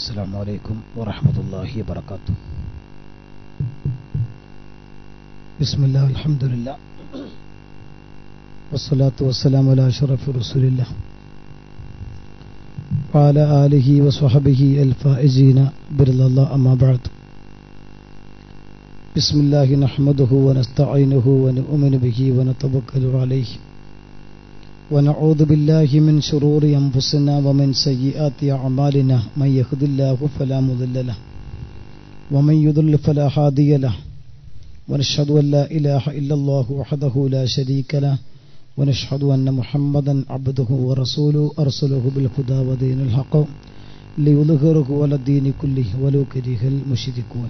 السلام عليكم ورحمة الله وبركاته بسم الله الحمد لله والصلاة والسلام على أشرف رسول الله وعلى آله وصحبه الفائزين برضا الله أما بعد بسم الله نحمده ونستعينه ونؤمن به ونتوكل عليه ونعوذ بالله من شرور أنفسنا ومن سيئات أعمالنا من يهد الله فلا مضل له ومن يضل فلا هادي له ونشهد أن لا إله إلا الله وحده لا شريك له ونشهد أن محمدا عبده ورسوله أرسله بالهدى ودين الحق ليظهره على الدين كله ولو كره المشركون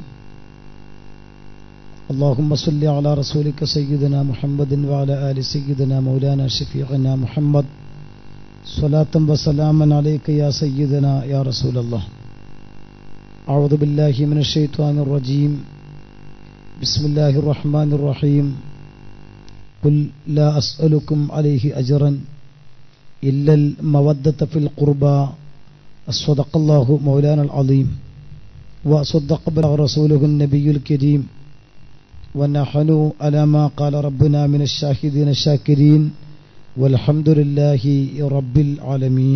اللهم صل على رسولك سيدنا محمد وعلى آل سيدنا مولانا شفيعنا محمد صلاة وسلاما عليك يا سيدنا يا رسول الله أعوذ بالله من الشيطان الرجيم بسم الله الرحمن الرحيم قل لا أسألكم عليه أجرا إلا المودة في القربى صدق الله مولانا العظيم وصدق رسوله النبي الكريم ونحن على ما قال ربنا من الشاهدين الشاكرين والحمد لله رب العالمين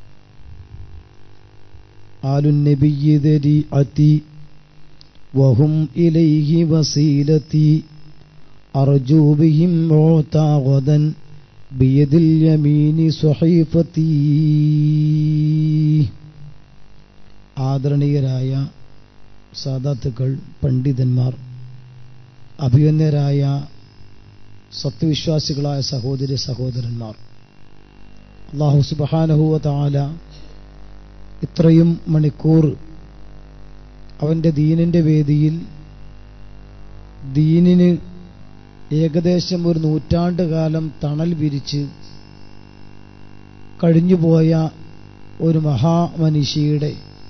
آل النبي ذريعتي وهم إليه وسيلتي أرجو بهم موتا غدا بيد اليمين صحيفتي ആദരണീയരായ സാദാത്തുക്കൾ പണ്ഡിതന്മാർ അഭിമന്യരായ സത്യവിശ്വാസികളായ സഹോദരി സഹോദരന്മാർ അള്ളാഹു സുബാനഹുവ താല ഇത്രയും മണിക്കൂർ അവന്റെ ദീനിന്റെ വേദിയിൽ ദീനിന് ഏകദേശം ഒരു നൂറ്റാണ്ട് കാലം തണൽ വിരിച്ച് കഴിഞ്ഞുപോയ ഒരു മഹാമനിഷിയുടെ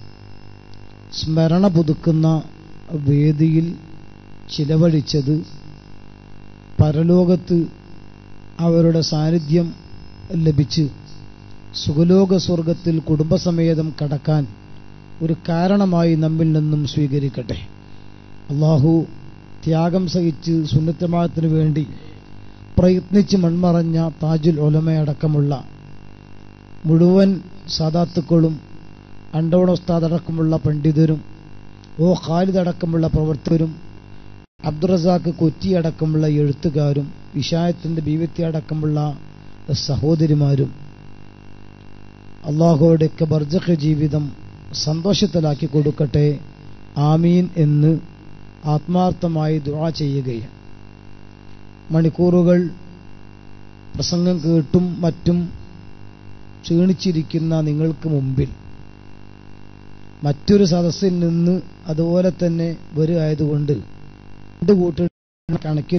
സ്മരണ പുതുക്കുന്ന വേദിയിൽ ചിലവഴിച്ചത് പരലോകത്ത് അവരുടെ സാന്നിധ്യം ലഭിച്ച് സുഖലോക സ്വർഗത്തിൽ കുടുംബസമേതം കടക്കാൻ ഒരു കാരണമായി നമ്മിൽ നിന്നും സ്വീകരിക്കട്ടെ അള്ളാഹു ത്യാഗം സഹിച്ച് സുന്നത്തമാനത്തിനു വേണ്ടി പ്രയത്നിച്ച് മൺമറഞ്ഞ താജുൽ ഒലമയടക്കമുള്ള മുഴുവൻ സാദാത്തുക്കളും അണ്ടവണോസ്താദടക്കമുള്ള പണ്ഡിതരും ഓ ഖാലിദ് അടക്കമുള്ള പ്രവർത്തകരും അബ്ദുറസാഖ് കൊറ്റി അടക്കമുള്ള എഴുത്തുകാരും വിഷായത്തിന്റെ ബീവത്തി അടക്കമുള്ള സഹോദരിമാരും അള്ളാഹുവിൻ്റെയൊക്കെ ബർജഖ് ജീവിതം സന്തോഷത്തിലാക്കി കൊടുക്കട്ടെ ആമീൻ എന്ന് ആത്മാർത്ഥമായി ദുആ ചെയ്യുകയാണ് മണിക്കൂറുകൾ പ്രസംഗം കേട്ടും മറ്റും ക്ഷീണിച്ചിരിക്കുന്ന നിങ്ങൾക്ക് മുമ്പിൽ മറ്റൊരു സദസ്സിൽ നിന്ന് അതുപോലെ തന്നെ വരികയായതുകൊണ്ട് രണ്ട് കൂട്ട കണക്കിൽ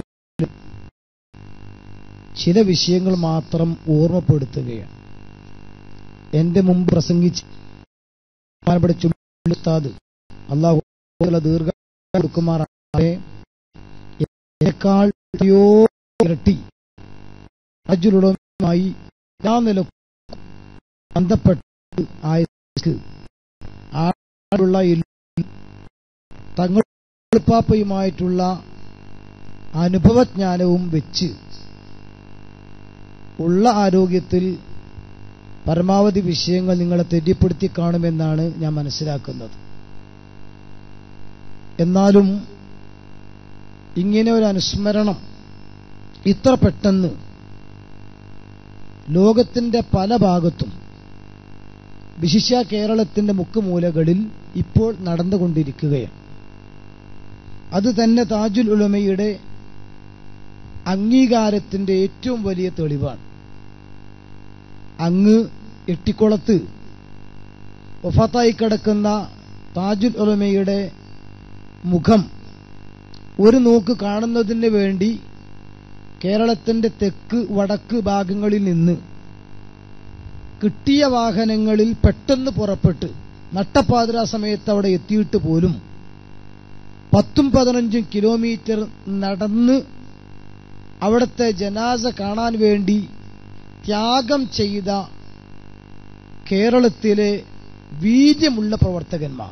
ചില വിഷയങ്ങൾ മാത്രം ഓർമ്മപ്പെടുത്തുകയാണ് എന്റെ മുമ്പ് പ്രസംഗിച്ച് ചുമത്താത് അള്ളാഹു ദീർഘ കൊടുക്കുമാറാകെ എന്നെക്കാൾ ഇരട്ടി അജുലുടമായി എല്ലാ നിലക്കും ബന്ധപ്പെട്ട് ആയക്ക് ആളുള്ള തങ്ങളുപ്പാപ്പയുമായിട്ടുള്ള അനുഭവജ്ഞാനവും വെച്ച് ഉള്ള ആരോഗ്യത്തിൽ പരമാവധി വിഷയങ്ങൾ നിങ്ങളെ തെറ്റിപ്പെടുത്തി കാണുമെന്നാണ് ഞാൻ മനസ്സിലാക്കുന്നത് എന്നാലും ഇങ്ങനെ ഒരു അനുസ്മരണം ഇത്ര പെട്ടെന്ന് ലോകത്തിന്റെ പല ഭാഗത്തും വിശിഷ്യ കേരളത്തിന്റെ മുക്കുമൂലകളിൽ ഇപ്പോൾ നടന്നുകൊണ്ടിരിക്കുകയാണ് അത് തന്നെ താജുൽ ഉലമയുടെ അംഗീകാരത്തിന്റെ ഏറ്റവും വലിയ തെളിവാണ് അങ്ങ് എട്ടിക്കുളത്ത് ഒഫത്തായി കിടക്കുന്ന താജുൽ ഉലമയുടെ മുഖം ഒരു നോക്ക് കാണുന്നതിന് വേണ്ടി കേരളത്തിന്റെ തെക്ക് വടക്ക് ഭാഗങ്ങളിൽ നിന്ന് കിട്ടിയ വാഹനങ്ങളിൽ പെട്ടെന്ന് പുറപ്പെട്ട് നട്ടപ്പാതിരാ സമയത്ത് അവിടെ എത്തിയിട്ട് പോലും പത്തും പതിനഞ്ചും കിലോമീറ്റർ നടന്ന് അവിടുത്തെ ജനാസ കാണാൻ വേണ്ടി ത്യാഗം ചെയ്ത കേരളത്തിലെ വീര്യമുള്ള പ്രവർത്തകന്മാർ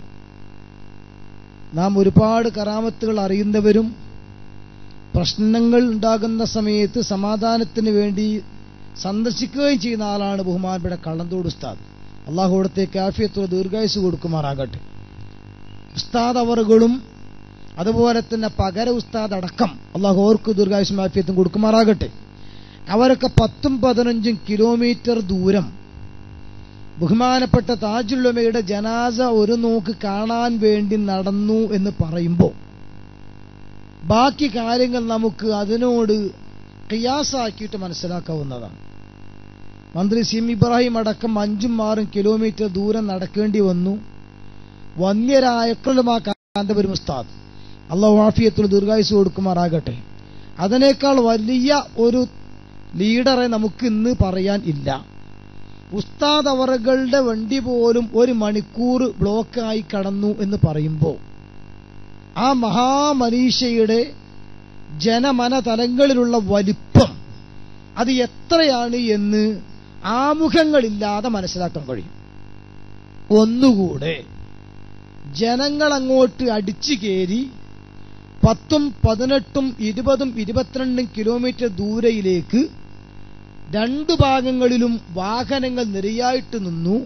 നാം ഒരുപാട് കറാമത്തുകൾ അറിയുന്നവരും പ്രശ്നങ്ങൾ ഉണ്ടാകുന്ന സമയത്ത് സമാധാനത്തിന് വേണ്ടി സന്ദർശിക്കുകയും ചെയ്യുന്ന ആളാണ് ബഹുമാനപ്പെട്ട കള്ളന്തോട് ഉസ്താദ് അള്ളാഹു അവിടുത്തെ കാഫിയത്തുള്ള ദീർഘായുസ് കൊടുക്കുമാറാകട്ടെ ഉസ്താദ് അവറുകളും അതുപോലെ തന്നെ പകര ഉസ്താദ് അടക്കം അള്ളാഹു ഓർക്ക് ദീർഘായുസും ആഫിയത്തും കൊടുക്കുമാറാകട്ടെ അവരൊക്കെ പത്തും പതിനഞ്ചും കിലോമീറ്റർ ദൂരം ബഹുമാനപ്പെട്ട താജുലുമയുടെ ജനാസ ഒരു നോക്ക് കാണാൻ വേണ്ടി നടന്നു എന്ന് പറയുമ്പോൾ ബാക്കി കാര്യങ്ങൾ നമുക്ക് അതിനോട് കിയാസാക്കിയിട്ട് മനസ്സിലാക്കാവുന്നതാണ് മന്ത്രി സിം ഇബ്രാഹിം അടക്കം അഞ്ചും ആറും കിലോമീറ്റർ ദൂരം നടക്കേണ്ടി വന്നു വന്യരായ കാന്തപുരം ഉസ്താദ് അള്ളാഹു ആഫിയത്തിൽ ദീർഘായുസ് കൊടുക്കുമാറാകട്ടെ അതിനേക്കാൾ വലിയ ഒരു ലീഡറെ നമുക്ക് ഇന്ന് പറയാൻ ഇല്ല ഉസ്താദ് അവറുകളുടെ വണ്ടി പോലും ഒരു മണിക്കൂർ ബ്ലോക്കായി കടന്നു എന്ന് പറയുമ്പോൾ ആ മഹാമനീഷയുടെ ജനമന തലങ്ങളിലുള്ള വലിപ്പം അത് എത്രയാണ് എന്ന് ആമുഖങ്ങളില്ലാതെ മനസ്സിലാക്കാൻ കഴിയും ഒന്നുകൂടെ ജനങ്ങൾ അങ്ങോട്ട് അടിച്ചു കയറി പത്തും പതിനെട്ടും ഇരുപതും ഇരുപത്തിരണ്ടും കിലോമീറ്റർ ദൂരയിലേക്ക് രണ്ടു ഭാഗങ്ങളിലും വാഹനങ്ങൾ നിരയായിട്ട് നിന്നു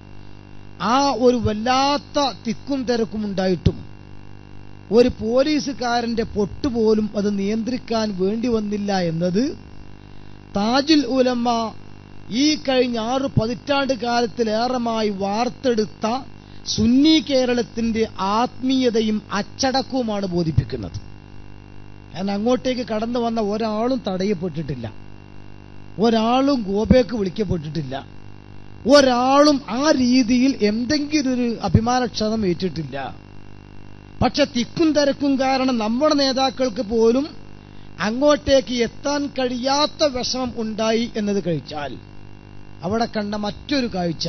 ആ ഒരു വല്ലാത്ത തിക്കും തിരക്കും ഉണ്ടായിട്ടും ഒരു പോലീസുകാരന്റെ പൊട്ടുപോലും അത് നിയന്ത്രിക്കാൻ വേണ്ടി വന്നില്ല എന്നത് താജുൽ ഉലമ്മ ഈ കഴിഞ്ഞ ആറ് പതിറ്റാണ്ട് കാലത്തിലേറെമായി വാർത്തെടുത്ത സുന്നി കേരളത്തിന്റെ ആത്മീയതയും അച്ചടക്കവുമാണ് ബോധിപ്പിക്കുന്നത് ഞാൻ അങ്ങോട്ടേക്ക് കടന്നു വന്ന ഒരാളും തടയപ്പെട്ടിട്ടില്ല ഒരാളും ഗോപയ്ക്ക് വിളിക്കപ്പെട്ടിട്ടില്ല ഒരാളും ആ രീതിയിൽ എന്തെങ്കിലും ഒരു അഭിമാനക്ഷതം ഏറ്റിട്ടില്ല പക്ഷെ തിക്കും തിരക്കും കാരണം നമ്മുടെ നേതാക്കൾക്ക് പോലും അങ്ങോട്ടേക്ക് എത്താൻ കഴിയാത്ത വിഷമം ഉണ്ടായി എന്നത് കഴിച്ചാൽ അവിടെ കണ്ട മറ്റൊരു കാഴ്ച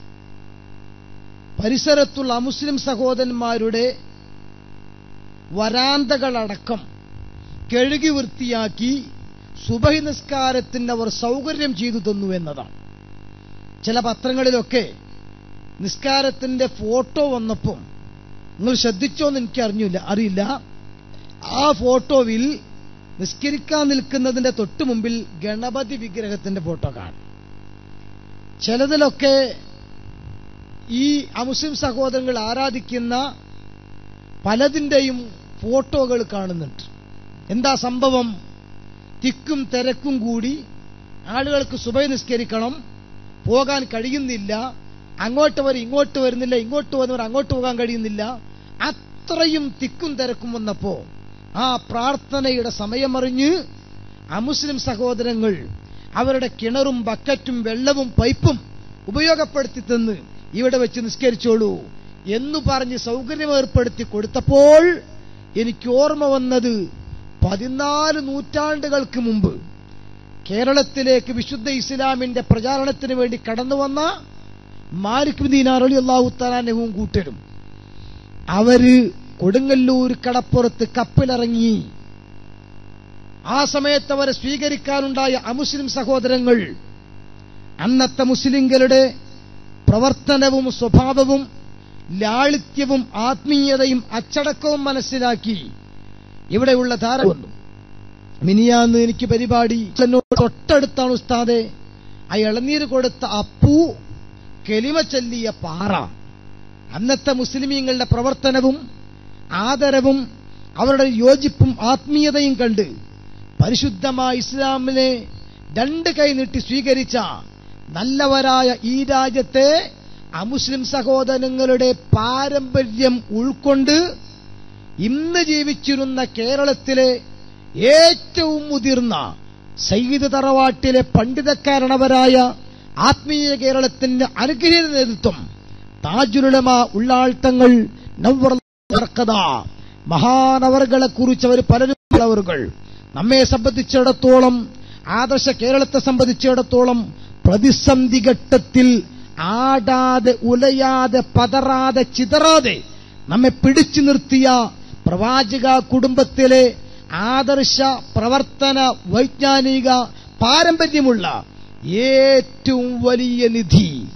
പരിസരത്തുള്ള അമുസ്ലിം സഹോദരന്മാരുടെ വരാന്തകളടക്കം കഴുകി വൃത്തിയാക്കി സുബഹി നിസ്കാരത്തിന് അവർ സൗകര്യം ചെയ്തു തന്നു എന്നതാണ് ചില പത്രങ്ങളിലൊക്കെ നിസ്കാരത്തിന്റെ ഫോട്ടോ വന്നപ്പം നിങ്ങൾ ശ്രദ്ധിച്ചോന്ന് എനിക്ക് അറിഞ്ഞില്ല അറിയില്ല ആ ഫോട്ടോവിൽ നിസ്കരിക്കാൻ നിൽക്കുന്നതിന്റെ തൊട്ടു മുമ്പിൽ ഗണപതി വിഗ്രഹത്തിന്റെ ഫോട്ടോ കാണും ചിലതിലൊക്കെ ഈ അമുസ്ലിം സഹോദരങ്ങൾ ആരാധിക്കുന്ന പലതിന്റെയും ഫോട്ടോകൾ കാണുന്നുണ്ട് എന്താ സംഭവം തിക്കും തിരക്കും കൂടി ആളുകൾക്ക് സുബൈ നിസ്കരിക്കണം പോകാൻ കഴിയുന്നില്ല അങ്ങോട്ട് വരും ഇങ്ങോട്ട് വരുന്നില്ല ഇങ്ങോട്ട് വന്നവർ അങ്ങോട്ട് പോകാൻ കഴിയുന്നില്ല അത്രയും തിക്കും തിരക്കും വന്നപ്പോ ആ പ്രാർത്ഥനയുടെ സമയമറിഞ്ഞ് അമുസ്ലിം സഹോദരങ്ങൾ അവരുടെ കിണറും ബക്കറ്റും വെള്ളവും പൈപ്പും ഉപയോഗപ്പെടുത്തി തന്ന് ഇവിടെ വെച്ച് നിസ്കരിച്ചോളൂ എന്ന് പറഞ്ഞ് സൗകര്യം ഏർപ്പെടുത്തി കൊടുത്തപ്പോൾ എനിക്ക് ഓർമ്മ വന്നത് പതിനാല് നൂറ്റാണ്ടുകൾക്ക് മുമ്പ് കേരളത്തിലേക്ക് വിശുദ്ധ ഇസ്ലാമിന്റെ പ്രചാരണത്തിന് വേണ്ടി കടന്നു വന്ന മാലിക് ദീനാർ അലി അള്ളാഹു തലാനഹും കൂട്ടരും അവര് കൊടുങ്ങല്ലൂർ കടപ്പുറത്ത് കപ്പിലിറങ്ങി ആ സമയത്ത് അവരെ സ്വീകരിക്കാനുണ്ടായ അമുസ്ലിം സഹോദരങ്ങൾ അന്നത്തെ മുസ്ലിങ്ങളുടെ പ്രവർത്തനവും സ്വഭാവവും ലാളിത്യവും ആത്മീയതയും അച്ചടക്കവും മനസ്സിലാക്കി ഇവിടെയുള്ള ധാര വന്നു മിനിയാന്ന് എനിക്ക് പരിപാടി എന്നോട് തൊട്ടടുത്താണ് ഉസ്താദെ ആ ഇളനീര് കൊടുത്ത അപ്പു കെലിമ ചൊല്ലിയ പാറ അന്നത്തെ മുസ്ലിമീങ്ങളുടെ പ്രവർത്തനവും ആദരവും അവരുടെ യോജിപ്പും ആത്മീയതയും കണ്ട് പരിശുദ്ധമായ ഇസ്ലാമിനെ രണ്ട് കൈ നീട്ടി സ്വീകരിച്ച നല്ലവരായ ഈ രാജ്യത്തെ അമുസ്ലിം സഹോദരങ്ങളുടെ പാരമ്പര്യം ഉൾക്കൊണ്ട് ഇന്ന് ജീവിച്ചിരുന്ന കേരളത്തിലെ ഏറ്റവും മുതിർന്ന സയ്യിദ് തറവാട്ടിലെ പണ്ഡിതക്കാരണവരായ ആത്മീയ കേരളത്തിന്റെ അനുഗ്രഹീത നേതൃത്വം താജുലുലമ ഉള്ളാൾത്തങ്ങൾ നവ്വർക്കഥ മഹാനവറുകളെ കുറിച്ച് അവർ പലരും ഉള്ളവറുകൾ നമ്മെ സംബന്ധിച്ചിടത്തോളം ആദർശ കേരളത്തെ സംബന്ധിച്ചിടത്തോളം പ്രതിസന്ധി ഘട്ടത്തിൽ ആടാതെ ഉലയാതെ പതറാതെ ചിതറാതെ നമ്മെ പിടിച്ചു നിർത്തിയ പ്രവാചക കുടുംബത്തിലെ ആദർശ പ്രവർത്തന വൈജ്ഞാനിക പാരമ്പര്യമുള്ള ഏറ്റവും വലിയ നിധി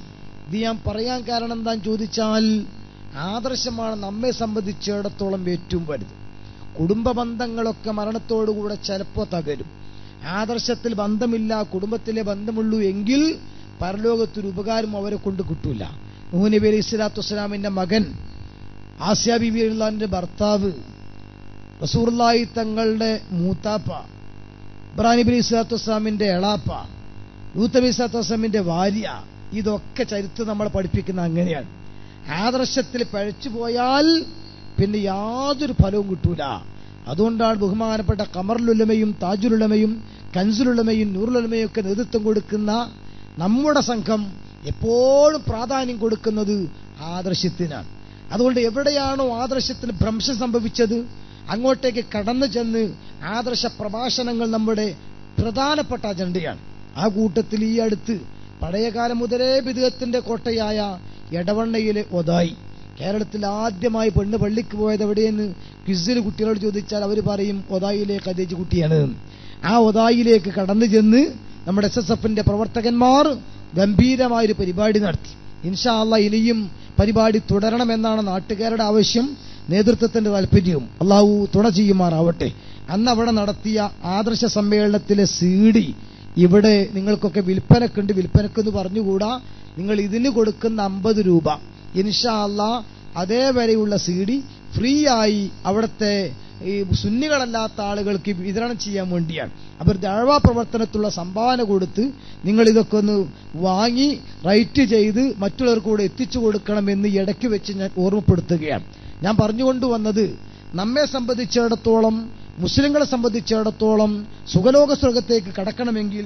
ഇത് ഞാൻ പറയാൻ കാരണം എന്താന്ന് ചോദിച്ചാൽ ആദർശമാണ് നമ്മെ സംബന്ധിച്ചിടത്തോളം ഏറ്റവും വലുത് കുടുംബ ബന്ധങ്ങളൊക്കെ മരണത്തോടുകൂടെ ചിലപ്പോ തകരും ആദർശത്തിൽ ബന്ധമില്ല കുടുംബത്തിലെ ബന്ധമുള്ളൂ എങ്കിൽ പരലോകത്തൊരു ഉപകാരം അവരെ കൊണ്ട് കിട്ടൂല നൂഹ് നബി അലൈഹി സ്വലാത്തു വസ്സലാമിന്റെ മകൻ ആസ്യ ബിബി അള്ളാന്റെ ഭർത്താവ് റസൂർലായി തങ്ങളുടെ മൂത്താപ്പ ഇബ്രാഹിം നബി അലൈഹി സ്വലാത്തു വസ്സലാമിന്റെ എളാപ്പ ലൂത്ത് നബി സ്വലാത്തു വസ്സലാമിന്റെ ഭാര്യ ഇതൊക്കെ ചരിത്രം നമ്മളെ പഠിപ്പിക്കുന്ന അങ്ങനെയാണ് ആദർശത്തിൽ പഴച്ചു പോയാൽ പിന്നെ യാതൊരു ഫലവും കിട്ടൂല അതുകൊണ്ടാണ് ബഹുമാനപ്പെട്ട കമറുലുലമയും താജുലുലമയും കൻസുലുലമയും നൂറുലുലമയും ഒക്കെ നേതൃത്വം കൊടുക്കുന്ന നമ്മുടെ സംഘം എപ്പോഴും പ്രാധാന്യം കൊടുക്കുന്നത് ആദർശത്തിനാണ് അതുകൊണ്ട് എവിടെയാണോ ആദർശത്തിന് ഭ്രംശം സംഭവിച്ചത് അങ്ങോട്ടേക്ക് കടന്നു ചെന്ന് ആദർശ പ്രഭാഷണങ്ങൾ നമ്മുടെ പ്രധാനപ്പെട്ട അജണ്ടയാണ് ആ കൂട്ടത്തിൽ ഈ അടുത്ത് പഴയകാലം മുതലേ വിധത്തിന്റെ കോട്ടയായ എടവണ്ണയിലെ ഒതായി കേരളത്തിൽ ആദ്യമായി പെണ്ണ് പള്ളിക്ക് പോയത് എവിടെയെന്ന് ക്വിസിൽ കുട്ടികളോട് ചോദിച്ചാൽ അവർ പറയും ഒതായിലെ ഖദീജ് കുട്ടിയാണ് ആ ഒതായിലേക്ക് കടന്നു ചെന്ന് നമ്മുടെ എസ് എസ് എഫിന്റെ പ്രവർത്തകന്മാർ ഗംഭീരമായൊരു പരിപാടി നടത്തി ഇൻഷാ അല്ല ഇനിയും പരിപാടി തുടരണമെന്നാണ് നാട്ടുകാരുടെ ആവശ്യം നേതൃത്വത്തിന്റെ താല്പര്യവും അള്ളാഹു തുണ ചെയ്യുമാറാവട്ടെ അന്ന് അവിടെ നടത്തിയ ആദർശ സമ്മേളനത്തിലെ സീഡി ഇവിടെ നിങ്ങൾക്കൊക്കെ വിൽപ്പനക്കുണ്ട് വിൽപ്പനക്കെന്ന് പറഞ്ഞുകൂടാ നിങ്ങൾ ഇതിന് കൊടുക്കുന്ന അമ്പത് രൂപ ഇൻഷാ അല്ല അതേവരെയുള്ള സി ഡി ഫ്രീ ആയി അവിടുത്തെ ഈ സുന്നികളല്ലാത്ത ആളുകൾക്ക് വിതരണം ചെയ്യാൻ വേണ്ടിയാണ് അവർ ദഴവാ പ്രവർത്തനത്തിലുള്ള സംഭാവന കൊടുത്ത് നിങ്ങൾ ഇതൊക്കെ ഒന്ന് വാങ്ങി റൈറ്റ് ചെയ്ത് മറ്റുള്ളവർക്ക് കൂടെ എത്തിച്ചു കൊടുക്കണമെന്ന് ഇടയ്ക്ക് വെച്ച് ഞാൻ ഓർമ്മപ്പെടുത്തുകയാണ് ഞാൻ പറഞ്ഞുകൊണ്ടുവന്നത് നമ്മെ സംബന്ധിച്ചിടത്തോളം മുസ്ലിങ്ങളെ സംബന്ധിച്ചിടത്തോളം സുഖലോക സ്വർഗത്തേക്ക് കടക്കണമെങ്കിൽ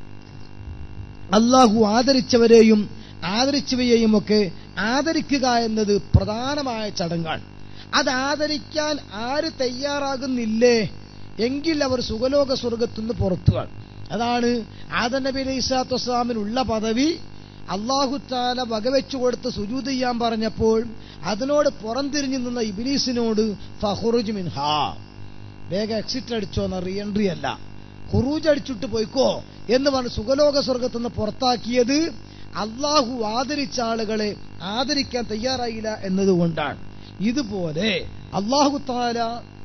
അള്ളാഹു ആദരിച്ചവരെയും ആദരിച്ചവയെയും ഒക്കെ ആദരിക്കുക എന്നത് പ്രധാനമായ ചടങ്ങാണ് അത് ആദരിക്കാൻ ആര് തയ്യാറാകുന്നില്ലേ എങ്കിൽ അവർ സുഖലോക സ്വർഗത്തുനിന്ന് പുറത്തുകയാണ് അതാണ് ആദൻ നബി അലൈഹി സ്വലാത്തു വസ്സലാമിനുള്ള പദവി അള്ളാഹു താല വകവെച്ചു കൊടുത്ത് സുജൂത് ചെയ്യാൻ പറഞ്ഞപ്പോൾ അതിനോട് പുറംതിരിഞ്ഞു നിന്ന ഇബിലീസിനോട് ഫഹുറുജ് മിൻഹാ വേഗം എക്സിറ്റ് അടിച്ചോന്ന റീ എൻട്രി അല്ല ഹുറൂജ് അടിച്ചിട്ട് പോയിക്കോ എന്ന് പറഞ്ഞ് സുഖലോക സ്വർഗത്തുനിന്ന് പുറത്താക്കിയത് അള്ളാഹു ആദരിച്ച ആളുകളെ ആദരിക്കാൻ തയ്യാറായില്ല എന്നതുകൊണ്ടാണ് ഇതുപോലെ അള്ളാഹു താല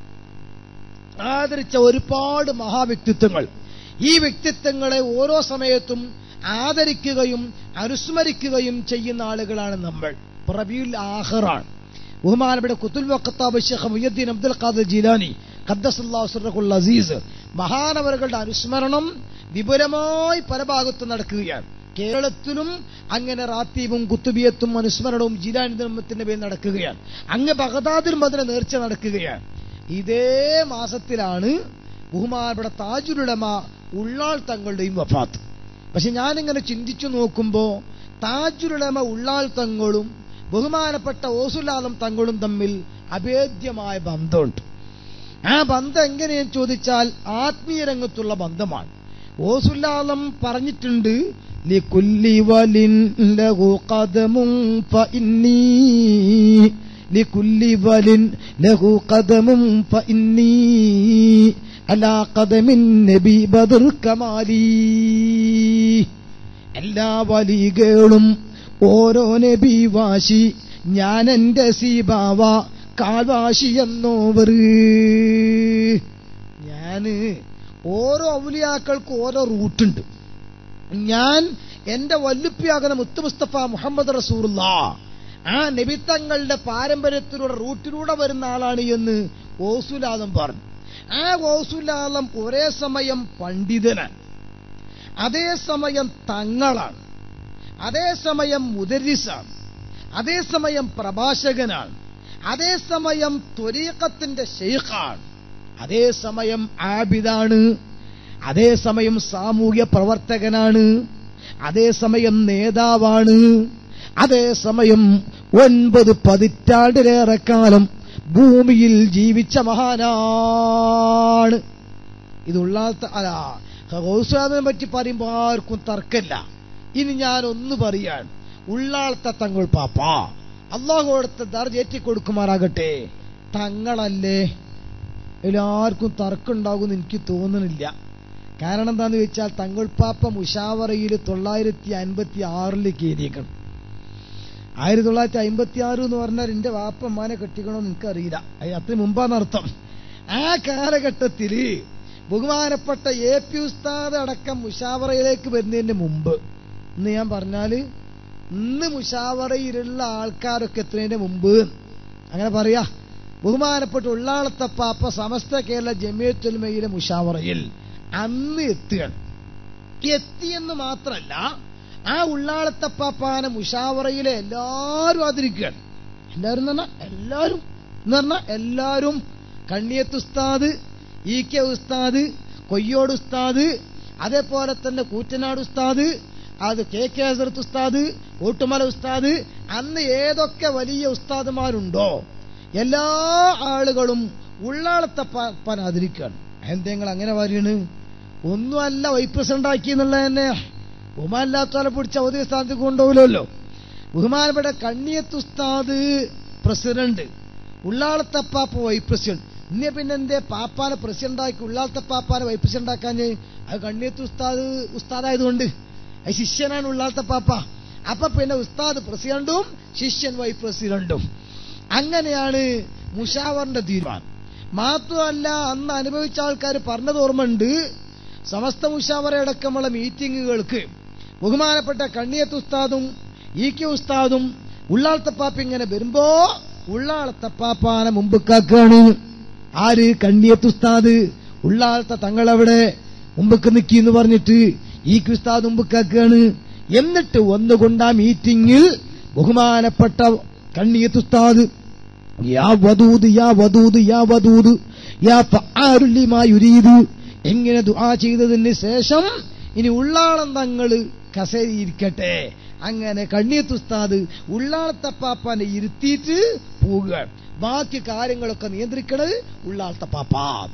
ആദരിച്ച ഒരുപാട് മഹാവ്യക്തിത്വങ്ങൾ ഈ വ്യക്തിത്വങ്ങളെ ഓരോ സമയത്തും ആദരിക്കുകയും അനുസ്മരിക്കുകയും ചെയ്യുന്ന ആളുകളാണ് നമ്മൾ റബിയുൽ ആഹറാണ് ബഹുമാനപ്പെട്ട കുത്തുൽ വഖത്താബ് ഷെഖ് മുയ്യദ്ദീൻ അബ്ദുൽ ഖാദർ ജീലാനി ഖദ്ദസുല്ലാഹുൽ അസീസ് മഹാനവറുകളുടെ അനുസ്മരണം വിപുലമായി പല ഭാഗത്തും നടക്കുകയാണ് കേരളത്തിലും അങ്ങനെ റാത്തീബും കുത്തുബിയത്തും അനുസ്മരണവും ജിലാനി ധർമ്മത്തിന്റെ പേരിൽ നടക്കുകയാണ് അങ്ങ് ബഗദാദിലും അതിന് നേർച്ച നടക്കുകയാണ് ഇതേ മാസത്തിലാണ് ബഹുമാനപ്പെട്ട താജുലുലമ ഉള്ളാൾ തങ്ങളുടെയും വഫാത്ത് പക്ഷെ ഞാനിങ്ങനെ ചിന്തിച്ചു നോക്കുമ്പോ താജുലുലമ ഉള്ളാൾ തങ്ങളും ബഹുമാനപ്പെട്ട ഓസുലാലം തങ്ങളും തമ്മിൽ അഭേദ്യമായ ബന്ധമുണ്ട് ആ ബന്ധം എങ്ങനെയെന്ന് ചോദിച്ചാൽ ആത്മീയ രംഗത്തുള്ള ബന്ധമാണ് ഓസുലാലം പറഞ്ഞിട്ടുണ്ട് ലിക്കുല്ലി വലിൻ ലഹു ഖദമും ഫഇന്നീ ലിക്കുല്ലി വലിൻ ലഹു ഖദമും ഫഇന്നീ അലാ ഖദമിൻ നബി ബദർ കമാലി എല്ലാ വലികളും ഓരോ നബി വാശി ഞാൻ എന്റെ സീബാവ കാൽവാശി എന്നോവർ ഞാന് ഓരോ ഔലിയാക്കൾക്ക് ഓരോ റൂട്ടുണ്ട് ഞാൻ എന്റെ വല്ലുപ്പിയാകുന്ന മുത്തു മുസ്തഫ മുഹമ്മദ് റസൂറുള്ള ആ നബിത്തങ്ങളുടെ പാരമ്പര്യത്തിലൂടെ റൂട്ടിലൂടെ വരുന്ന ആളാണ് എന്ന് ഓസുലാദം പറഞ്ഞു ആ ഓസുലാദം ഒരേ സമയം പണ്ഡിതനാണ് അതേസമയം തങ്ങളാണ് അതേസമയം മുദരിസാണ് അതേസമയം പ്രഭാഷകനാണ് അതേസമയം ത്വരീഖത്തിന്റെ ഷെയ്ഖാണ് അതേസമയം ആബിദാണ് അതേസമയം സാമൂഹ്യ പ്രവർത്തകനാണ് അതേസമയം നേതാവാണ് അതേസമയം ഒൻപത് പതിറ്റാണ്ടിലേറെ കാലം ഭൂമിയിൽ ജീവിച്ച മഹാനാണ് ഇതുള്ള അല്ല ഹൗസാദിനെ പറ്റി പറയുമ്പോൾ ആർക്കും തർക്കമില്ല ഇനി ഞാൻ ഒന്ന് പറയാൻ ഉള്ളാളത്തെ തങ്ങൾ പാപ്പ അള്ളാഹു കൊടുത്ത ദർജ കൊടുക്കുമാറാകട്ടെ തങ്ങളല്ലേ എല്ലാവർക്കും തർക്കമുണ്ടാകുമെന്ന് എനിക്ക് തോന്നുന്നില്ല കാരണം എന്താന്ന് വെച്ചാൽ തങ്ങൾ പാപ്പ മുഷാവറയിൽ തൊള്ളായിരത്തി അൻപത്തി ആറിൽ കയറിയേക്കണം ആയിരത്തി തൊള്ളായിരത്തി അമ്പത്തി ആറ് എന്ന് പറഞ്ഞാൽ എന്റെ വാപ്പമ്മാനെ കെട്ടിക്കണമെന്ന് എനിക്കറിയില്ല അത് അത്രയും മുമ്പാന്നർത്ഥം ആ കാലഘട്ടത്തില് ബഹുമാനപ്പെട്ട എ പി ഉസ്താദ് അടക്കം മുഷാവറയിലേക്ക് വരുന്നതിന് മുമ്പ് ഇന്ന് ഞാൻ പറഞ്ഞാല് ഇന്ന് മുഷാവറയിലുള്ള ആൾക്കാരൊക്കെ എത്തുന്നതിന് മുമ്പ് അങ്ങനെ പറയാ ബഹുമാനപ്പെട്ട ഉള്ളാളത്തപ്പാപ്പ സമസ്ത കേരള ജമിയത്തുൽമയിലെ മുഷാവറയിൽ അന്ന് എത്തുകയാണ് എത്തിയെന്ന് മാത്രല്ല ആ ഉള്ളാളത്തപ്പാപ്പാനെ മുഷാവറയിലെ എല്ലാരും ആദരിക്കുകയാണ് എല്ലാരും എന്ന് പറഞ്ഞാൽ എല്ലാരും എന്ന് പറഞ്ഞാൽ എല്ലാരും കണ്ണിയത്ത് ഉസ്താദ് ഇ കെ ഉസ്താദ് കൊയ്യോട് ഉസ്താദ് അതേപോലെ തന്നെ കൂറ്റനാട് ഉസ്താദ് അത് കെ കെ ഹസരത്ത് ഉസ്താദ് ഓട്ടുമല ഉസ്താദ് അന്ന് ഏതൊക്കെ വലിയ ഉസ്താദുമാരുണ്ടോ എല്ലാ ആളുകളും ഉള്ളാളത്തപ്പാൻ ആദരിക്കുകയാണ് എന്തെങ്കിലും അങ്ങനെ പറയണ് ഒന്നുമല്ല വൈസ് പ്രസിഡന്റ് ആക്കി എന്നുള്ളത് തന്നെ ബഹുമാനില്ലാത്തോലെ പിടിച്ച അവധി സ്ഥാനത്ത് കൊണ്ടുപോകില്ലല്ലോ ബഹുമാനപ്പെട്ട കണ്ണിയത്ത് ഉസ്താദ് പ്രസിഡന്റ് ഉള്ളാളത്തപ്പാപ്പ വൈസ് പ്രസിഡന്റ് ഇന്നെ പിന്നെ എന്തേ പാപ്പാനെ പ്രസിഡന്റ് ആക്കി ഉള്ളാളത്തെ പാപ്പാനെ വൈസ് പ്രസിഡന്റ് ആക്കാഞ്ഞ് അത് കണ്ണിയത്ത് ഉസ്താദ് ഉസ്താദായതുകൊണ്ട് അത് ശിഷ്യനാണ് ഉള്ളാളത്തെ പാപ്പ അപ്പൊ പിന്നെ ഉസ്താദ് പ്രസിഡന്റും ശിഷ്യൻ വൈസ് പ്രസിഡന്റും അങ്ങനെയാണ് മുഷാവറിന്റെ തീരുമാനം മാത്രമല്ല അന്ന് അനുഭവിച്ച ആൾക്കാർ പറഞ്ഞത് ഓർമ്മയുണ്ട് സമസ്ത മുഷാവറയടക്കമുള്ള മീറ്റിങ്ങുകൾക്ക് ബഹുമാനപ്പെട്ട കണ്ണിയത്ത് ഉസ്താദും ഇ കെ ഉസ്താദും ഉള്ളാളത്തപ്പാപ്പ ഇങ്ങനെ വരുമ്പോ ഉള്ളാളത്തപ്പാപ്പാനെ മുമ്പ് കാക്കാണ് ആര് കണ്ണിയത്ത് ഉസ്താദ് ഉള്ളാളത്തെ തങ്ങളവിടെ മുമ്പക്ക് നിക്കി എന്ന് പറഞ്ഞിട്ട് ഈ കെ ഉസ്താദ് മുമ്പ് കാക്കാണ് എന്നിട്ട് ഒന്നുകൊണ്ട് ആ മീറ്റിംഗിൽ ബഹുമാനപ്പെട്ട കണ്ണിയത്ത് ഉസ്താദ് യാ വദൂദ് യാ വദൂദ് യാ വദൂദ് യാ ഫആലുലിമാ യുരീദ് എങ്ങനെ ദുആ ചെയ്തതിന് ശേഷം ഇനി ഉള്ളാളം തങ്ങള് കസേരിയിരിക്കട്ടെ അങ്ങനെ കണ്ണിയത്ത് ഉസ്താദ് ഉള്ളാളത്തപ്പാപ്പാനെ ഇരുത്തിയിട്ട് പോവുക ബാക്കി കാര്യങ്ങളൊക്കെ നിയന്ത്രിക്കണത് ഉള്ളാളത്തപ്പാപ്പ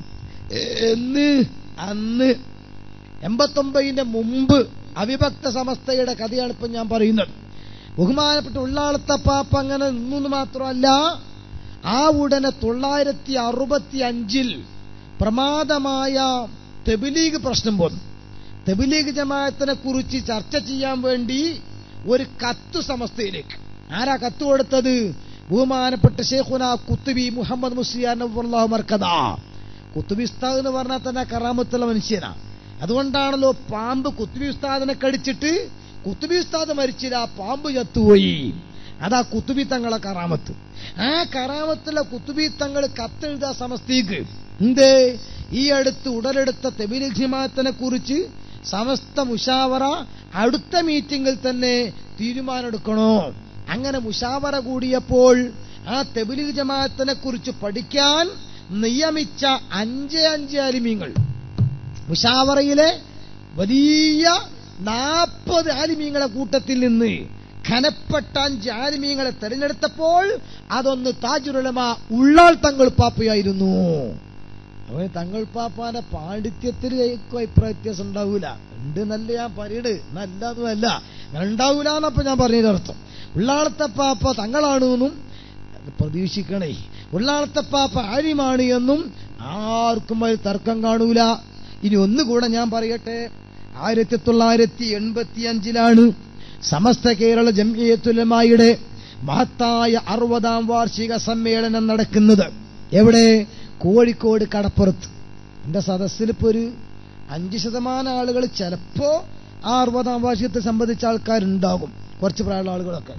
എന്ന് അന്ന് എൺപത്തൊമ്പതിന്റെ മുമ്പ് അവിഭക്ത സമസ്തയുടെ കഥയാണ് ഇപ്പം ഞാൻ പറയുന്നത് ബഹുമാനപ്പെട്ട ഉള്ളാളത്തപ്പാപ്പ അങ്ങനെ നിന്നു മാത്രമല്ല ആ ഉടനെ തൊള്ളായിരത്തി അറുപത്തി അഞ്ചിൽ പ്രമാദമായ തെബിലീഗ് പ്രശ്നം പോന്നു തെബിലീഗ് ജമാഅത്തിനെ കുറിച്ച് ചർച്ച ചെയ്യാൻ വേണ്ടി ഒരു കത്ത് സമസ്തയിലേക്ക് ആരാ കത്ത് കൊടുത്തത് ബഹുമാനപ്പെട്ട ഷേഖുന കുത്തുബി മുഹമ്മദ് മുസ്ലിയാർ മർക്കദ കുത്തുബി ഉസ്താദ് എന്ന് പറഞ്ഞാൽ തന്നെ കറാമത്തുള്ള മനുഷ്യനാ അതുകൊണ്ടാണല്ലോ പാമ്പ് കുത്തുബി ഉസ്താദിനെ കടിച്ചിട്ട് കുത്തുബി ഉസ്താദ് മരിച്ചില്ല പാമ്പ് ചത്തുപോയി അതാ കുത്തുബി തങ്ങളെ കറാമത്ത് ആ കറാമത്തുള്ള കുത്തുബി തങ്ങൾ കത്തെഴുതാ സമസ്തീക്ക് എന്തേ ഈ അടുത്ത് ഉടലെടുത്ത തെബിലിഗ് ജമാഅത്തിനെ കുറിച്ച് സമസ്ത മുഷാവറ അടുത്ത മീറ്റിംഗിൽ തന്നെ തീരുമാനമെടുക്കണോ അങ്ങനെ മുഷാവറ കൂടിയപ്പോൾ ആ തെബിലിഗ് ജമാഅത്തിനെ കുറിച്ച് പഠിക്കാൻ നിയമിച്ച അഞ്ച് അഞ്ച് അലിമീങ്ങൾ മുഷാവറയിലെ വലിയ നാൽപ്പത് ആലിമീങ്ങളെ കൂട്ടത്തിൽ നിന്ന് ഖനപ്പെട്ട അഞ്ച് ആലിമീങ്ങളെ തെരഞ്ഞെടുത്തപ്പോൾ അതൊന്ന് താജുലമ ഉള്ളാൾ തങ്ങൾ പാപ്പയായിരുന്നു അവന് തങ്ങൾ പാപ്പാന്റെ പാണ്ഡിത്യത്തിൽ അഭിപ്രായ വ്യത്യാസം ഉണ്ടാവൂല ഉണ്ട് നല്ല ഞാൻ പറയട് നല്ലതുമല്ല അങ്ങനെ ഉണ്ടാവൂല എന്നപ്പോ ഞാൻ പറഞ്ഞതിന്റെ അർത്ഥം ഉള്ളാളത്തെ പാപ്പ തങ്ങളാണ് എന്നും പ്രതീക്ഷിക്കണേ ഉള്ളാളത്തെ പാപ്പ ആര്യമാണ് എന്നും ആർക്കും അതിൽ തർക്കം കാണൂല ഇനി ഒന്നുകൂടെ ഞാൻ പറയട്ടെ ആയിരത്തി തൊള്ളായിരത്തി എൺപത്തി അഞ്ചിലാണ് സമസ്ത കേരള ജംഇയത്തുലമായുടെ മഹത്തായ അറുപതാം വാർഷിക സമ്മേളനം നടക്കുന്നത് എവിടെ കോഴിക്കോട് കടപ്പുറത്ത് എന്റെ സദസ്സിൽ ഇപ്പോ ഒരു അഞ്ച് ശതമാനം ആളുകൾ ചിലപ്പോ ആ അറുപതാം വാർഷികത്തെ സംബന്ധിച്ച ആൾക്കാരുണ്ടാകും കുറച്ച് പ്രായമുള്ള ആളുകളൊക്കെ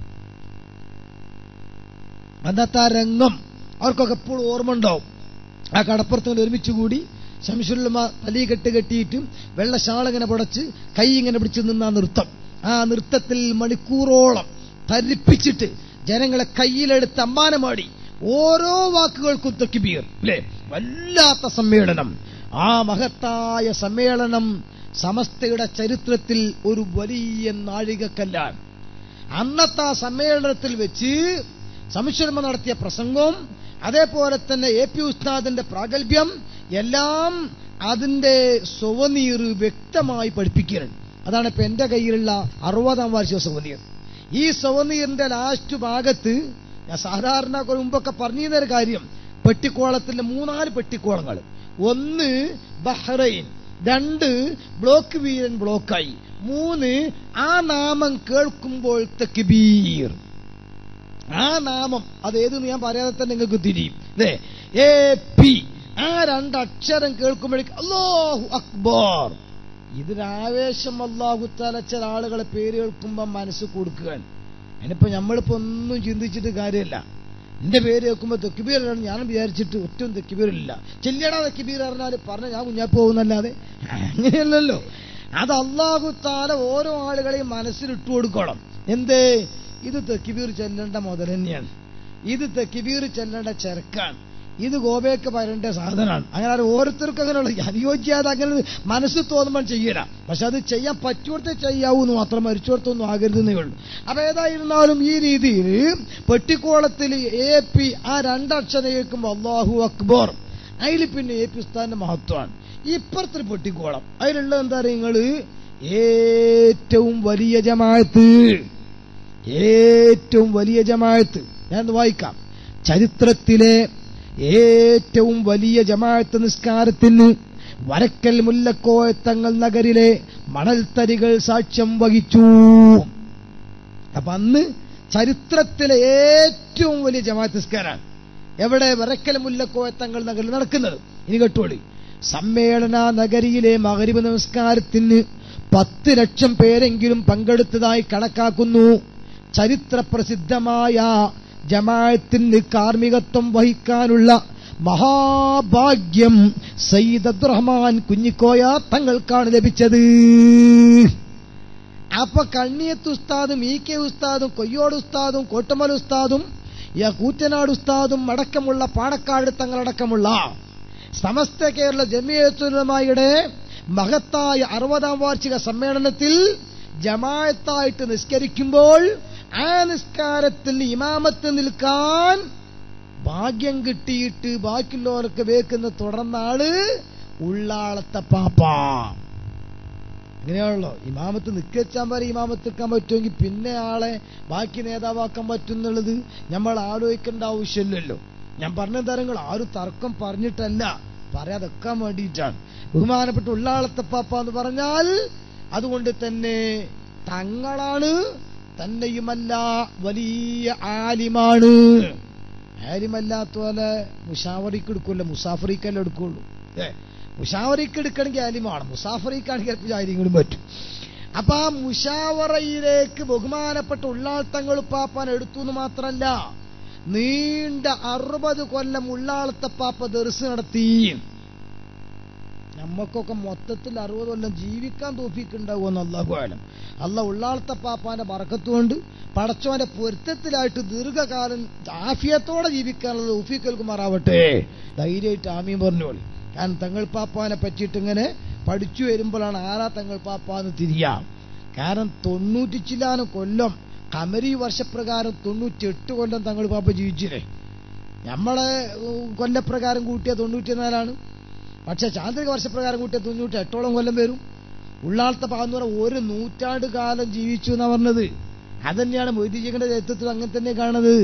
അന്നത്തെ ആ രംഗം അവർക്കൊക്കെ എപ്പോഴും ഓർമ്മ ഉണ്ടാവും ആ കടപ്പുറത്ത് ഇങ്ങനെ ഒരുമിച്ച് കൂടി ശംസുല്ലമ തലി കെട്ട് കെട്ടിയിട്ട് വെള്ള ഷാൾ ഇങ്ങനെ പുടച്ച് കൈ ഇങ്ങനെ പിടിച്ച് നിന്ന ആ നൃത്തം ആ നൃത്തത്തിൽ മണിക്കൂറോളം തരിപ്പിച്ചിട്ട് ജനങ്ങളെ കയ്യിലെടുത്ത് അമ്മാനമാടി ഓരോ വാക്കുകൾക്കും തക്കിബീർ അല്ലേ വല്ലാത്ത സമ്മേളനം ആ മഹത്തായ സമ്മേളനം സമസ്തയുടെ ചരിത്രത്തിൽ ഒരു വലിയ നാഴികക്കല്ലാണ് അന്നത്തെ ആ സമ്മേളനത്തിൽ വെച്ച് സംശർമ്മ നടത്തിയ പ്രസംഗവും അതേപോലെ തന്നെ എ പി ഉസ്താദിന്റെ പ്രാഗൽഭ്യം എല്ലാം അതിന്റെ സുവനീർ വ്യക്തമായി പഠിപ്പിക്കുന്നുണ്ട് അതാണ് ഇപ്പൊ എന്റെ കയ്യിലുള്ള അറുപതാം വാർഷിക സുവനീർ ഈ സുവനീറിന്റെ ലാസ്റ്റ് ഭാഗത്ത് ഞാൻ സാധാരണ മുമ്പൊക്കെ പറഞ്ഞിരുന്ന ഒരു കാര്യം പെട്ടിക്കോളത്തിന്റെ മൂന്നാല് പെട്ടിക്കോളങ്ങൾ ഒന്ന് ബഹ്റൈൻ രണ്ട് ബ്ലോക്ക് വീരൻ ബ്ലോക്കായി മൂന്ന് ആ നാമം കേൾക്കുമ്പോൾ തക്ബീർ ആ നാമം അത് ഏതെന്ന് ഞാൻ പറയാതെ തന്നെ നിങ്ങൾക്ക് തിരിയും അല്ലേ എ പി ആ രണ്ടക്ഷരം കേൾക്കുമ്പോഴേക്കും അല്ലാഹു അക്ബർ ഇതിനാവേശം അള്ളാഹുത്താല ചില ആളുകളെ പേര് കേൾക്കുമ്പോൾ മനസ്സ് കൊടുക്കുകയാണ് അതിനിപ്പോ നമ്മളിപ്പോ ഒന്നും ചിന്തിച്ചിട്ട് കാര്യമില്ല എന്റെ പേര് കേൾക്കുമ്പോൾ തെക്കുബീറാണ് ഞാൻ വിചാരിച്ചിട്ട് ഒറ്റവും തെക്കുബീറില്ല ചെല്ലിയടാ തെക്കുബീർ പറഞ്ഞാൽ പറഞ്ഞ ഞാൻ കുഞ്ഞാപ്പ് പോകുന്നല്ലാതെ അങ്ങനെയല്ലല്ലോ അത് അള്ളാഹുത്താല ഓരോ ആളുകളെയും മനസ്സിലിട്ട് കൊടുക്കണം എന്തേ ഇത് തെക്കുബീർ ചെല്ലേണ്ട മുതൽ തന്നെയാണ് ഇത് തെക്കുബീർ ചെല്ലേണ്ട ചെറുക്കാണ് ഇത് ഗോപയൊക്കെ വരേണ്ട സാധനമാണ് അങ്ങനെ അത് ഓരോരുത്തർക്കും അങ്ങനെയുള്ള അനുയോജ്യാതെ അങ്ങനെ മനസ്സിൽ തോന്നുമ്പോൾ ചെയ്യല പക്ഷെ അത് ചെയ്യാൻ പറ്റുകൊടുത്തേ ചെയ്യാവൂന്ന് മാത്രം മരിച്ചോടത്തൊന്നും ആകരുതെന്നേ ഉള്ളൂ അപ്പൊ ഏതായിരുന്നാലും ഈ രീതിയിൽ പെട്ടിക്കോളത്തിൽ എ പി ആ രണ്ടക്ഷരം കേൾക്കുമ്പോൾ അള്ളാഹു അക്ബർ അതിൽ പിന്നെ എ പി ഉസ്താന്റെ മഹത്വമാണ് ഇപ്പുറത്തെ പെട്ടിക്കോളം അതിലുള്ള എന്താ പറയുക നിങ്ങള് ഏറ്റവും വലിയ ജമാഅത്ത് ഏറ്റവും വലിയ ജമാഅത്ത് ഞാൻ വായിക്കാം ചരിത്രത്തിലെ ഏറ്റവും വലിയ ജമാഅത്ത് നിസ്കാരത്തിന് വരക്കൽ മുല്ലക്കോയത്തങ്ങൾ നഗരിലെ മണൽത്തരികൾ സാക്ഷ്യം വഹിച്ചു അപ്പൊ അന്ന് ചരിത്രത്തിലെ ഏറ്റവും വലിയ ജമാഅത്ത് നിസ്കാരാണ് എവിടെ വരക്കൽ മുല്ലക്കോയത്തങ്ങൾ നഗരിൽ നടക്കുന്നത് ഇനി കേട്ടോളി സമ്മേളന നഗരിയിലെ മകരിവ് നമസ്കാരത്തിന് പത്ത് ലക്ഷം പേരെങ്കിലും പങ്കെടുത്തതായി കണക്കാക്കുന്നു ചരിത്ര പ്രസിദ്ധമായ ജമാഅത്തിന് കാർമ്മികത്വം വഹിക്കാനുള്ള മഹാഭാഗ്യം സയ്യിദ് അബ്ദുറഹ്മാൻ കുഞ്ഞിക്കോയ തങ്ങൾക്കാണ് ലഭിച്ചത് അപ്പൊ കണ്ണിയത്ത് ഉസ്താദും ഇ കെ ഉസ്താദും കൊയ്യോട് ഉസ്താദും കോട്ടമൽ ഉസ്താദും യ കൂറ്റനാട് ഉസ്താദും അടക്കമുള്ള പാണക്കാട് തങ്ങളടക്കമുള്ള സമസ്ത കേരള ജമിയത്തുലമായുടെ മഹത്തായ അറുപതാം വാർഷിക സമ്മേളനത്തിൽ ജമായത്തായിട്ട് നിസ്കരിക്കുമ്പോൾ ആ നിസ്കാരത്തിൽ ഇമാമത്ത് നിൽക്കാൻ ഭാഗ്യം കിട്ടിയിട്ട് ബാക്കിയുള്ളവർക്ക് വേക്കുന്ന തുടർന്നാള് ഉള്ളാളത്തെ പാപ്പ അങ്ങനെയാണല്ലോ ഇമാമത്ത് നിൽക്കാൻ വരെ ഇമാമത്ത് നിൽക്കാൻ പറ്റുമെങ്കിൽ പിന്നെ ആളെ ബാക്കി നേതാവാക്കാൻ പറ്റും എന്നുള്ളത് നമ്മൾ ആലോചിക്കേണ്ട ആവശ്യമില്ലല്ലോ ഞാൻ പറഞ്ഞ തരങ്ങൾ ആരും തർക്കം പറഞ്ഞിട്ടല്ല പറയാതെക്കാൻ വേണ്ടിയിട്ടാണ് ബഹുമാനപ്പെട്ട ഉള്ളാളത്തെ പാപ്പ എന്ന് പറഞ്ഞാൽ അതുകൊണ്ട് തന്നെ തങ്ങളാണ് തന്നെയുമല്ല വലിയ ആലിമാണ് ആലിമല്ലാത്ത പോലെ മുഷാവറിക്ക് എടുക്കുമല്ലോ മുസാഫറിക്കല്ലേ എടുക്കുള്ളൂ ഏ മുഷാവറിക്ക് എടുക്കണമെങ്കിൽ ആലിമാണ് മുസാഫറിക്കാണെങ്കിൽ ചിലപ്പോൾ കാര്യങ്ങളും പറ്റും അപ്പൊ ആ മുഷാവറയിലേക്ക് ബഹുമാനപ്പെട്ട ഉള്ളാൾത്തങ്ങൾ പാപ്പാൻ എടുത്തു എന്ന് മാത്രമല്ല നീണ്ട അറുപത് കൊല്ലം ഉള്ളാളത്തെ പാപ്പ ദർസ് നടത്തി നമ്മക്കൊക്കെ മൊത്തത്തിൽ അറുപത് കൊല്ലം ജീവിക്കാൻ തോപ്പിക്കുണ്ടാവുമെന്ന് അള്ളാഹു ആലം അല്ല ഉള്ളാളത്തെ പാപ്പാന്റെ പറക്കത്തുകൊണ്ട് പടച്ചോന്റെ പൊരുത്തത്തിലായിട്ട് ദീർഘകാലം ആഫിയത്തോടെ ജീവിക്കാനുള്ള ഉഫീക്കൽക്കുമാറാവട്ടെ ധൈര്യമായിട്ട് ആമീൻ പറഞ്ഞോളി കാരണം തങ്ങൾ പാപ്പാനെ പറ്റിയിട്ട് ഇങ്ങനെ പഠിച്ചു വരുമ്പോഴാണ് ആരാ തങ്ങൾ പാപ്പാന്ന് തിരിയാം കാരണം തൊണ്ണൂറ്റി ചില്ലാനും കൊല്ലം കമരി വർഷപ്രകാരം തൊണ്ണൂറ്റിയെട്ട് കൊല്ലം തങ്ങൾ പാപ്പ ജീവിച്ചില്ലേ നമ്മളെ ഉം, കൊല്ലപ്രകാരം കൂട്ടിയ തൊണ്ണൂറ്റിനാലാണ് പക്ഷെ ചാന്ദ്രിക വർഷപ്രകാരം കൂട്ടിയ തൊണ്ണൂറ്റി എട്ടോളം കൊല്ലം വരും ഉള്ളാളത്തെ പാന്ന് പറഞ്ഞ ഒരു നൂറ്റാണ്ട് കാലം ജീവിച്ചു എന്നാ പറഞ്ഞത് അതന്നെയാണ് മൊയ്തീജിയുടെ ചരിത്രത്തിൽ അങ്ങനെ തന്നെ കാണുന്നത്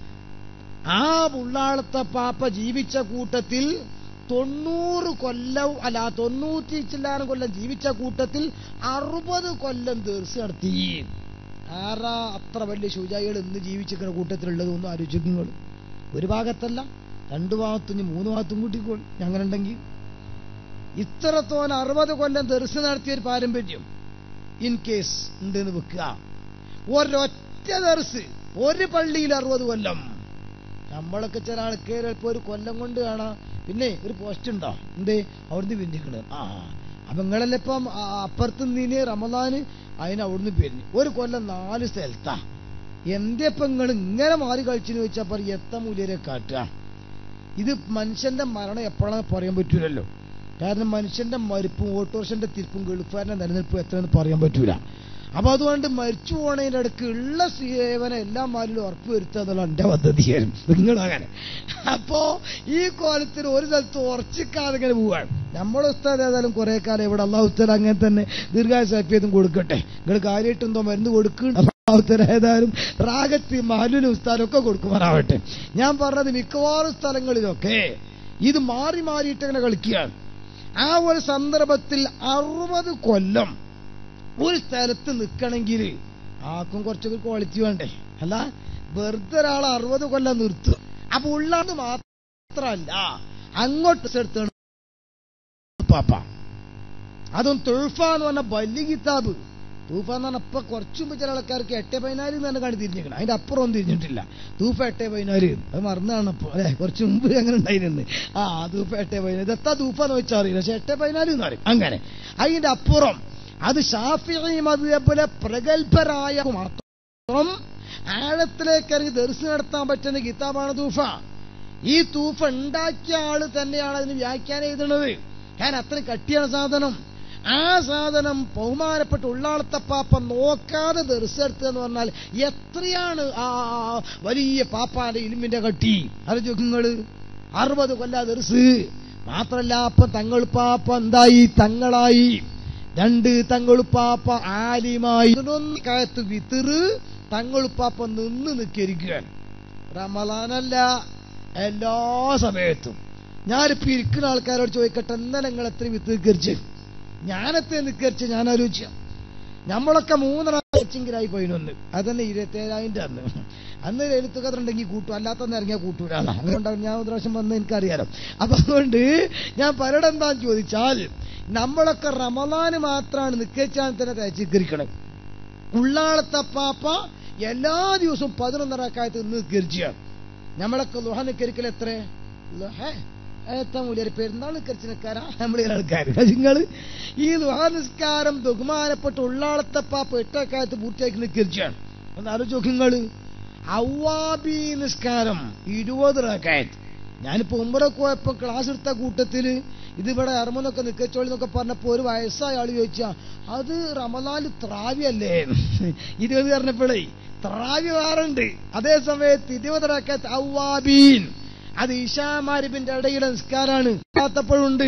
ആ ഉള്ളാളത്തെ പാപ്പ ജീവിച്ച കൂട്ടത്തിൽ തൊണ്ണൂറ് കൊല്ലം അല്ല തൊണ്ണൂറ്റി ചില്ലാനും കൊല്ലം ജീവിച്ച കൂട്ടത്തിൽ അറുപത് കൊല്ലം തീർച്ച നടത്തി ആരാ അത്ര വലിയ ശുചായികൾ ഇന്ന് ജീവിച്ചിരിക്കുന്ന കൂട്ടത്തിലുള്ളത് ഒന്ന് ആലോചിക്കുക ഒരു ഭാഗത്തല്ല രണ്ടു ഭാഗത്തും ഇനി മൂന്ന് ഭാഗത്തും കൂട്ടിക്കോൾ അങ്ങനെ ഉണ്ടെങ്കിൽ ഇത്രത്തോളം അറുപത് കൊല്ലം തെറിസ് നടത്തിയ ഒരു പാരമ്പര്യം ഇൻ കേസ് ഉണ്ടെന്ന് വെക്കുക ഒരൊറ്റ തെറിസ് ഒരു പള്ളിയിൽ അറുപത് കൊല്ലം നമ്മളൊക്കെ ചില ആൾക്കാർ ഇപ്പൊ ഒരു കൊല്ലം കൊണ്ട് കാണാം പിന്നെ ഒരു പോസ്റ്റ് ഉണ്ടോ എന്തേ അവിടുന്ന് പിന്നിക്കണ് ആ അപ്പൊ നിങ്ങളല്ലേ ഇപ്പം ആ, അപ്പുറത്ത് നീന് റമദാന് അതിന് അവിടുന്ന് പിരിഞ്ഞു ഒരു കൊല്ലം നാല് സ്ഥലത്താ എന്തേ ഇപ്പൊ നിങ്ങൾ ഇങ്ങനെ മാറി കഴിച്ചെന്ന് ചോദിച്ചാൽ പറയും എത്ത മൂല്യരെ കാട്ടുക ഇത് മനുഷ്യന്റെ മരണം എപ്പോഴാണെന്ന് പറയാൻ പറ്റൂലല്ലോ കാരണം മനുഷ്യന്റെ മരിപ്പും ഓട്ടോറിക്ഷന്റെ തിരിപ്പും ഗൾഫുകാരന്റെ നിലനിൽപ്പും എത്രയെന്ന് പറയാൻ പറ്റൂല അപ്പൊ അതുകൊണ്ട് മരിച്ചു പോണതിന്റെ ഇടയ്ക്ക് ഉള്ള സേവനം എല്ലാ മാലിലും ഉറപ്പ് വരുത്തുക എന്നുള്ള എന്റെ പദ്ധതിയായിരുന്നു നിങ്ങളങ്ങനെ അപ്പോ ഈ കോലത്തിൽ ഒരു സ്ഥലത്ത് ഉറച്ചിക്കാതെ ഇങ്ങനെ പോവാണ് നമ്മുടെ ഉസ്താദ് ഏതായാലും കുറെ കാലം ഇവിടെ അള്ളാഹു ഉസ്താദ് അങ്ങനെ തന്നെ ദീർഘായുസാഫിയതും കൊടുക്കട്ടെ നിങ്ങൾ കാര്യമായിട്ടെന്തോ മരുന്ന് കൊടുക്കുന്നുണ്ട് അള്ളാഹുത്തല ഏതായാലും റാഗത്തി മഹലുൽ ഉസ്താദൊക്കെ കൊടുക്കുമാറാവട്ടെ ഞാൻ പറഞ്ഞത് മിക്കവാറും സ്ഥലങ്ങളിലൊക്കെ ഇത് മാറി മാറിയിട്ട് ഇങ്ങനെ കളിക്കുകയാണ് ആ ഒരു സന്ദർഭത്തിൽ അറുപത് കൊല്ലം ഒരു സ്ഥലത്ത് നിൽക്കണമെങ്കിൽ ആർക്കും കുറച്ചൊക്കെ ക്വാളിറ്റി വേണ്ടേ അല്ല വെറുതെ ഒരാൾ അറുപത് കൊല്ലം നിർത്തും അപ്പൊ ഉള്ളത് മാത്രല്ല അങ്ങോട്ട് എടുത്താണ് പാപ്പ അതും തുൾഫ എന്ന് പറഞ്ഞ വലിയ കിതാബ് തൂഫ എന്ന് പറഞ്ഞ ഇപ്പൊ കുറച്ചു മുമ്പ് ചില ആൾക്കാർക്ക് എട്ട് പതിനാല് എന്ന് തന്നെ കാണി തിരിഞ്ഞിരിക്കണം അതിന്റെ അപ്പുറം ഒന്നും തിരിഞ്ഞിട്ടില്ല തൂഫ എട്ട് പതിനാല് അത് മറന്നാണ് ഇപ്പൊ അല്ലെ കുറച്ച് മുമ്പ് അങ്ങനെ ഉണ്ടായിരുന്നു ആ തൂഫ എട്ട് പതിനാല് ഇതെത്താ തൂഫ എന്ന് വെച്ചാൽ അറിയില്ല പക്ഷെ എട്ട് പതിനാല് എന്ന് പറയും അങ്ങനെ അതിന്റെ അപ്പുറം അത് ഷാഫി മതപോലെ പ്രഗത്ഭരായ മാത്രം ആഴത്തിലേക്ക് ഇറങ്ങി ദർശനം നടത്താൻ പറ്റുന്ന കിതാബാണ് തൂഫ ഈ തൂഫ ഉണ്ടാക്കിയ ആള് തന്നെയാണ് അതിന് വ്യാഖ്യാനം എഴുതുന്നത് ഞാൻ അത്ര കട്ടിയാണ് സാധനം ആ സാധനം ബഹുമാനപ്പെട്ട ഉള്ളാളത്തപ്പാപ്പ നോക്കാതെ ദർശെടുത്തുക എന്ന് പറഞ്ഞാൽ എത്രയാണ് ആ വലിയ പാപ്പാന്റെ ഇലിമിന്റെ കട്ടി അറിഞ്ഞുങ്ങള് അറുപത് കൊല്ലാ ദർസ് മാത്രല്ല അപ്പൊ തങ്ങൾ പാപ്പ എന്തായി തങ്ങളായി രണ്ട് തങ്ങളുപ്പാപ്പ ആലിമായി ഇതിനൊന്നും കാലത്ത് വിത്തിറ് തങ്ങളുപ്പാപ്പ നിന്ന് നിൽക്കരിക്കുകയാണ് റമലാനല്ല എല്ലാ സമയത്തും ഞാനിപ്പോ ഇരിക്കുന്ന ആൾക്കാരോട് ചോദിക്കട്ടെ ഇന്നലെ നിങ്ങൾ എത്ര വിത്ത് നിൽക്കരിച്ച് ഞാനെത്ര നിൽക്കരിച്ച് ഞാൻ ആലോചിച്ച നമ്മളൊക്കെ മൂന്നെണ്ണെങ്കിലായി പോയിനൊന്ന് അതന്നെ ഇരുപത്തേഴായിരം അന്ന് അന്ന് എഴുത്തുകഥ ഉണ്ടെങ്കിൽ കൂട്ടും അല്ലാത്തന്ന് ഇറങ്ങിയാൽ കൂട്ടൂല അതുകൊണ്ടാണ് ഞാൻ ഒരു പ്രാവശ്യം വന്ന് എനിക്കറിയാലോ അപ്പൊ അതുകൊണ്ട് ഞാൻ പലരെന്താന്ന് ചോദിച്ചാൽ നമ്മളൊക്കെ റമലാന് മാത്രമാണ് നിൽക്കാൻ തന്നെ തയ്ച്ചിരിക്കണം ഉള്ളാളത്തപ്പാപ്പ എല്ലാ ദിവസവും പതിനൊന്നരക്കാലത്ത് നിന്ന് നിൽക്കരിച്ചാണ് നമ്മളൊക്കെ ലുഹ നിക്കരിക്കൽ എത്ര ലുഹ എത്ര മൂല്യർ പെരുന്നാൾ നിക്കരിച്ച് നിൽക്കാരാ നമ്മളെ ആൾക്കാർ നിങ്ങൾ ഈ ലുഹ നിസ്കാരം ബഹുമാനപ്പെട്ട ഉള്ളാളത്തപ്പാപ്പ എട്ടക്കാലത്ത് പൂർത്തിയാക്കി നിക്കരിച്ചാണ് ഒന്ന് ആലോചിച്ച് നിങ്ങൾ അവ്വാബി നിസ്കാരം ഇരുപത് റക്കായത്ത് ഞാനിപ്പോ ഉമ്മറൊക്കെ പോയപ്പോ ക്ലാസ് എടുത്ത കൂട്ടത്തില് ഇതിവിടെ അറമനൊക്കെ നിക്കച്ചോളി എന്നൊക്കെ പറഞ്ഞപ്പോ ഒരു വയസ്സായ ആള് ചോദിച്ചാ അത് റമലാല് ത്രാവിയല്ലേ ഇരുപത് പറഞ്ഞപ്പോഴേ ത്രാവി വേറുണ്ട് അതേ സമയത്ത് ഇരുപതരക്ക അവ്വാബീൻ അത് ഇഷാമാരിബിന്റെ ഇടയിലെ നിസ്കാരാണ് കാത്തപ്പോഴുണ്ട്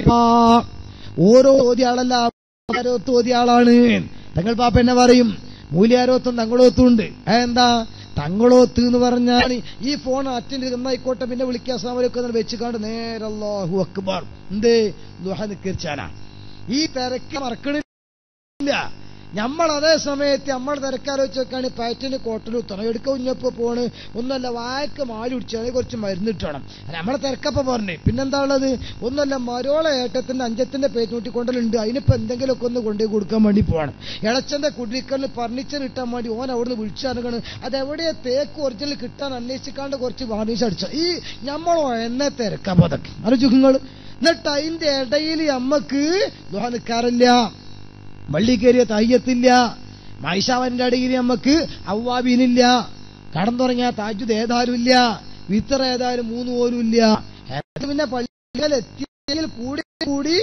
ഓരോ ഓതിയാളല്ല ആരോത്ത് ഓതിയാളാണ് തങ്ങൾ പാപ്പ എന്നെ പറയും മൂല്യാരോത്തും തങ്ങളോത്തും ഉണ്ട് എന്താ തങ്ങളോത്ത് എന്ന് പറഞ്ഞാൽ ഈ ഫോൺ അറ്റൻഡ് നന്നായിക്കോട്ടെ പിന്നെ വിളിക്കാൻ സമയമൊക്കെ വെച്ച് കണ്ട് നേരെ അല്ലാഹു അക്ബർ എന്തേ ദുഹ നിക്കരിച്ചാനാ ഈ തിരക്ക് മറക്കണില്ല നമ്മൾ അതേ സമയത്ത് നമ്മൾ തിരക്കാലോചിച്ച് വെക്കാണ് പാറ്റിന് കോട്ടലും തുണയെടുക്ക ഉഞ്ഞപ്പോ പോണ് ഒന്നല്ല വായക്ക് മാലി കുടിച്ചാൽ കുറച്ച് മരുന്നിട്ടണം നമ്മളെ തിരക്കപ്പ പറഞ്ഞേ പിന്നെന്താ ഉള്ളത് ഒന്നല്ല മരോളെ ഏട്ടത്തിന്റെ അഞ്ചത്തിന്റെ പേറ്റുകൂട്ടി കൊണ്ടലുണ്ട് അതിനിപ്പോ എന്തെങ്കിലുമൊക്കെ ഒന്ന് കൊണ്ടുപോയി കൊടുക്കാൻ വേണ്ടി പോകണം ഇളച്ചന്റെ കുടിക്കലിന് ഫർണിച്ചർ കിട്ടാൻ വേണ്ടി ഓൻ അവിടുന്ന് വിളിച്ചിറങ്ങണ് അതെവിടെയാ തേക്ക് ഒറിജിനൽ കിട്ടാൻ അന്വേഷിക്കാണ്ട് കുറച്ച് വാർണിഷ് അടിച്ച ഈ നമ്മളോ എന്നെ തിരക്കപ്പോ അതൊക്കെ ആലോചിക്കുങ്ങൾ എന്നിട്ട് അതിന്റെ ഇടയിൽ അമ്മക്ക് ദുഹ നിൽക്കാറില്ല വള്ളി കയറിയ തയ്യത്തില്ല മൈഷാവന്റെ അടിയിൽ നമുക്ക് അവ്വാബീനില്ല കടം തുടങ്ങിയ താജുദ് ഏതായാലും ഇല്ല വിത്തറ ഏതായാലും മൂന്ന് പോലും ഇല്ല പിന്നെ പള്ളിയിലെത്തിയെങ്കിൽ കൂടി കൂടി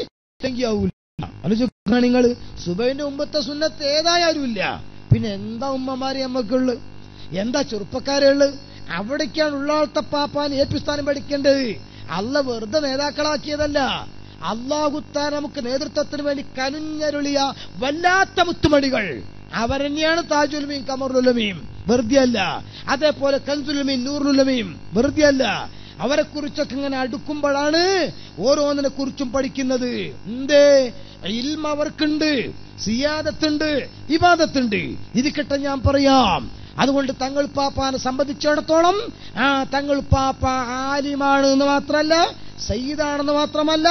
ആലോചിക്കുക നിങ്ങൾ സുബൈന്റെ മുമ്പത്തെ സുന്നത്ത് ഏതായാലും ഇല്ല പിന്നെ എന്താ ഉമ്മമാരെ നമ്മക്കുള്ളു എന്താ ചെറുപ്പക്കാരുള്ളു അവിടേക്കാണ് ഉള്ളാളത്തെ പാപ്പാൻ ഏപ്പിസ്ഥാനം പഠിക്കേണ്ടത് അല്ല വെറുതെ നേതാക്കളാക്കിയതല്ല അള്ളാഹുത്താൻ നമുക്ക് നേതൃത്വത്തിന് വേണ്ടി കനുഞ്ഞരുളിയ വല്ലാത്ത മുത്തുമണികൾ അവരെന്നെയാണ് താജുൽമീം കമറുലുലമീം വെറുതെ അല്ല അതേപോലെ കൻസുലുമീം നൂറുലുലമീം വെറുതെ അല്ല അവരെ കുറിച്ചൊക്കെ ഇങ്ങനെ അടുക്കുമ്പോഴാണ് ഓരോന്നിനെ കുറിച്ചും പഠിക്കുന്നത് എന്തേ ഇൽമ അവർക്കുണ്ട് സിയാദത്തുണ്ട് ഇബാദത്തുണ്ട് ഇരിക്കട്ടെ ഞാൻ പറയാം അതുകൊണ്ട് തങ്ങൾ പാപ്പാനെ സംബന്ധിച്ചിടത്തോളം ആ തങ്ങൾ പാപ്പ ആലിമാണ് എന്ന് മാത്രമല്ല സയ്യിദാണെന്ന് മാത്രമല്ല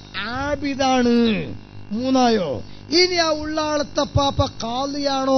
ആബിദാണ് മൂന്നായോ ഇനി ആ ഉള്ളാളത്തെ പാപ്പ കാളിയാണോ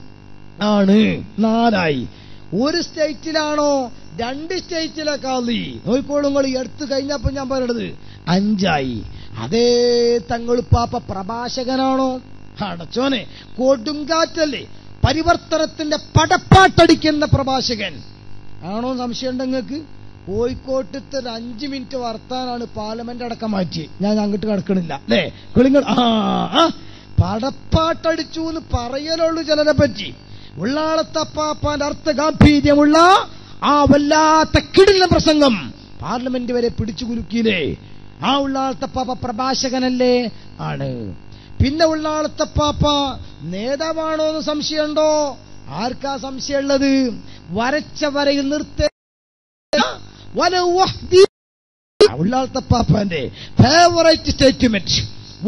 ആണ് നാലായി ഒരു സ്റ്റേറ്റിലാണോ രണ്ട് സ്റ്റേറ്റിലെ കാളി നോയിക്കോളും നിങ്ങൾ എടുത്തു കഴിഞ്ഞപ്പോ ഞാൻ പറയണത് അഞ്ചായി അതേ തങ്ങൾ പാപ്പ പ്രഭാഷകനാണോ അടച്ചോനെ കൊടുങ്കാറ്റല്ലേ പരിവർത്തനത്തിന്റെ പടപ്പാട്ടടിക്കുന്ന പ്രഭാഷകൻ ആണോ സംശയം നിങ്ങൾക്ക് കോഴിക്കോട്ടത്തെ ഒരു അഞ്ചു മിനിറ്റ് വർത്താനാണ് പാർലമെന്റ് അടക്കം മാറ്റി ഞാൻ അങ്ങോട്ട് കിടക്കണില്ല അല്ലേ കിളിങ്ങൾ ആ പടപ്പാട്ടടിച്ചു എന്ന് പറയലുള്ളൂ ചിലരെ പറ്റി ഉള്ളാളത്തപ്പാപ്പാന്റെ അർത്ഥ ഗാംഭീര്യമുള്ള ആ വല്ലാത്ത കിടില പ്രസംഗം പാർലമെന്റ് വരെ പിടിച്ചു കുലുക്കിയില്ലേ ആ ഉള്ളാളത്തപ്പാപ്പ പ്രഭാഷകനല്ലേ ആണ് പിന്നെ ഉള്ളാളത്തപ്പാപ്പ നേതാവാണോ എന്ന് സംശയമുണ്ടോ ആർക്കാ സംശയമുള്ളത് വരച്ച വരയിൽ നിർത്തേ ഉള്ളാളത്തപ്പാപ്പന്റെ ഫേവറേറ്റ് സ്റ്റേറ്റ്മെന്റ്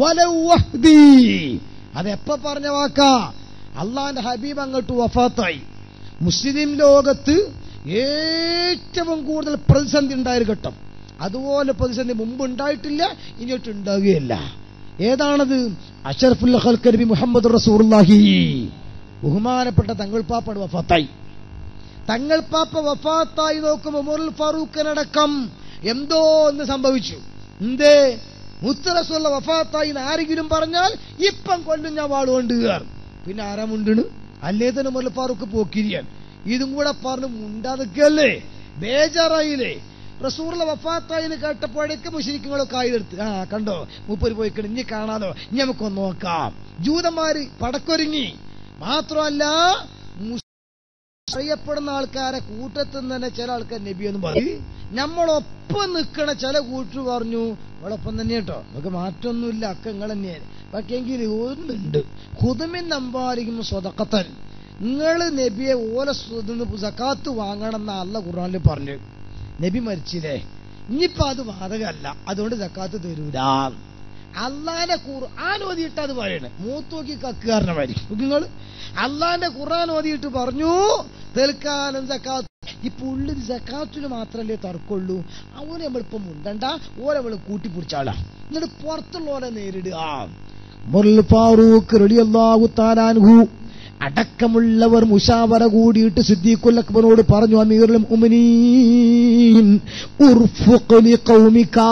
അതെപ്പ പറഞ്ഞ വാക്കാ അള്ളാന്റെ ഹബീബ് അങ്ങോട്ട് വഫാത്തായി മുസ്ലിം ലോകത്ത് ഏറ്റവും കൂടുതൽ പ്രതിസന്ധി ഉണ്ടായൊരു ഘട്ടം അതുപോലെ പ്രതിസന്ധി മുമ്പ് ഉണ്ടായിട്ടില്ല ഇനിയോട്ട് ഉണ്ടാകുകയില്ല ഏതാണത് അഷറഫുൽ ഖൽക്കരബി മുഹമ്മദ് റസൂർലാഹി ബഹുമാനപ്പെട്ട തങ്ങൾ പാപ്പയുടെ വഫാത്തായി തങ്ങൾ പാപ്പ വഫാത്തായി നോക്കുമ്പോൾ ഉമറുൽ ഫാറൂഖിനടക്കം എന്തോ ഒന്ന് സംഭവിച്ചു എന്തേ മുത്തറസുള്ള വഫാത്തായി എന്ന് ആരെങ്കിലും പറഞ്ഞാൽ ഇപ്പം കൊല്ലും ഞാൻ വാളുകൊണ്ട് കയറും പിന്നെ ആരാ മുണ്ടണ് അല്ലേ തന്നെ ഉമറുൽ ഫാറൂഖ് പോക്കിരിയാൻ ഇതും കൂടെ പറഞ്ഞ് മുണ്ടാതൊക്കെയല്ലേ ബേജാറായില്ലേ റസൂറിലെ വഫാത്തായിന്ന് കേട്ടപ്പോഴേക്ക് മുഷരിക്കങ്ങളൊക്കെ ആയിതെടുത്ത് ആ കണ്ടോ മൂപ്പര് പോയിക്കണ് ഇനി കാണാലോ ഇനി നമുക്കൊന്ന് നോക്കാം ജൂതന്മാര് പടക്കൊരുങ്ങി മാത്രമല്ല മുസ് അറിയപ്പെടുന്ന ആൾക്കാരെ കൂട്ടത്തിൽ നിന്ന് തന്നെ ചില ആൾക്കാർ നബി എന്ന് പറഞ്ഞു നമ്മളൊപ്പം നിൽക്കണ ചില കൂട്ടർ പറഞ്ഞു അവളൊപ്പം തന്നെ കേട്ടോ നമുക്ക് മാറ്റമൊന്നുമില്ല അക്ക നിങ്ങൾ തന്നെയാണ് പക്ഷെങ്കിൽ ഒന്നുണ്ട് ഹുദമിൻ നമ്പാരിക്കും സ്വതക്കത്തൻ നിങ്ങൾ നബിയെ ഓല സക്കാത്ത് വാങ്ങണം എന്ന അല്ല ഖുർആനിൽ പറഞ്ഞു നബി മരിച്ചില്ലേ ഇനിയിപ്പോ അത് വാതകമല്ല അതുകൊണ്ട് സക്കാത്ത് തരൂല അള്ളാന്റെ ഖുർആൻ ഓതിയിട്ട് അത് പറയണേ മൂത്തോക്കി കക്കുകാരനമാരി നിങ്ങൾ അള്ളാന്റെ ഖുർആൻ ഓതിയിട്ട് പറഞ്ഞു തൽക്കാലം സക്കാത്ത് ഇപ്പൊ ഉള്ളിൽ സക്കാത്തിന് മാത്രല്ലേ തർക്കമുള്ളൂ അവനെ നമ്മളിപ്പോ മുണ്ടണ്ട ഓരെ നമ്മൾ കൂട്ടിപ്പിടിച്ചാളാ എന്നിട്ട് പുറത്തുള്ള ഓരെ നേരിടുക മുറൽ ഫാറൂഖ് റളിയല്ലാഹു താലാൻഹു അടക്കമുള്ളവർ മുഷാവറ കൂടിയിട്ട് സിദ്ദീഖുൽ അക്ബറിനോട് പറഞ്ഞു അമീറുൽ മുഅ്മിനീൻ ഉർഫുഖ് ലിഖൗമികാ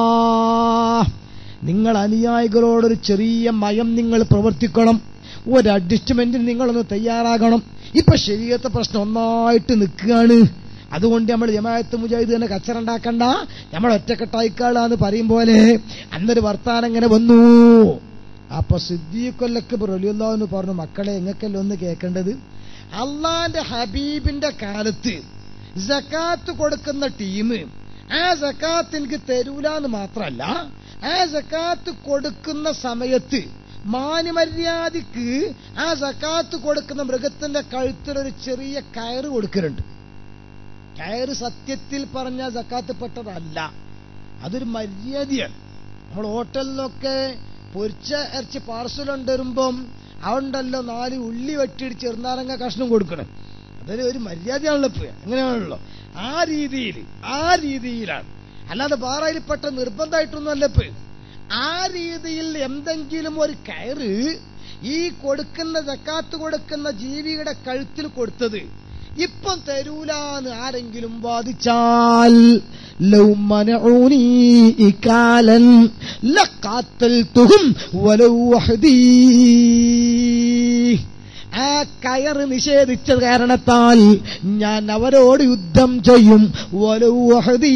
നിങ്ങൾ അനുയായികളോടൊരു ചെറിയ മയം നിങ്ങൾ പ്രവർത്തിക്കണം ഒരു അഡ്ജസ്റ്റ്മെന്റിന് നിങ്ങളൊന്ന് തയ്യാറാകണം ഇപ്പൊ ശരീരത്തെ പ്രശ്നം ഒന്നായിട്ട് നിൽക്കുകയാണ് അതുകൊണ്ട് നമ്മൾ ജമാഅത്ത് മുജാഹിദ് തന്നെ കച്ചറുണ്ടാക്കണ്ട നമ്മൾ ഒറ്റക്കെട്ടായിക്കാളാന്ന് പറയും പോലെ അന്നൊരു വർത്താനം ഇങ്ങനെ വന്നു അപ്പൊ സിദ്ദീഖൊല്ലക്ക് റലിയുള്ളവെന്ന് പറഞ്ഞു മക്കളെ എങ്ങക്കല്ല ഒന്ന് കേൾക്കേണ്ടത് അള്ളാന്റെ ഹബീബിന്റെ കാലത്ത് സക്കാത്ത് കൊടുക്കുന്ന ടീം ആ സക്കാത്ത് എനിക്ക് തരൂല എന്ന് മാത്രമല്ല ആ സക്കാത്ത് കൊടുക്കുന്ന സമയത്ത് മാന്യമര്യാദക്ക് ആ സക്കാത്ത് കൊടുക്കുന്ന മൃഗത്തിന്റെ കഴുത്തിലൊരു ചെറിയ കയറ് കൊടുക്കലുണ്ട് കയറ് സത്യത്തിൽ പറഞ്ഞ സക്കാത്ത് പെട്ടതല്ല അതൊരു മര്യാദയാണ് നമ്മൾ ഹോട്ടലിലൊക്കെ പൊരിച്ച ഇറച്ചി പാർസൽ കൊണ്ടുവരുമ്പം അതുണ്ടല്ലോ നാല് ഉള്ളി വെട്ടിയിട്ട് ചെറുനാരങ്ങ കഷ്ണം കൊടുക്കണം അതൊരു ഒരു മര്യാദയാണല്ലോ ഇപ്പൊ അങ്ങനെയാണല്ലോ ആ രീതിയിൽ ആ രീതിയിലാണ് അല്ലാതെ ബാറയിൽപ്പെട്ട നിർബന്ധമായിട്ടൊന്നുമല്ല ഇപ്പൊ ആ രീതിയിൽ എന്തെങ്കിലും ഒരു കയറ് ഈ കൊടുക്കുന്ന ജക്കാത്ത് കൊടുക്കുന്ന ജീവിയുടെ കഴുത്തിൽ കൊടുത്തത് ഇപ്പം തരൂലാന്ന് ആരെങ്കിലും വാദിച്ചാൽ ലൗ മനഊനി ഇക്കാലൻ ലഖാത്തൽതുഹും വലൗ വഹദീ ആ കയറ് നിഷേധിച്ച കാരണത്താൽ ഞാൻ അവരോട് യുദ്ധം ചെയ്യും വലൗ വഹദീ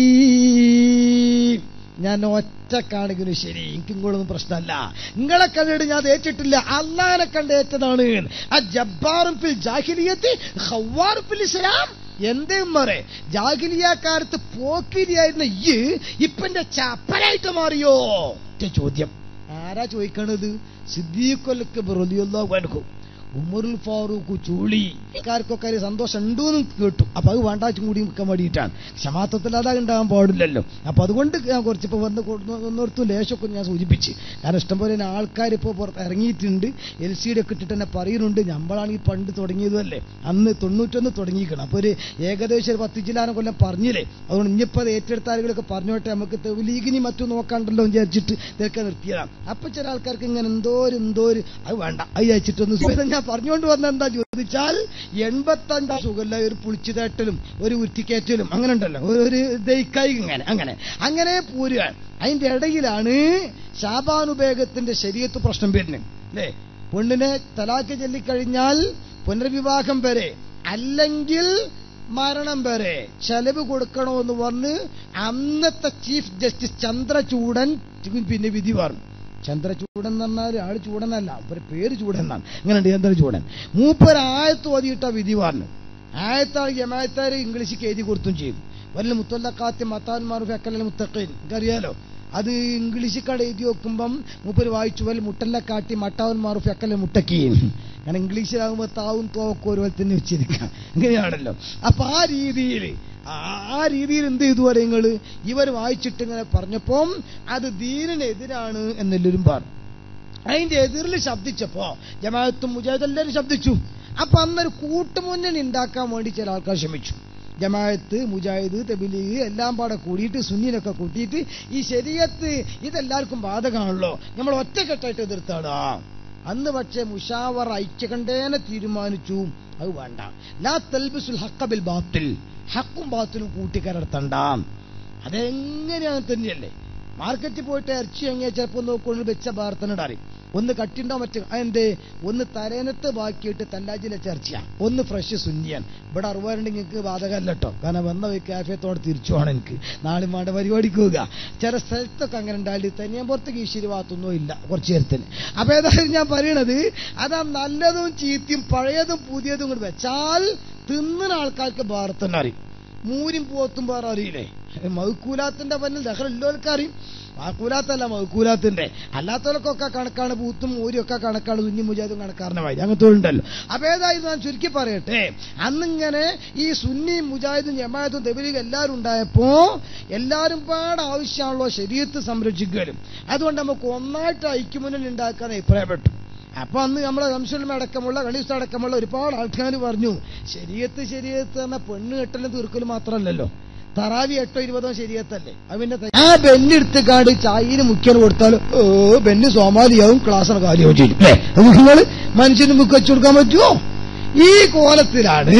ഞാൻ ഒറ്റക്കാണെങ്കിലും ശരി എനിക്ക് ഇങ്ങോട്ടൊന്നും പ്രശ്നമല്ല നിങ്ങളെ കണ്ടിട്ട് ഞാൻ അത് ഏറ്റിട്ടില്ല അള്ളാനെ കണ്ട് ഏറ്റതാണ് ആ ജബ്ബാറും ഫിൽ ജാഹിലിയത്ത് ഹവാറും ഫിൽ ഇസ്ലാം എന്തേ മറേ ജാഹിലിയാക്കാലത്ത് പോക്കിരിയായിരുന്ന ഈ ഇപ്പന്റെ ചപ്പലായിട്ട് മാറിയോ ഒറ്റ ചോദ്യം ആരാ ചോദിക്കണത് സിദ്ദീഖൊല്ലക്ക് റളിയല്ലാഹു അൻഹു ഉമറുൽ ഫാറൂഖ് ചൂളി കാർക്കൊക്കെ ഒരു സന്തോഷം ഉണ്ടെന്നും കേട്ടു അപ്പൊ അത് വേണ്ടാച്ചും കൂടി നിൽക്കാൻ വേണ്ടിയിട്ടാണ് ക്ഷമാത്വത്തിൽ അതാ ഉണ്ടാകാൻ പാടില്ലല്ലോ അപ്പൊ അതുകൊണ്ട് ഞാൻ കുറച്ചിപ്പോ വന്ന് ഒന്നിടത്തും ലേശമൊക്കെ ഞാൻ സൂചിപ്പിച്ച് കാരണം ഇഷ്ടംപോലെ ആൾക്കാർ ഇപ്പോൾ പുറത്ത് ഇറങ്ങിയിട്ടുണ്ട് എൽ സി ഡി ഒക്കെ ഇട്ടിട്ട് തന്നെ പറയുന്നുണ്ട് നമ്മളാണെങ്കിൽ പണ്ട് തുടങ്ങിയതല്ലേ അന്ന് തൊണ്ണൂറ്റൊന്ന് തുടങ്ങിയിരിക്കണം അപ്പൊ ഒരു ഏകദേശം ഒരു പത്ത് ജില്ലാനെ കൊല്ലം പറഞ്ഞില്ലേ അതുകൊണ്ട് ഇനിയിപ്പോ അത് ഏറ്റെടുത്ത ആളുകളൊക്കെ പറഞ്ഞോട്ടെ നമുക്ക് ലീഗിനി മറ്റും നോക്കാണ്ടല്ലോ എന്ന് വിചാരിച്ചിട്ട് ഇതൊക്കെ നിർത്തിയതാണ് അപ്പൊ ചില ആൾക്കാർക്ക് ഇങ്ങനെ എന്തോ ഒരു എന്തോ ഒരു അത് വേണ്ട അത് വിചാരിച്ചിട്ടൊന്ന് സുഖം ഞാൻ പറഞ്ഞുകൊണ്ട് വന്ന എന്താ ചോദിച്ചാൽ എൺപത്തഞ്ചാം സുഖല്ല ഒരു പുളിച്ചുതേട്ടലും ഒരു ഉരുത്തിക്കയറ്റലും അങ്ങനെ ഉണ്ടല്ലോ ഒരു ദൈക്കായി ഇങ്ങനെ അങ്ങനെ അങ്ങനെ പോരുക അതിന്റെ ഇടയിലാണ് ശാപാനുപേഗത്തിന്റെ ശരീരത്ത് പ്രശ്നം വരുന്നത് അല്ലേ പെണ്ണിനെ തലാക്ക് ചൊല്ലിക്കഴിഞ്ഞാൽ പുനർവിവാഹം വരെ അല്ലെങ്കിൽ മരണം വരെ ചെലവ് കൊടുക്കണമെന്ന് പറഞ്ഞ് അന്നത്തെ ചീഫ് ജസ്റ്റിസ് ചന്ദ്രചൂഡൻ പിന്നെ വിധി പറഞ്ഞു ചന്ദ്രചൂടൻ എന്ന് പറഞ്ഞാൽ ആള് ചൂടനല്ല ഒരു പേര് ചൂടൻ എന്നാണ് അങ്ങനെയുണ്ട് ചന്ദ്രചൂടൻ മൂപ്പര് ആയത്ത് ഓതിയിട്ട വിധി പറഞ്ഞു ആയത്താണ് ജമായത്താര് ഇംഗ്ലീഷിൽ എഴുതി കൊടുത്തും ചെയ്തു വല്ല മുത്തല്ലക്കാത്തി മത്താൻമാർ ഫക്കല്ല മുത്തക്കീൻ എനിക്കറിയാലോ അത് ഇംഗ്ലീഷിൽ കട എഴുതി വെക്കുമ്പം മൂപ്പര് വായിച്ചു വല്ല മുട്ടല്ല കാട്ടി മട്ടാവന്മാർ ഫക്കല്ല മുട്ടക്കീൻ കാരണം ഇംഗ്ലീഷിലാകുമ്പോൾ താവും തോക്കും ഒരുപോലെ തന്നെ വെച്ചിരിക്കാം അങ്ങനെയാണല്ലോ അപ്പൊ ആ രീതിയിൽ ആ രീതിയിൽ എന്ത് ചെയ്തു നിങ്ങൾ ഇവർ വായിച്ചിട്ട് ഇങ്ങനെ പറഞ്ഞപ്പം അത് ദീനിനെതിരാണ് എന്നെല്ലാവരും പറഞ്ഞു അതിന്റെ എതിരിൽ ശബ്ദിച്ചപ്പോ ജമാഅത്തും മുജാഹിദ് എല്ലാവരും ശബ്ദിച്ചു അപ്പൊ അന്നൊരു കൂട്ടുമുന്നണി ഉണ്ടാക്കാൻ വേണ്ടി ചില ആൾക്കാർ ശ്രമിച്ചു ജമാഅത്ത് മുജാഹിദ് തെബിലീഗ് എല്ലാം പാടെ കൂടിയിട്ട് സുന്നീനൊക്കെ കൂട്ടിയിട്ട് ഈ ശരീരത്ത് ഇതെല്ലാവർക്കും ബാധകമാണല്ലോ നമ്മൾ ഒറ്റക്കെട്ടായിട്ട് എതിർത്താടാ അന്ന് പക്ഷേ മുഷാവർ ഐക്യകണ്ഠേന തീരുമാനിച്ചു അത് വേണ്ട ലാ തൽബിസുൽ ഹക്കബിൽ ബാത്തിൽ ഹക്കും ബാത്തിലും കൂട്ടിക്കലർത്തണ്ട അതെങ്ങനെയാണ് തന്നെയല്ലേ മാർക്കറ്റിൽ പോയിട്ട് ഇറച്ചി വാങ്ങിയാൽ ചിലപ്പോൾ നോക്കുകൊണ്ട് വെച്ച ഭാരതനോട് അറിയും ഒന്ന് കട്ടിണ്ടോ മറ്റു എന്ത് ഒന്ന് തലേനത്ത് ബാക്കിയിട്ട് തല്ലാജിലെ ചർച്ചയാ ഒന്ന് ഫ്രഷ് സുന്നിയാൻ ഇവിടെ അറുപതുണ്ടെങ്കിൽ നിങ്ങൾക്ക് ബാധകമല്ല കേട്ടോ കാരണം വന്ന പോയി കാഫയത്തോടെ തിരിച്ചു പോകണം എനിക്ക് നാളെ വേണ്ട പരിപാടിക്ക് പോവുക ചില സ്ഥലത്തൊക്കെ അങ്ങനെ ഉണ്ടായി തന്നെയാൻ പുറത്തേക്ക് ഈശ്വരി ഭാഗത്തൊന്നും ഇല്ല കുറച്ചു നേരത്തിന് അപ്പൊ ഏതായാലും ഞാൻ പറയണത് അതാ നല്ലതും ചീത്തയും പഴയതും പുതിയതും കൂടി വെച്ചാൽ തിന്നുന്ന ആൾക്കാർക്ക് ഭാരതന്നെ അറിയും മൂരും പോത്തും വേറെ അറിയില്ലേ മൗക്കൂലാത്തിന്റെ പന്നിൽ ദഹലുള്ളവർക്ക് അറിയും മാക്കൂലാത്തല്ല മൗക്കൂലാത്തിന്റെ അല്ലാത്തവർക്കൊക്കെ കണക്കാണ് പൂത്തും മൂരും ഒക്കെ കണക്കാണ് സുന്നി മുജാദും കണക്കാറിന്റെ വായി അങ്ങനത്തെ ഉണ്ടല്ലോ അപ്പൊ ഏതായാലും ഞാൻ ചുരുക്കി പറയട്ടെ അന്നിങ്ങനെ ഈ സുന്നി മുജാഹിദും ജമായത്തും തെബിലിയും എല്ലാവരും ഉണ്ടായപ്പോ എല്ലാവരും പാടെ ആവശ്യമാണല്ലോ ശരീരത്ത് സംരക്ഷിക്കലും അതുകൊണ്ട് നമുക്ക് ഒന്നായിട്ട് ഐക്യമുന്നൽ ഉണ്ടാക്കാൻ അഭിപ്രായപ്പെട്ടു അപ്പൊ അന്ന് നമ്മളെ സംശയം അടക്കമുള്ള കളിസ് അടക്കമുള്ള ഒരുപാട് ആൾക്കാർ പറഞ്ഞു ശരീരത്ത് ശരീരത്ത് എന്ന പെണ്ണ് കെട്ടലും തീർക്കലും മാത്രമല്ലല്ലോ തറാവി എട്ടോ ഇരുപതോ ശരിയത്തല്ലേ അവന്റെ ആ ബെന്നെടുത്ത് കാട് ചായന് മുഖ്യൻ കൊടുത്താൽ ഓ ബെന്ന് സോമാലിയാവും ക്ലാസ്സിന് കാര്യവും ചെയ്യും അല്ലേ നിങ്ങൾ മനുഷ്യന് മുക്ക് വെച്ചു കൊടുക്കാൻ പറ്റുമോ ഈ കോലത്തിലാണ്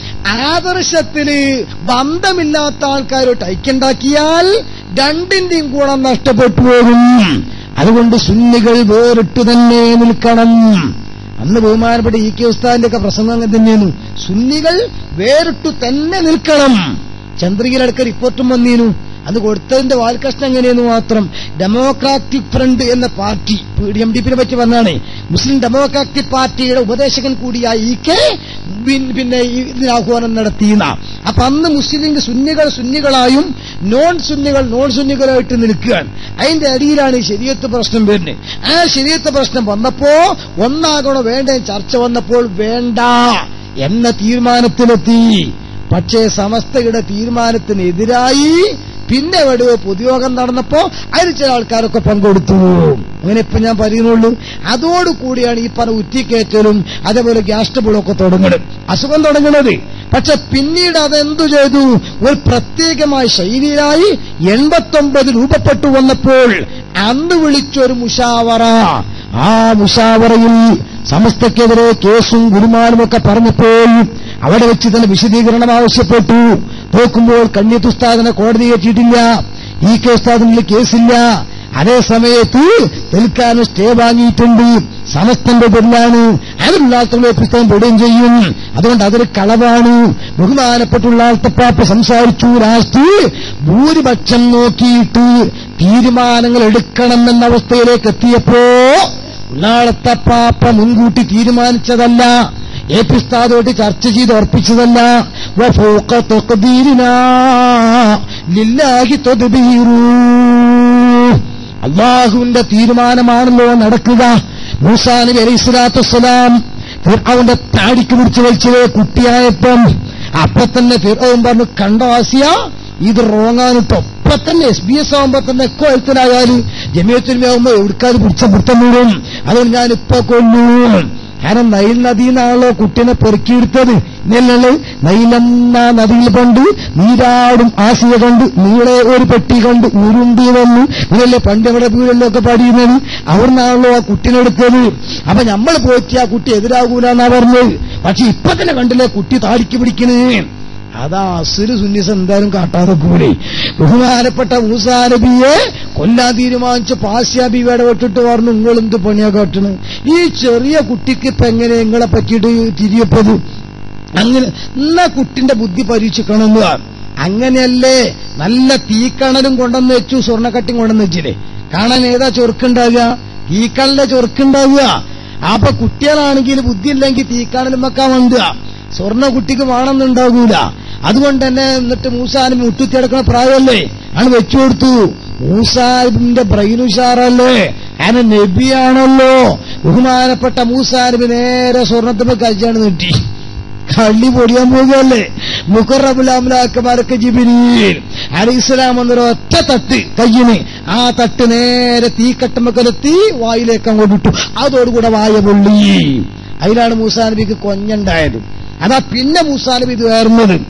ആദർശത്തിന് ബന്ധമില്ലാത്ത ആൾക്കാരോട്ട് ഐക്യുണ്ടാക്കിയാൽ രണ്ടിന്റെയും ഗുണം നഷ്ടപ്പെട്ടു പോകും അതുകൊണ്ട് സുന്നികൾ വേറിട്ട് തന്നെ നിൽക്കണം അന്ന് ബഹുമാനപ്പെട്ട ഇ കെ ഉസ്താദിന്റെ ഒക്കെ പ്രസംഗം അങ്ങനെ തന്നെയാണ് സുന്നികൾ വേറിട്ടു തന്നെ നിൽക്കണം ചന്ദ്രികയിലടക്ക റിപ്പോർട്ടും വന്നീനു അത് കൊടുത്തതിന്റെ വാൽക്കഷ്ണം എങ്ങനെയെന്ന് മാത്രം ഡെമോക്രാറ്റിക് ഫ്രണ്ട് എന്ന പാർട്ടി ഡി എം ഡി പിനെ പറ്റി പറഞ്ഞാണ് മുസ്ലിം ഡെമോക്രാറ്റിക് പാർട്ടിയുടെ ഉപദേശകൻ കൂടിയായ ഈ കെ പിന്നെ ഇതിന് ആഹ്വാനം നടത്തിയെന്ന അപ്പൊ അന്ന് മുസ്ലിം ലീഗ് സുന്നികൾ സുന്നികളായും നോൺ സുന്നികൾ നോൺ സുന്നികളായിട്ട് നിൽക്കുകയാണ് അതിന്റെ അടിയിലാണ് ഈ ശരീരത്ത് പ്രശ്നം വരുന്നത് ആ ശരീരത്ത് പ്രശ്നം വന്നപ്പോ ഒന്നാകണോ വേണ്ട ചർച്ച വന്നപ്പോൾ വേണ്ട എന്ന തീരുമാനത്തിലെത്തി പക്ഷേ സമസ്തയുടെ തീരുമാനത്തിനെതിരായി പിന്നെ എവിടെയോ പൊതുയോഗം നടന്നപ്പോ അതിൽ ചില ആൾക്കാരൊക്കെ പങ്കെടുത്തു അങ്ങനെ ഇപ്പൊ ഞാൻ പറയുന്നുള്ളൂ അതോടുകൂടിയാണ് ഈ പറഞ്ഞ ഉറ്റിക്കയറ്റലും അതേപോലെ ഗ്യാസ് ട്രബിളൊക്കെ തുടങ്ങുന്നത് അസുഖം തുടങ്ങുന്നത് പക്ഷെ പിന്നീട് അതെന്തു ചെയ്തു ഒരു പ്രത്യേകമായ ശൈലിയിലായി എൺപത്തൊമ്പത് രൂപപ്പെട്ടു വന്നപ്പോൾ അന്ന് വിളിച്ചൊരു മുഷാവറ ആ മുഷാവറയിൽ സമസ്തക്കെതിരെ കേസും ഗുരുമാനുമൊക്കെ പറഞ്ഞപ്പോൾ അവിടെ വെച്ച് തന്നെ വിശദീകരണം ആവശ്യപ്പെട്ടു നോക്കുമ്പോൾ കണ്യത്തുസ്താദിനെ കോടതി കയറ്റിയിട്ടില്ല ഈ കെ ഉസ്താദിനുള്ള കേസില്ല അതേ സമയത്ത് തെൽക്കാനും സ്റ്റേ വാങ്ങിയിട്ടുണ്ട് സമസ്തന്റെ പേരിലാണ് അതിലുള്ള ആൾക്കുള്ള പുസ്തകം പെടുകയും ചെയ്യും അതുകൊണ്ട് അതൊരു കളവാണ് ബഹുമാനപ്പെട്ടുള്ള ആൾത്തപ്പാപ്പ് സംസാരിച്ചു ലാസ്റ്റ് ഭൂരിപക്ഷം നോക്കിയിട്ട് തീരുമാനങ്ങൾ എടുക്കണമെന്ന അവസ്ഥയിലേക്ക് എത്തിയപ്പോ ഉള്ളാളത്തെ പാപ്പ മുൻകൂട്ടി തീരുമാനിച്ചതല്ല എ പി ഉസ്താദോട്ട് ചർച്ച ചെയ്ത് ഉറപ്പിച്ചതല്ല വഫൂഖ തഖ്ദീരിനാ ലില്ലാഹി തദ്ബീറു അള്ളാഹുവിന്റെ തീരുമാനമാണല്ലോ നടക്കുക മൂസാ നബി അലൈഹി സ്വലാത്തു വസ്സലാം ഫിർഔന്റെ താടിക്ക് പിടിച്ച് വലിച്ചത് കുട്ടിയായപ്പം അപ്പൊ തന്നെ ഫിർഔൻ പറഞ്ഞു കണ്ടോ ആസിയ ഇത് റോങ്ങാണ് ഇപ്പൊ ഇപ്പൊ തന്നെ എസ് ബി എസ് ആകുമ്പോ തന്നെ എക്കോ എഴുത്തിനായാല് ജമിയത്തിനുമാകുമ്പോ എവിടുക്കാര് പിടിച്ച പിടുത്തം വീടും അതുകൊണ്ട് ഞാൻ ഇപ്പൊ കൊല്ലൂ കാരണം നൈൽ നദിയിലാണല്ലോ കുട്ടീനെ പെറുക്കിയെടുത്തത് നെല്ലുള്ളത് നൈലെന്ന നദിയിൽ കണ്ട് നീരാടും ആസിയ കണ്ട് നീളെ ഒരു പെട്ടി കണ്ട് ഉരുണ്ടി വന്നു ഇതല്ലേ പണ്ട് നമ്മുടെ വീടല്ലോ ഒക്കെ പാടിയുന്നത് അവിടുന്നാണല്ലോ ആ കുട്ടീനെടുത്തത് അപ്പൊ നമ്മൾ പോയിട്ട് ആ കുട്ടി എതിരാകൂലെന്നാ പറഞ്ഞത് പക്ഷെ ഇപ്പൊ തന്നെ കണ്ടില്ലേ കുട്ടി താടിക്ക് പിടിക്കണേ അതാ അസുര് സുന്നിസ് എന്തായാലും കാട്ടാതെ കൂടി ബഹുമാനപ്പെട്ട മൂസാ നബിയെ കൊല്ലാൻ തീരുമാനിച്ച പാശ്യാബിയുടെ വിട്ടിട്ട് പറഞ്ഞു നിങ്ങൾ എന്ത് പണിയാ കാട്ടണ് ഈ ചെറിയ കുട്ടിക്ക് ഇപ്പൊ എങ്ങനെ നിങ്ങളെ പറ്റിയിട്ട് തിരിയപ്പത് അങ്ങനെ എന്നാ കുട്ടിന്റെ ബുദ്ധി പരീക്ഷിക്കണമെന്ന് അങ്ങനെയല്ലേ നല്ല തീക്കണലും കൊണ്ടുവന്ന് വെച്ചു സ്വർണ്ണക്കട്ടിയും കൊണ്ടുവന്ന് വെച്ചില്ലേ കാണാൻ ഏതാ ചൊറുക്കുണ്ടാവുക തീക്കണലിന്റെ ചൊറുക്കുണ്ടാവുക അപ്പൊ കുട്ടികളാണെങ്കിൽ ബുദ്ധിയില്ലെങ്കിൽ തീക്കണലും വെക്കാൻ വന്നുക സ്വർണ്ണ കുട്ടിക്ക് വേണമെന്നുണ്ടാകൂല അതുകൊണ്ട് തന്നെ എന്നിട്ട് മൂസാനും മുട്ടുത്തിടക്കുന്ന പ്രായമല്ലേ ആണ് വെച്ചു കൊടുത്തു മൂസാബിന്റെ ബ്രെയിൻ ഉഷാറല്ലേ അതിന് നബിയാണല്ലോ ബഹുമാനപ്പെട്ട മൂസാനബി നേരെ സ്വർണത്തിന് കഴിച്ചാണ് നീട്ടി കള്ളി പൊടിയാൻ പോകുകയല്ലേ മുഖറബുലാമലാക്കമാരൊക്കെ ജിബിരിയിൽ അലിസ്ലാം എന്നൊരു ഒറ്റ തട്ട് കയ്യിന് ആ തട്ട് നേരെ തീക്കട്ടമ്മക്കലെത്തി വായിലേക്ക് അങ്ങോട്ട് ഇട്ടു അതോടുകൂടെ വായ പൊള്ളി അതിലാണ് മൂസാനബിക്ക് കൊഞ്ഞുണ്ടായത് അതാ പിന്നെ മൂസാനബി ഇത് വേർന്നത്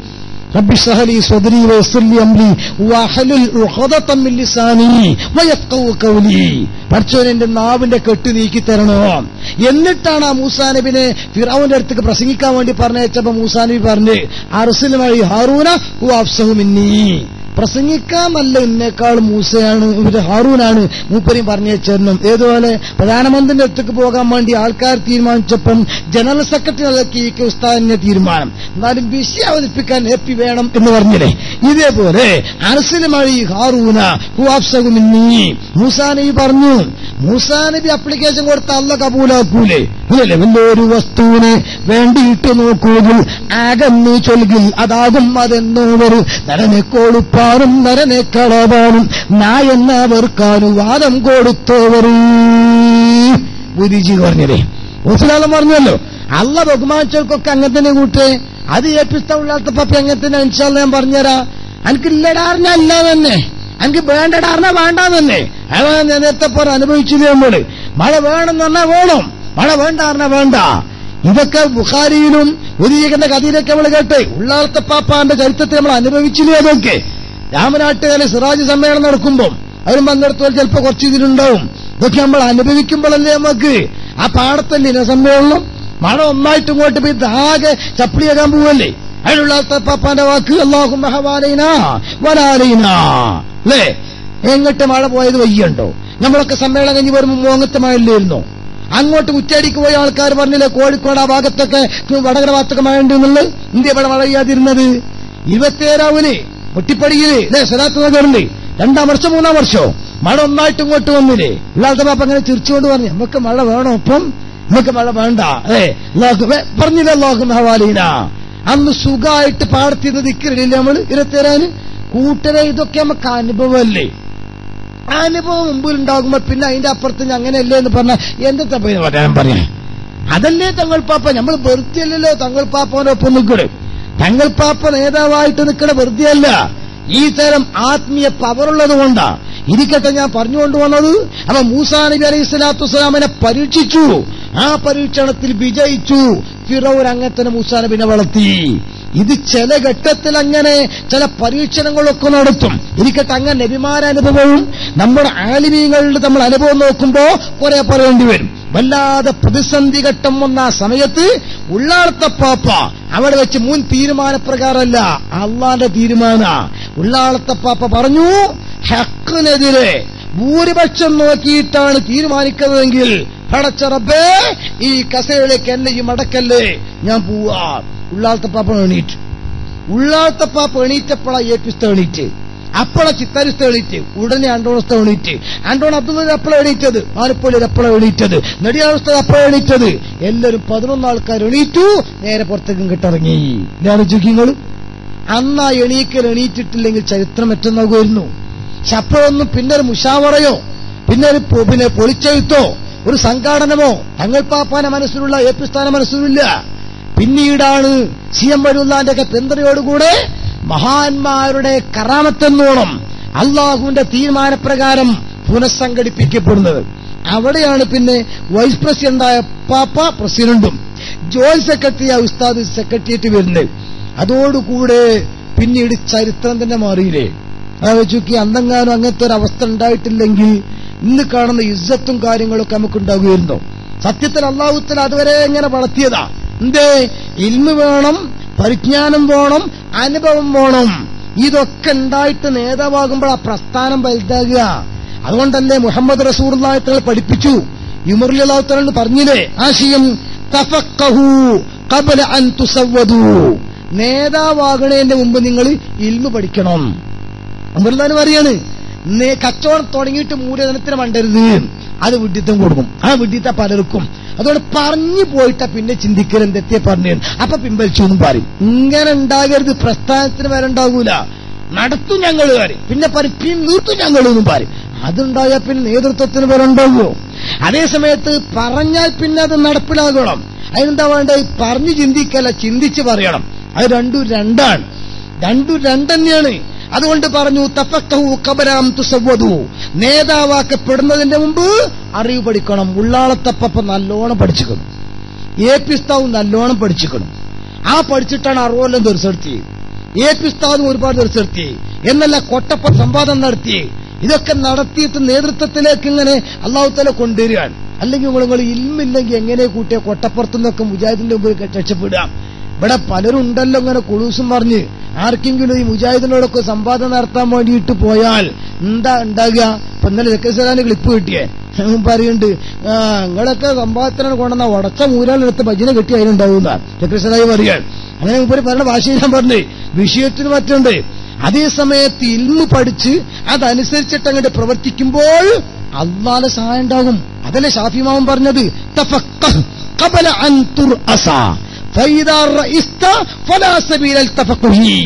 رب اشرح لي صدري ويسر لي امري واحلل عقدة من لساني ويفقهوا قولي പഠിച്ചോൻ എന്റെ നാവിന്റെ കെട്ട് നീക്കി തരണോ എന്നിട്ടാണ് ആ മൂസാ നബിനെ ഫിറാവിന്റെ അടുത്തേക്ക് പ്രസംഗിക്കാൻ വേണ്ടി പറഞ്ഞയച്ചപ്പോ മൂസാ നബി പറഞ്ഞ് അറസിലുമായി ഹാറൂന ഹു അഫ്സഹു മിന്നീ പ്രസംഗിക്കാമല്ല എന്നെക്കാൾ മൂസയാണ് ഇവര് ഹാറൂനാണ് മൂപ്പരെയും പറഞ്ഞേച്ചെന്നും ഏതുപോലെ പ്രധാനമന്ത്രിന്റെ അടുത്തേക്ക് പോകാൻ വേണ്ടി ആൾക്കാർ തീരുമാനിച്ചപ്പം ജനറൽ സെക്രട്ടറി അതൊക്കെ ഈ ഉസ്താദിന്റെ തീരുമാനം എന്നാലും വിഷയം അവതരിപ്പിക്കാൻ ഹാപ്പി വേണം എന്ന് പറഞ്ഞില്ലേ ഇതേപോലെ അനസിലുമായി ഹാറൂന ഹുവാഫ്സകുമിന്നി മൂസാ നബി പറഞ്ഞു മൂസാ നബി അപ്ലിക്കേഷൻ കൊടുത്ത അല്ല കബൂലാക്കൂലേ ഇല്ലല്ലേ വലിയൊരു വസ്തുവിനെ വേണ്ടിയിട്ട് നോക്കൂകിൽ അകന്നു ചൊൽകിൽ അതാകും അതെന്നോവര് നരനെ കൊടുപ്പാനും നരനെ കളവാനും നായെന്നവർക്കാനും വാദം കൊടുത്തോവർ ഗുരുജി പറഞ്ഞതേ മുസ്ലാലം പറഞ്ഞല്ലോ അല്ല ബഹുമാനിച്ചവർക്കൊക്കെ അങ്ങനെ തന്നെ കൂട്ടേ അത് ഏൽപ്പിച്ചുള്ളാത്ത പപ്പ അങ്ങനെ തന്നെ അനുസരിച്ച് ഞാൻ പറഞ്ഞുതരാ എനിക്ക് ഇല്ലടാറിഞ്ഞ അല്ല തന്നെ എനിക്ക് വേണ്ടടാറിഞ്ഞ വേണ്ട തന്നെ അതാണ് ഞാൻ നേരത്തെ പോലെ അനുഭവിച്ചത് നമ്മള് മഴ വേണമെന്ന് പറഞ്ഞാൽ വേണം മഴ വേണ്ട പറഞ്ഞാൽ വേണ്ട ഇതൊക്കെ ബുഖാരിയിലും ഉദീകന്റെ കഥയിലൊക്കെ നമ്മൾ കേട്ട് ഉള്ളാളത്തെ പാപ്പാന്റെ ചരിത്രത്തിൽ നമ്മൾ അനുഭവിച്ചില്ലേ അതൊക്കെ രാമനാട്ടുകാരെ സിറാജ് സമ്മേളനം നടക്കുമ്പോൾ അവരും പങ്കെടുത്തവർ ചിലപ്പോ കുറച്ച് ഇതിലുണ്ടാവും ഇതൊക്കെ നമ്മൾ അനുഭവിക്കുമ്പോഴല്ലേ നമുക്ക് ആ പാടത്തല്ലേ ഇന സമ്മേളനം മഴ ഒന്നായിട്ട് ഇങ്ങോട്ട് പോയി ആകെ ചപ്പിളിയാകാൻ പോവല്ലേ അതിനുള്ള പാപ്പാന്റെ വാക്ക് അള്ളാഹും വരാലീന അല്ലേ എങ്ങോട്ട് മഴ പോയത് വയ്യുണ്ടോ നമ്മളൊക്കെ സമ്മേളനം കഴിഞ്ഞ് വരുമ്പോൾ മോങ്ങത്തെ മഴയില്ലായിരുന്നോ അങ്ങോട്ട് ഉച്ചടിക്ക് പോയ ആൾക്കാർ പറഞ്ഞില്ലേ കോഴിക്കോട് ആ ഭാഗത്തൊക്കെ വടകര ഭാഗത്തൊക്കെ മഴ ഉണ്ട് എന്നുള്ളത് ഇന്ത്യ ഇവിടെ മഴ ചെയ്യാതിരുന്നത് ഇരുപത്തിയേഴാവിന് മുട്ടിപ്പടിയില് അല്ലേ സലാത്ത് നഗറില് രണ്ടാം വർഷം മൂന്നാം വർഷോ മഴ ഒന്നായിട്ട് ഇങ്ങോട്ട് വന്നില്ലേ ഇല്ലാത്ത പാപ്പ അങ്ങനെ ചിരിച്ചുകൊണ്ട് പറഞ്ഞു നമുക്ക് മഴ വേണം ഒപ്പം നമുക്ക് മഴ വേണ്ട ഏ പറഞ്ഞില്ല ലോകം ഹവാലീന അന്ന് സുഖമായിട്ട് പാടത്തിന്ന് ദിക്കറില്ല നമ്മൾ ഇരുപത്തേരാന് കൂട്ടരെ ഇതൊക്കെ നമുക്ക് അനുഭവമല്ലേ ആ അനുഭവം മുമ്പിൽ ഉണ്ടാകുമ്പോ പിന്നെ അതിന്റെ അപ്പുറത്ത് അങ്ങനെയല്ലേ എന്ന് പറഞ്ഞാൽ എന്താ തപ്പ പറയാൻ പറയാ അതല്ലേ തങ്ങൾ പാപ്പ നമ്മൾ വെറുതെ അല്ലല്ലോ തങ്ങൾ പാപ്പനൊപ്പം നിൽക്കണേ തങ്ങൾ പാപ്പ നേതാവായിട്ട് നിൽക്കണ വെറുതെ അല്ല ഈ തരം ആത്മീയ പവറുള്ളത് കൊണ്ടാ ഇരിക്കട്ടെ ഞാൻ പറഞ്ഞുകൊണ്ടുവന്നത് അപ്പൊ മൂസാ നബി അലൈഹി സ്വലാത്തു വസ്സലാമിനെ പരീക്ഷിച്ചു ആ പരീക്ഷണത്തിൽ വിജയിച്ചു ഫിറോൻ അങ്ങനെ തന്നെ മൂസാ നബിനെ വളർത്തി ഇത് ചില ഘട്ടത്തിൽ അങ്ങനെ ചില പരീക്ഷണങ്ങളൊക്കെ നടത്തും ഇരിക്കട്ടെ അങ്ങനെ നബിമാരനുഭവവും നമ്മുടെ ആലിമീങ്ങളിൽ നമ്മൾ അനുഭവം നോക്കുമ്പോ കുറെ പറയേണ്ടി വരും വല്ലാതെ പ്രതിസന്ധി ഘട്ടം വന്ന ആ സമയത്ത് ഉള്ളാളത്തപ്പാപ്പ അവിടെ വെച്ച് മുൻ തീരുമാനപ്രകാരമല്ല അള്ളാന്റെ തീരുമാന ഉള്ളാളത്തപ്പാപ്പ പറഞ്ഞു ഹക്കിനെതിരെ ഭൂരിപക്ഷം നോക്കിയിട്ടാണ് തീരുമാനിക്കുന്നതെങ്കിൽ പടച്ചറബേ ഈ കസേരയിലേക്ക് എന്നെ ഈ മടക്കല്ലേ ഞാൻ പോവാ ഉള്ളാളത്തപ്പാപ്പ എണീറ്റ് ഉള്ളാളത്തപ്പാപ്പ എണീറ്റപ്പോഴാ ഏപ്പിസ്ത എണീറ്റ് അപ്പള ചിത്താരിസ്ത എണീറ്റ് ഉടനെ ആണ്ടോണസ്ത എണീറ്റ് ആണ്ടോൺ അബ്ദുള്ള അപ്പള എണീറ്റത് ആലപ്പോലൊരു അപ്പള എണീറ്റത് നെടിയാവസ്ഥ അപ്പള എണീറ്റത് എല്ലാവരും പതിനൊന്ന് ആൾക്കാർ എണീറ്റു നേരെ പുറത്തേക്കും കിട്ടിറങ്ങി ജ്ഞാനചുക്കിങ്ങൾ അന്നാ എണീക്കൽ എണീറ്റിട്ടില്ലെങ്കിൽ ചരിത്രം എറ്റുന്നാകുമായിരുന്നു പക്ഷെ അപ്പോഴൊന്നും പിന്നെ ഒരു മുഷാവറയോ പിന്നെ ഒരു പിന്നെ പൊളിച്ചെഴുത്തോ ഒരു സംഘാടനമോ തങ്ങൾ പാപ്പാന മനസ്സിലുള്ള ഏപ്പിസ്ഥാന മനസ്സിലില്ല പിന്നീടാണ് സി എം വരൂല്ലാന്റെ ഒക്കെ പിന്തുണയോടുകൂടെ മഹാന്മാരുടെ കറാമത്തെന്നോണം അള്ളാഹുവിന്റെ തീരുമാനപ്രകാരം പുനഃസംഘടിപ്പിക്കപ്പെടുന്നത് അവിടെയാണ് പിന്നെ വൈസ് പ്രസിഡന്റായ പാപ്പ പ്രസിഡന്റും ജോയിന്റ് സെക്രട്ടറി ആ ഉസ്താദ് സെക്രട്ടേറിയറ്റ് വരുന്നത് അതോടുകൂടെ പിന്നീട് ചരിത്രം തന്നെ മാറിയില്ലേ ആലോചിക്കി അന്നെങ്ങാനും അങ്ങനത്തെ ഒരു അവസ്ഥ ഉണ്ടായിട്ടില്ലെങ്കിൽ ഇന്ന് കാണുന്ന ഇജ്ജത്തും കാര്യങ്ങളൊക്കെ നമുക്ക് ഉണ്ടാകുമായിരുന്നോ സത്യത്തിൽ അള്ളാഹുത്തൽ അതുവരെ എങ്ങനെ വളർത്തിയതാ എന്തേ ഇൽമ് വേണം പരിജ്ഞാനം വേണം അനുഭവം വേണം ഇതൊക്കെ ഉണ്ടായിട്ട് നേതാവാകുമ്പോൾ ആ പ്രസ്ഥാനം വലുതാകുക അതുകൊണ്ടല്ലേ മുഹമ്മദ് റസൂർലായത്തങ്ങൾ പഠിപ്പിച്ചു യുമർലാത്തങ്ങൾ പറഞ്ഞില്ലേ ആശയം തഫക്കഹു കബല അൻ തുസവ്വദു നേതാവാകണേന്റെ മുമ്പ് നിങ്ങൾ ഇൽമ് പഠിക്കണം അമൃതാന് പറയാണ് കച്ചവടം തുടങ്ങിയിട്ട് മൂലധനത്തിന് മണ്ടരുത് അത് വിഡിത്തം കൊടുക്കും ആ വിഡിത്ത പലർക്കും അതുകൊണ്ട് പറഞ്ഞു പോയിട്ടാ പിന്നെ ചിന്തിക്കൽ എന്തെത്തിയെ പറഞ്ഞു അപ്പൊ പിൻവലിച്ചു എന്നും പറയും ഇങ്ങനെ ഉണ്ടാകരുത് പ്രസ്ഥാനത്തിന് വരെ ഉണ്ടാകൂല നടത്തും ഞങ്ങൾ പറയും പിന്നെ പറയും നിർത്തും ഞങ്ങൾ എന്നും പറയും അതുണ്ടായാൽ പിന്നെ നേതൃത്വത്തിന് വരെ ഉണ്ടാകുമോ അതേ സമയത്ത് പറഞ്ഞാൽ പിന്നെ അത് നടപ്പിലാകണം അതിനെന്താ വേണ്ടത് പറഞ്ഞു ചിന്തിക്കല്ല ചിന്തിച്ച് പറയണം അത് രണ്ടും രണ്ടാണ് രണ്ടും രണ്ടന്നെയാണ് അതുകൊണ്ട് പറഞ്ഞു തഫക്കഹു കബരാം തുസവ്വതു നേതാവാക്കപ്പെടുന്നതിന്റെ മുമ്പ് അറിവ് പഠിക്കണം ഉള്ളാളത്തപ്പ നല്ലോണം പഠിച്ചിക്കണം ഏ പിസ്താവും നല്ലോണം പഠിച്ചിക്കണം ആ പഠിച്ചിട്ടാണ് അറുകൊല്ലം റിസൾട്ട് ചെയ്യും എ പി ഉസ്താദും ഒരുപാട് ദിവസം നടത്തി എന്നല്ല കൊട്ടപ്പ സംവാദം നടത്തി ഇതൊക്കെ നടത്തിയിട്ട് നേതൃത്വത്തിലേക്ക് ഇങ്ങനെ അള്ളാഹു തല കൊണ്ടുവരികയാണ് അല്ലെങ്കിൽ നിങ്ങൾ നിങ്ങൾ ഇൽമില്ലെങ്കിൽ എങ്ങനെ കൂട്ടിയ കൊട്ടപ്പുറത്തു നിന്നൊക്കെ മുജാഹിദിന്റെ മുമ്പിൽ രക്ഷപ്പെടുക ഇവിടെ പലരും ഉണ്ടല്ലോ ഇങ്ങനെ കുളൂസും പറഞ്ഞ് ആർക്കെങ്കിലും ഈ മുജാഹിദിനോടൊക്കെ സംവാദം നടത്താൻ വേണ്ടിയിട്ട് പോയാൽ എന്താ ഉണ്ടാകുക ഇപ്പൊ ഇന്നലെ ജക്കസലാന് ക്ലിപ്പ് കിട്ടിയേ അവൻ പറയുന്നുണ്ട് ആ നിങ്ങളൊക്കെ സംവാദത്തിനാണ് കൊണ്ടുവന്ന ഉടച്ച മൂരാളെടുത്ത് ഭജന കെട്ടി അതിനുണ്ടാവുന്ന ജക്കസലായി പറയാൻ അങ്ങനെ മുമ്പ് പറഞ്ഞ ഭാഷയിൽ ഞാൻ പറഞ്ഞു വിഷയത്തിന് മറ്റുണ്ട് അതേ സമയത്ത് ഇൽമു പഠിച്ച് അതനുസരിച്ചിട്ട് അങ്ങോട്ട് പ്രവർത്തിക്കുമ്പോൾ അള്ളാലെ സഹായം ഉണ്ടാകും അതല്ലേ ഷാഫിമാവൻ പറഞ്ഞത് തഫഖഹ് ഖബല അൻ തുർഅസ ഫൈദാ റഇസ്ത ഫലാ സബീല തഫഖുഹി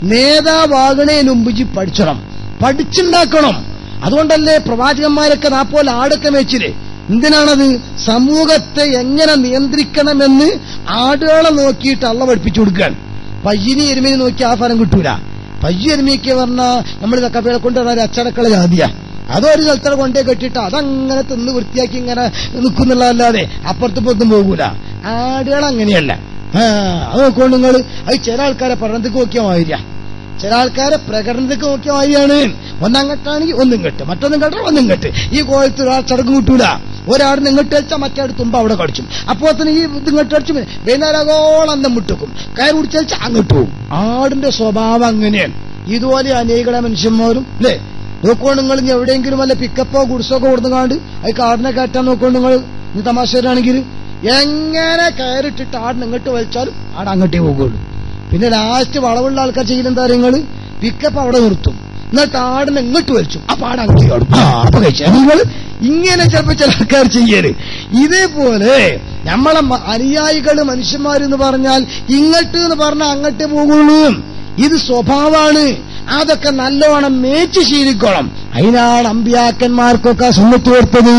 നേതാവാകണേന് മുമ്പ് ജി പഠിച്ചണം പഠിച്ചുണ്ടാക്കണം അതുകൊണ്ടല്ലേ പ്രവാചകന്മാരൊക്കെ നാപ്പോലെ ആടൊക്കെ മേച്ചില്ലേ എന്തിനാണത് സമൂഹത്തെ എങ്ങനെ നിയന്ത്രിക്കണമെന്ന് ആടുകളെ നോക്കിയിട്ട് അള്ള പഠിപ്പിച്ചു കൊടുക്കാൻ പയ്യനി എരുമേനി നോക്കി ആ ഫലം കിട്ടൂല പയ്യ എരുമയ്ക്ക് പറഞ്ഞാൽ നമ്മൾ കപ്പകളെ കൊണ്ടുവരാൻ അച്ചടക്കള ജാതിയ അതൊരു സ്ഥലത്തോടെ കൊണ്ടേ കെട്ടിട്ട് അതങ്ങനെ തിന്ന് വൃത്തിയാക്കി ഇങ്ങനെ നിൽക്കുന്നുള്ളതല്ലാതെ അപ്പുറത്തും പുറത്തും പോകൂല ആടുകൾ അങ്ങനെയല്ല ആ അത് നോക്കുകൊണ്ട് നിങ്ങൾ അത് ചില ആൾക്കാരെ പഠനത്തേക്ക് നോക്കിയാൽ മാതിരിയാ ചില ആൾക്കാരെ പ്രകടനത്തേക്ക് നോക്കിയ മാതിരിയാണ് ഒന്നങ്ങട്ടാണെങ്കിൽ ഒന്നും കെട്ട് മറ്റൊന്നും കെട്ടാൽ ഒന്നും കെട്ട് ഈ കോഴത്തിൽ ഒരാൾ ചടങ്ങ് കിട്ടൂല ഒരാടിന് ഇങ്ങോട്ട് കളിച്ചാൽ മറ്റേ തുമ്പ അവിടെ കടിച്ചും അപ്പോൾ തന്നെ ഈ ഇത് ഇങ്ങോട്ട് അടിച്ചും വൈകുന്നേരകോളം അന്തം മുട്ടുക്കും കയർ കുടിച്ചടിച്ചാൽ അങ്ങോട്ട് പോകും ആടിന്റെ സ്വഭാവം അങ്ങനെയാണ് ഇതുപോലെ അനേകളെ മനുഷ്യന്മാരും അല്ലേ നോക്കുകൊണ്ട് നിങ്ങൾ ഇനി എവിടെയെങ്കിലും വല്ല പിക്കപ്പോ ഗുഡ്സോ ഒക്കെ കൊടുത്തുകാണ്ട് അത് കാടിനെ കയറ്റാൻ നോക്കുകൊണ്ട് നിങ്ങൾ ഇനി തമാശരാണെങ്കിൽ എങ്ങനെ കയറിട്ടിട്ട് ആടിന് ഇങ്ങോട്ട് വലിച്ചാലും ആട് അങ്ങോട്ടേ പോകുള്ളൂ പിന്നെ ലാസ്റ്റ് വളവുള്ള ആൾക്കാർ ചെയ്യുന്ന എന്താ നിങ്ങൾ പിക്കപ്പ് അവിടെ നിർത്തും എന്നിട്ട് ആടിനെ ഇങ്ങോട്ട് വലിച്ചു അപ്പൊ ആട് അങ്ങോട്ട് ചാടും ആ അപ്പൊ കഴിച്ചു നിങ്ങൾ ഇങ്ങനെ ചിലപ്പോ ചില ആൾക്കാർ ചെയ്യല് ഇതേപോലെ നമ്മളെ മ- അനുയായികള് മനുഷ്യന്മാരെന്ന് പറഞ്ഞാൽ ഇങ്ങോട്ട് എന്ന് പറഞ്ഞാൽ അങ്ങോട്ടേ പോകുള്ളൂ ഇത് സ്വഭാവമാണ് അതൊക്കെ നല്ലോണം മേച്ച് ശീലിക്കണം അതിനാണ് അമ്പിയാക്കന്മാർക്കൊക്കെ സുന്നത്ത് കൊടുത്തത്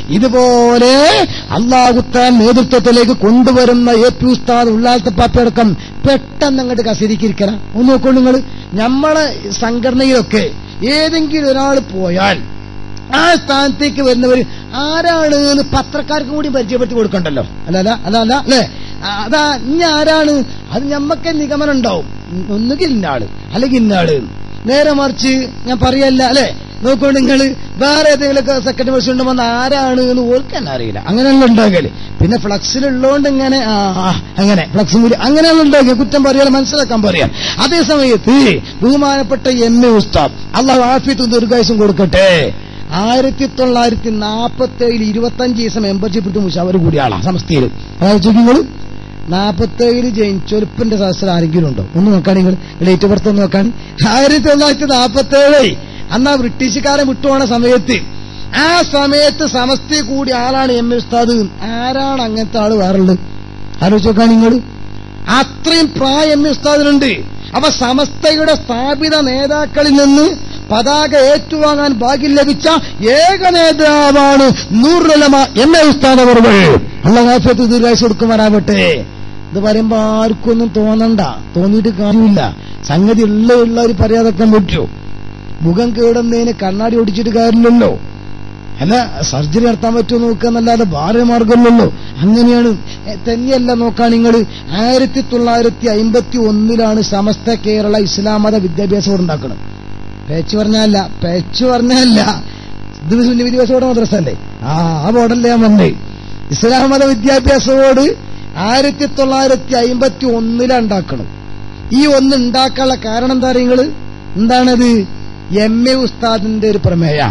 ഇതുപോലെ അള്ളാഹുത്താൻ നേതൃത്വത്തിലേക്ക് കൊണ്ടുവരുന്ന എ പി ഉസ്താദ് ഉള്ളാലത്തെ പാപ്പയടക്കം പെട്ടെന്ന് അങ്ങോട്ട് കസരിക്കിരിക്കണം ഒന്ന് നോക്കൂ നിങ്ങൾ നമ്മളെ സംഘടനയിലൊക്കെ ഏതെങ്കിലും ഒരാൾ പോയാൽ ആ സ്ഥാനത്തേക്ക് വരുന്നവർ ആരാണ് എന്ന് പത്രക്കാർക്കും കൂടി പരിചയപ്പെടുത്തി കൊടുക്കണ്ടല്ലോ അല്ല അല്ല അല്ല അല്ല അല്ലേ ആ, അതാ ഇനി ആരാണ് അത് ഞമ്മക്ക് നിഗമനം ഉണ്ടാവും ഒന്നുകിൽ ഇന്നാള് അല്ലെങ്കിൽ ഇന്നാള് നേരെ മറിച്ച് ഞാൻ പറയല്ല അല്ലെ നോക്കൊണ്ട് നിങ്ങൾ വേറെ ഏതെങ്കിലുമൊക്കെ സെക്കൻഡ് പ്രസിഡന്റ് വന്ന ആരാണ് എന്ന് ഓർക്ക് തന്നെ അറിയില്ല അങ്ങനെയുള്ള ഉണ്ടാകല് പിന്നെ ഫ്ലക്സിലുള്ളതുകൊണ്ട് ഇങ്ങനെ ആ ആ, അങ്ങനെ ഫ്ലക്സ് കൂടി അങ്ങനെയുള്ള ഉണ്ടാക്കിയ കുറ്റം പറയാൻ മനസ്സിലാക്കാൻ പറയാം അതേ സമയത്ത് ബഹുമാനപ്പെട്ട എം എ ഉസ്താദ് അള്ളാഹു ആഫിയത്തും ദീർഘായുസും കൊടുക്കട്ടെ ആയിരത്തി തൊള്ളായിരത്തി നാൽപ്പത്തി ഏഴിൽ ഇരുപത്തഞ്ച് ദിവസം മെമ്പർഷിപ്പ് എടുത്ത് മുഷാവർ കൂടിയ ആളാ സംസ്ഥയിൽ അതായത് നിങ്ങൾ നാൽപ്പത്തേഴില് ജനിച്ചൊരുപ്പിന്റെ സഹസ്രം ആരെങ്കിലും ഉണ്ടോ ഒന്ന് നോക്കാൻ നിങ്ങൾ ഡേറ്റ് ബർത്ത് ഒന്ന് നോക്കാൻ ആയിരത്തി തൊള്ളായിരത്തി നാൽപ്പത്തി ഏഴ് അന്ന് ആ ബ്രിട്ടീഷുകാരെ വിട്ടുപോണ സമയത്ത് ആ സമയത്ത് സമസ്തയിൽ കൂടി ആളാണ് എം എ ഉസ്താദ് ആരാണ് അങ്ങനത്തെ ആള് വേറുള്ളത് ആലോചിച്ച് നോക്കാൻ നിങ്ങൾ അത്രയും പ്രായം എം എ ഉസ്താദിനുണ്ട് അപ്പൊ സമസ്തയുടെ സ്ഥാപിത നേതാക്കളിൽ നിന്ന് പതാക ഏറ്റുവാങ്ങാൻ ഭാഗ്യം ലഭിച്ച ഏക നേതാവാണ് നൂറുലമ എം എ ഉസ്താദ് അവർ അള്ളാഫത്ത് ദീർഘായുസ് കൊടുക്കുമാറാവട്ടെ ഇത് പറയുമ്പോ ആർക്കൊന്നും തോന്നണ്ട തോന്നിയിട്ട് കാര്യമില്ല സംഗതി ഉള്ള ഉള്ളവർ പറയാതൊക്കെ പറ്റൂ മുഖം കേടുന്നതിന് കണ്ണാടി ഓടിച്ചിട്ട് കാര്യമില്ലല്ലോ അല്ല സർജറി നടത്താൻ പറ്റുമോ നോക്കാന്നല്ലാതെ വേറെ മാർഗമല്ലല്ലോ അങ്ങനെയാണ് എ, തന്നെയല്ല നോക്കാൻ നിങ്ങൾ ആയിരത്തി തൊള്ളായിരത്തി അമ്പത്തി ഒന്നിലാണ് സമസ്ത കേരള ഇസ്ലാം മത വിദ്യാഭ്യാസ ബോർഡ് ഉണ്ടാക്കുന്നത് പേച്ച് പറഞ്ഞല്ല പേച്ച് പറഞ്ഞല്ല ഇത് സുന്നി വിദ്യാഭ്യാസ ബോർഡ് മദ്രസ അല്ലേ ആ ആ ബോർഡല്ലേ ഞാൻ വന്നേ ഇസ്ലാം മത വിദ്യാഭ്യാസ ബോർഡ് ആയിരത്തി തൊള്ളായിരത്തി അമ്പത്തി ഒന്നിലാണ് ഉണ്ടാക്കണം ഈ ഒന്ന് ഉണ്ടാക്കാനുള്ള കാരണം എന്താ നിങ്ങള് എന്താണത് എം എ ഉസ്താദിന്റെ ഒരു പ്രമേയ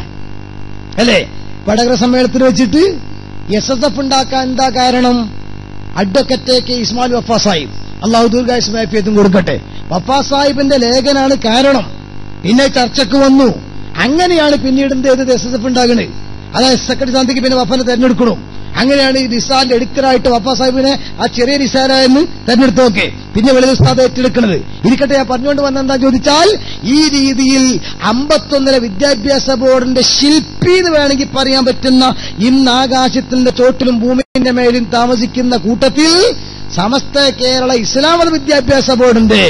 അല്ലേ വടകര സമ്മേളനത്തിൽ വെച്ചിട്ട് എസ് എസ് എഫ് ഉണ്ടാക്കാൻ എന്താ കാരണം അഡ്വക്കറ്റ് കെ ഇസ്മാൽ വഫാ സാഹിബ് അള്ളാഹു ദീർഘായുസ് മാഫിയത്തും കൊടുക്കട്ടെ വഫാ സാഹിബിന്റെ ലേഖനാണ് കാരണം പിന്നെ ചർച്ചക്ക് വന്നു അങ്ങനെയാണ് പിന്നീട് എന്ത് ചെയ്തത് എസ് എസ് എഫ് ഉണ്ടാകുന്നത് അതായത് സെക്രട്ടറി സ്ഥാനത്തേക്ക് പിന്നെ വഫനെ തെരഞ്ഞെടുക്കണം അങ്ങനെയാണ് ഈ റിസാലിന്റെ എഡിറ്ററായിട്ട് വഫ സാഹിബിനെ ആ ചെറിയ റിസാലെന്ന് തെരഞ്ഞെടുത്ത് നോക്കെ പിന്നെ വെളിയ ഉസ്താദ് ഏറ്റെടുക്കുന്നത് ഇരിക്കട്ടെ ഞാൻ പറഞ്ഞുകൊണ്ട് വന്ന എന്താ ചോദിച്ചാൽ ഈ രീതിയിൽ അമ്പത്തൊന്നിലെ വിദ്യാഭ്യാസ ബോർഡിന്റെ ശില്പി എന്ന് വേണമെങ്കിൽ പറയാൻ പറ്റുന്ന ഇന്ന് ആകാശത്തിന്റെ ചോട്ടിലും ഭൂമിന്റെ മേലും താമസിക്കുന്ന കൂട്ടത്തിൽ സമസ്ത കേരള ഇസ്ലാമത വിദ്യാഭ്യാസ ബോർഡിന്റെ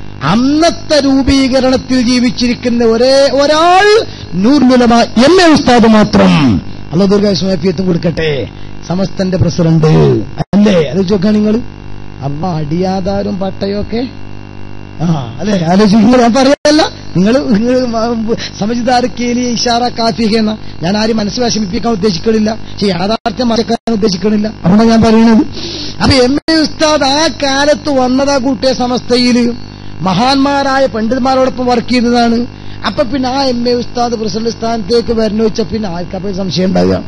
അന്നത്തെ രൂപീകരണത്തിൽ ജീവിച്ചിരിക്കുന്ന ഒരേ ഒരാൾ നൂർമുലമ എം എ ഉസ്താദ് മാത്രം അല്ല ദുർഗാസ്മാഫിയത്തും കൊടുക്കട്ടെ സമസ്തന്റെ പ്രസിഡന്റ് അല്ലേ അത് ചോക്കാൻ നിങ്ങൾ അമ്മ അടിയാധാരും പട്ടയൊക്കെ ആ അല്ലെ ആലോചിക്കുമ്പോൾ ഞാൻ പറയല്ല നിങ്ങൾ നിങ്ങൾ സമജിദാർക്കേലി ഇഷാറ കാഫിക എന്ന ഞാൻ ആരും മനസ്സ് വിഷമിപ്പിക്കാൻ ഉദ്ദേശിക്കണില്ല പക്ഷെ യാഥാർത്ഥ്യം മറക്കാൻ ഉദ്ദേശിക്കണില്ല അതുകൊണ്ടാണ് ഞാൻ പറയുന്നത് അപ്പൊ എം എ ഉസ്താദ് ആ കാലത്ത് വന്നതാ കൂട്ടിയ സമസ്തയിൽ മഹാന്മാരായ പണ്ഡിതന്മാരോടൊപ്പം വർക്ക് ചെയ്തതാണ് അപ്പൊ പിന്നെ ആ എം എ ഉസ്താദ് പ്രസിഡന്റ് സ്ഥാനത്തേക്ക് വരണ വെച്ച പിന്നെ ആർക്കപ്പോൾ സംശയം ഉണ്ടാവുക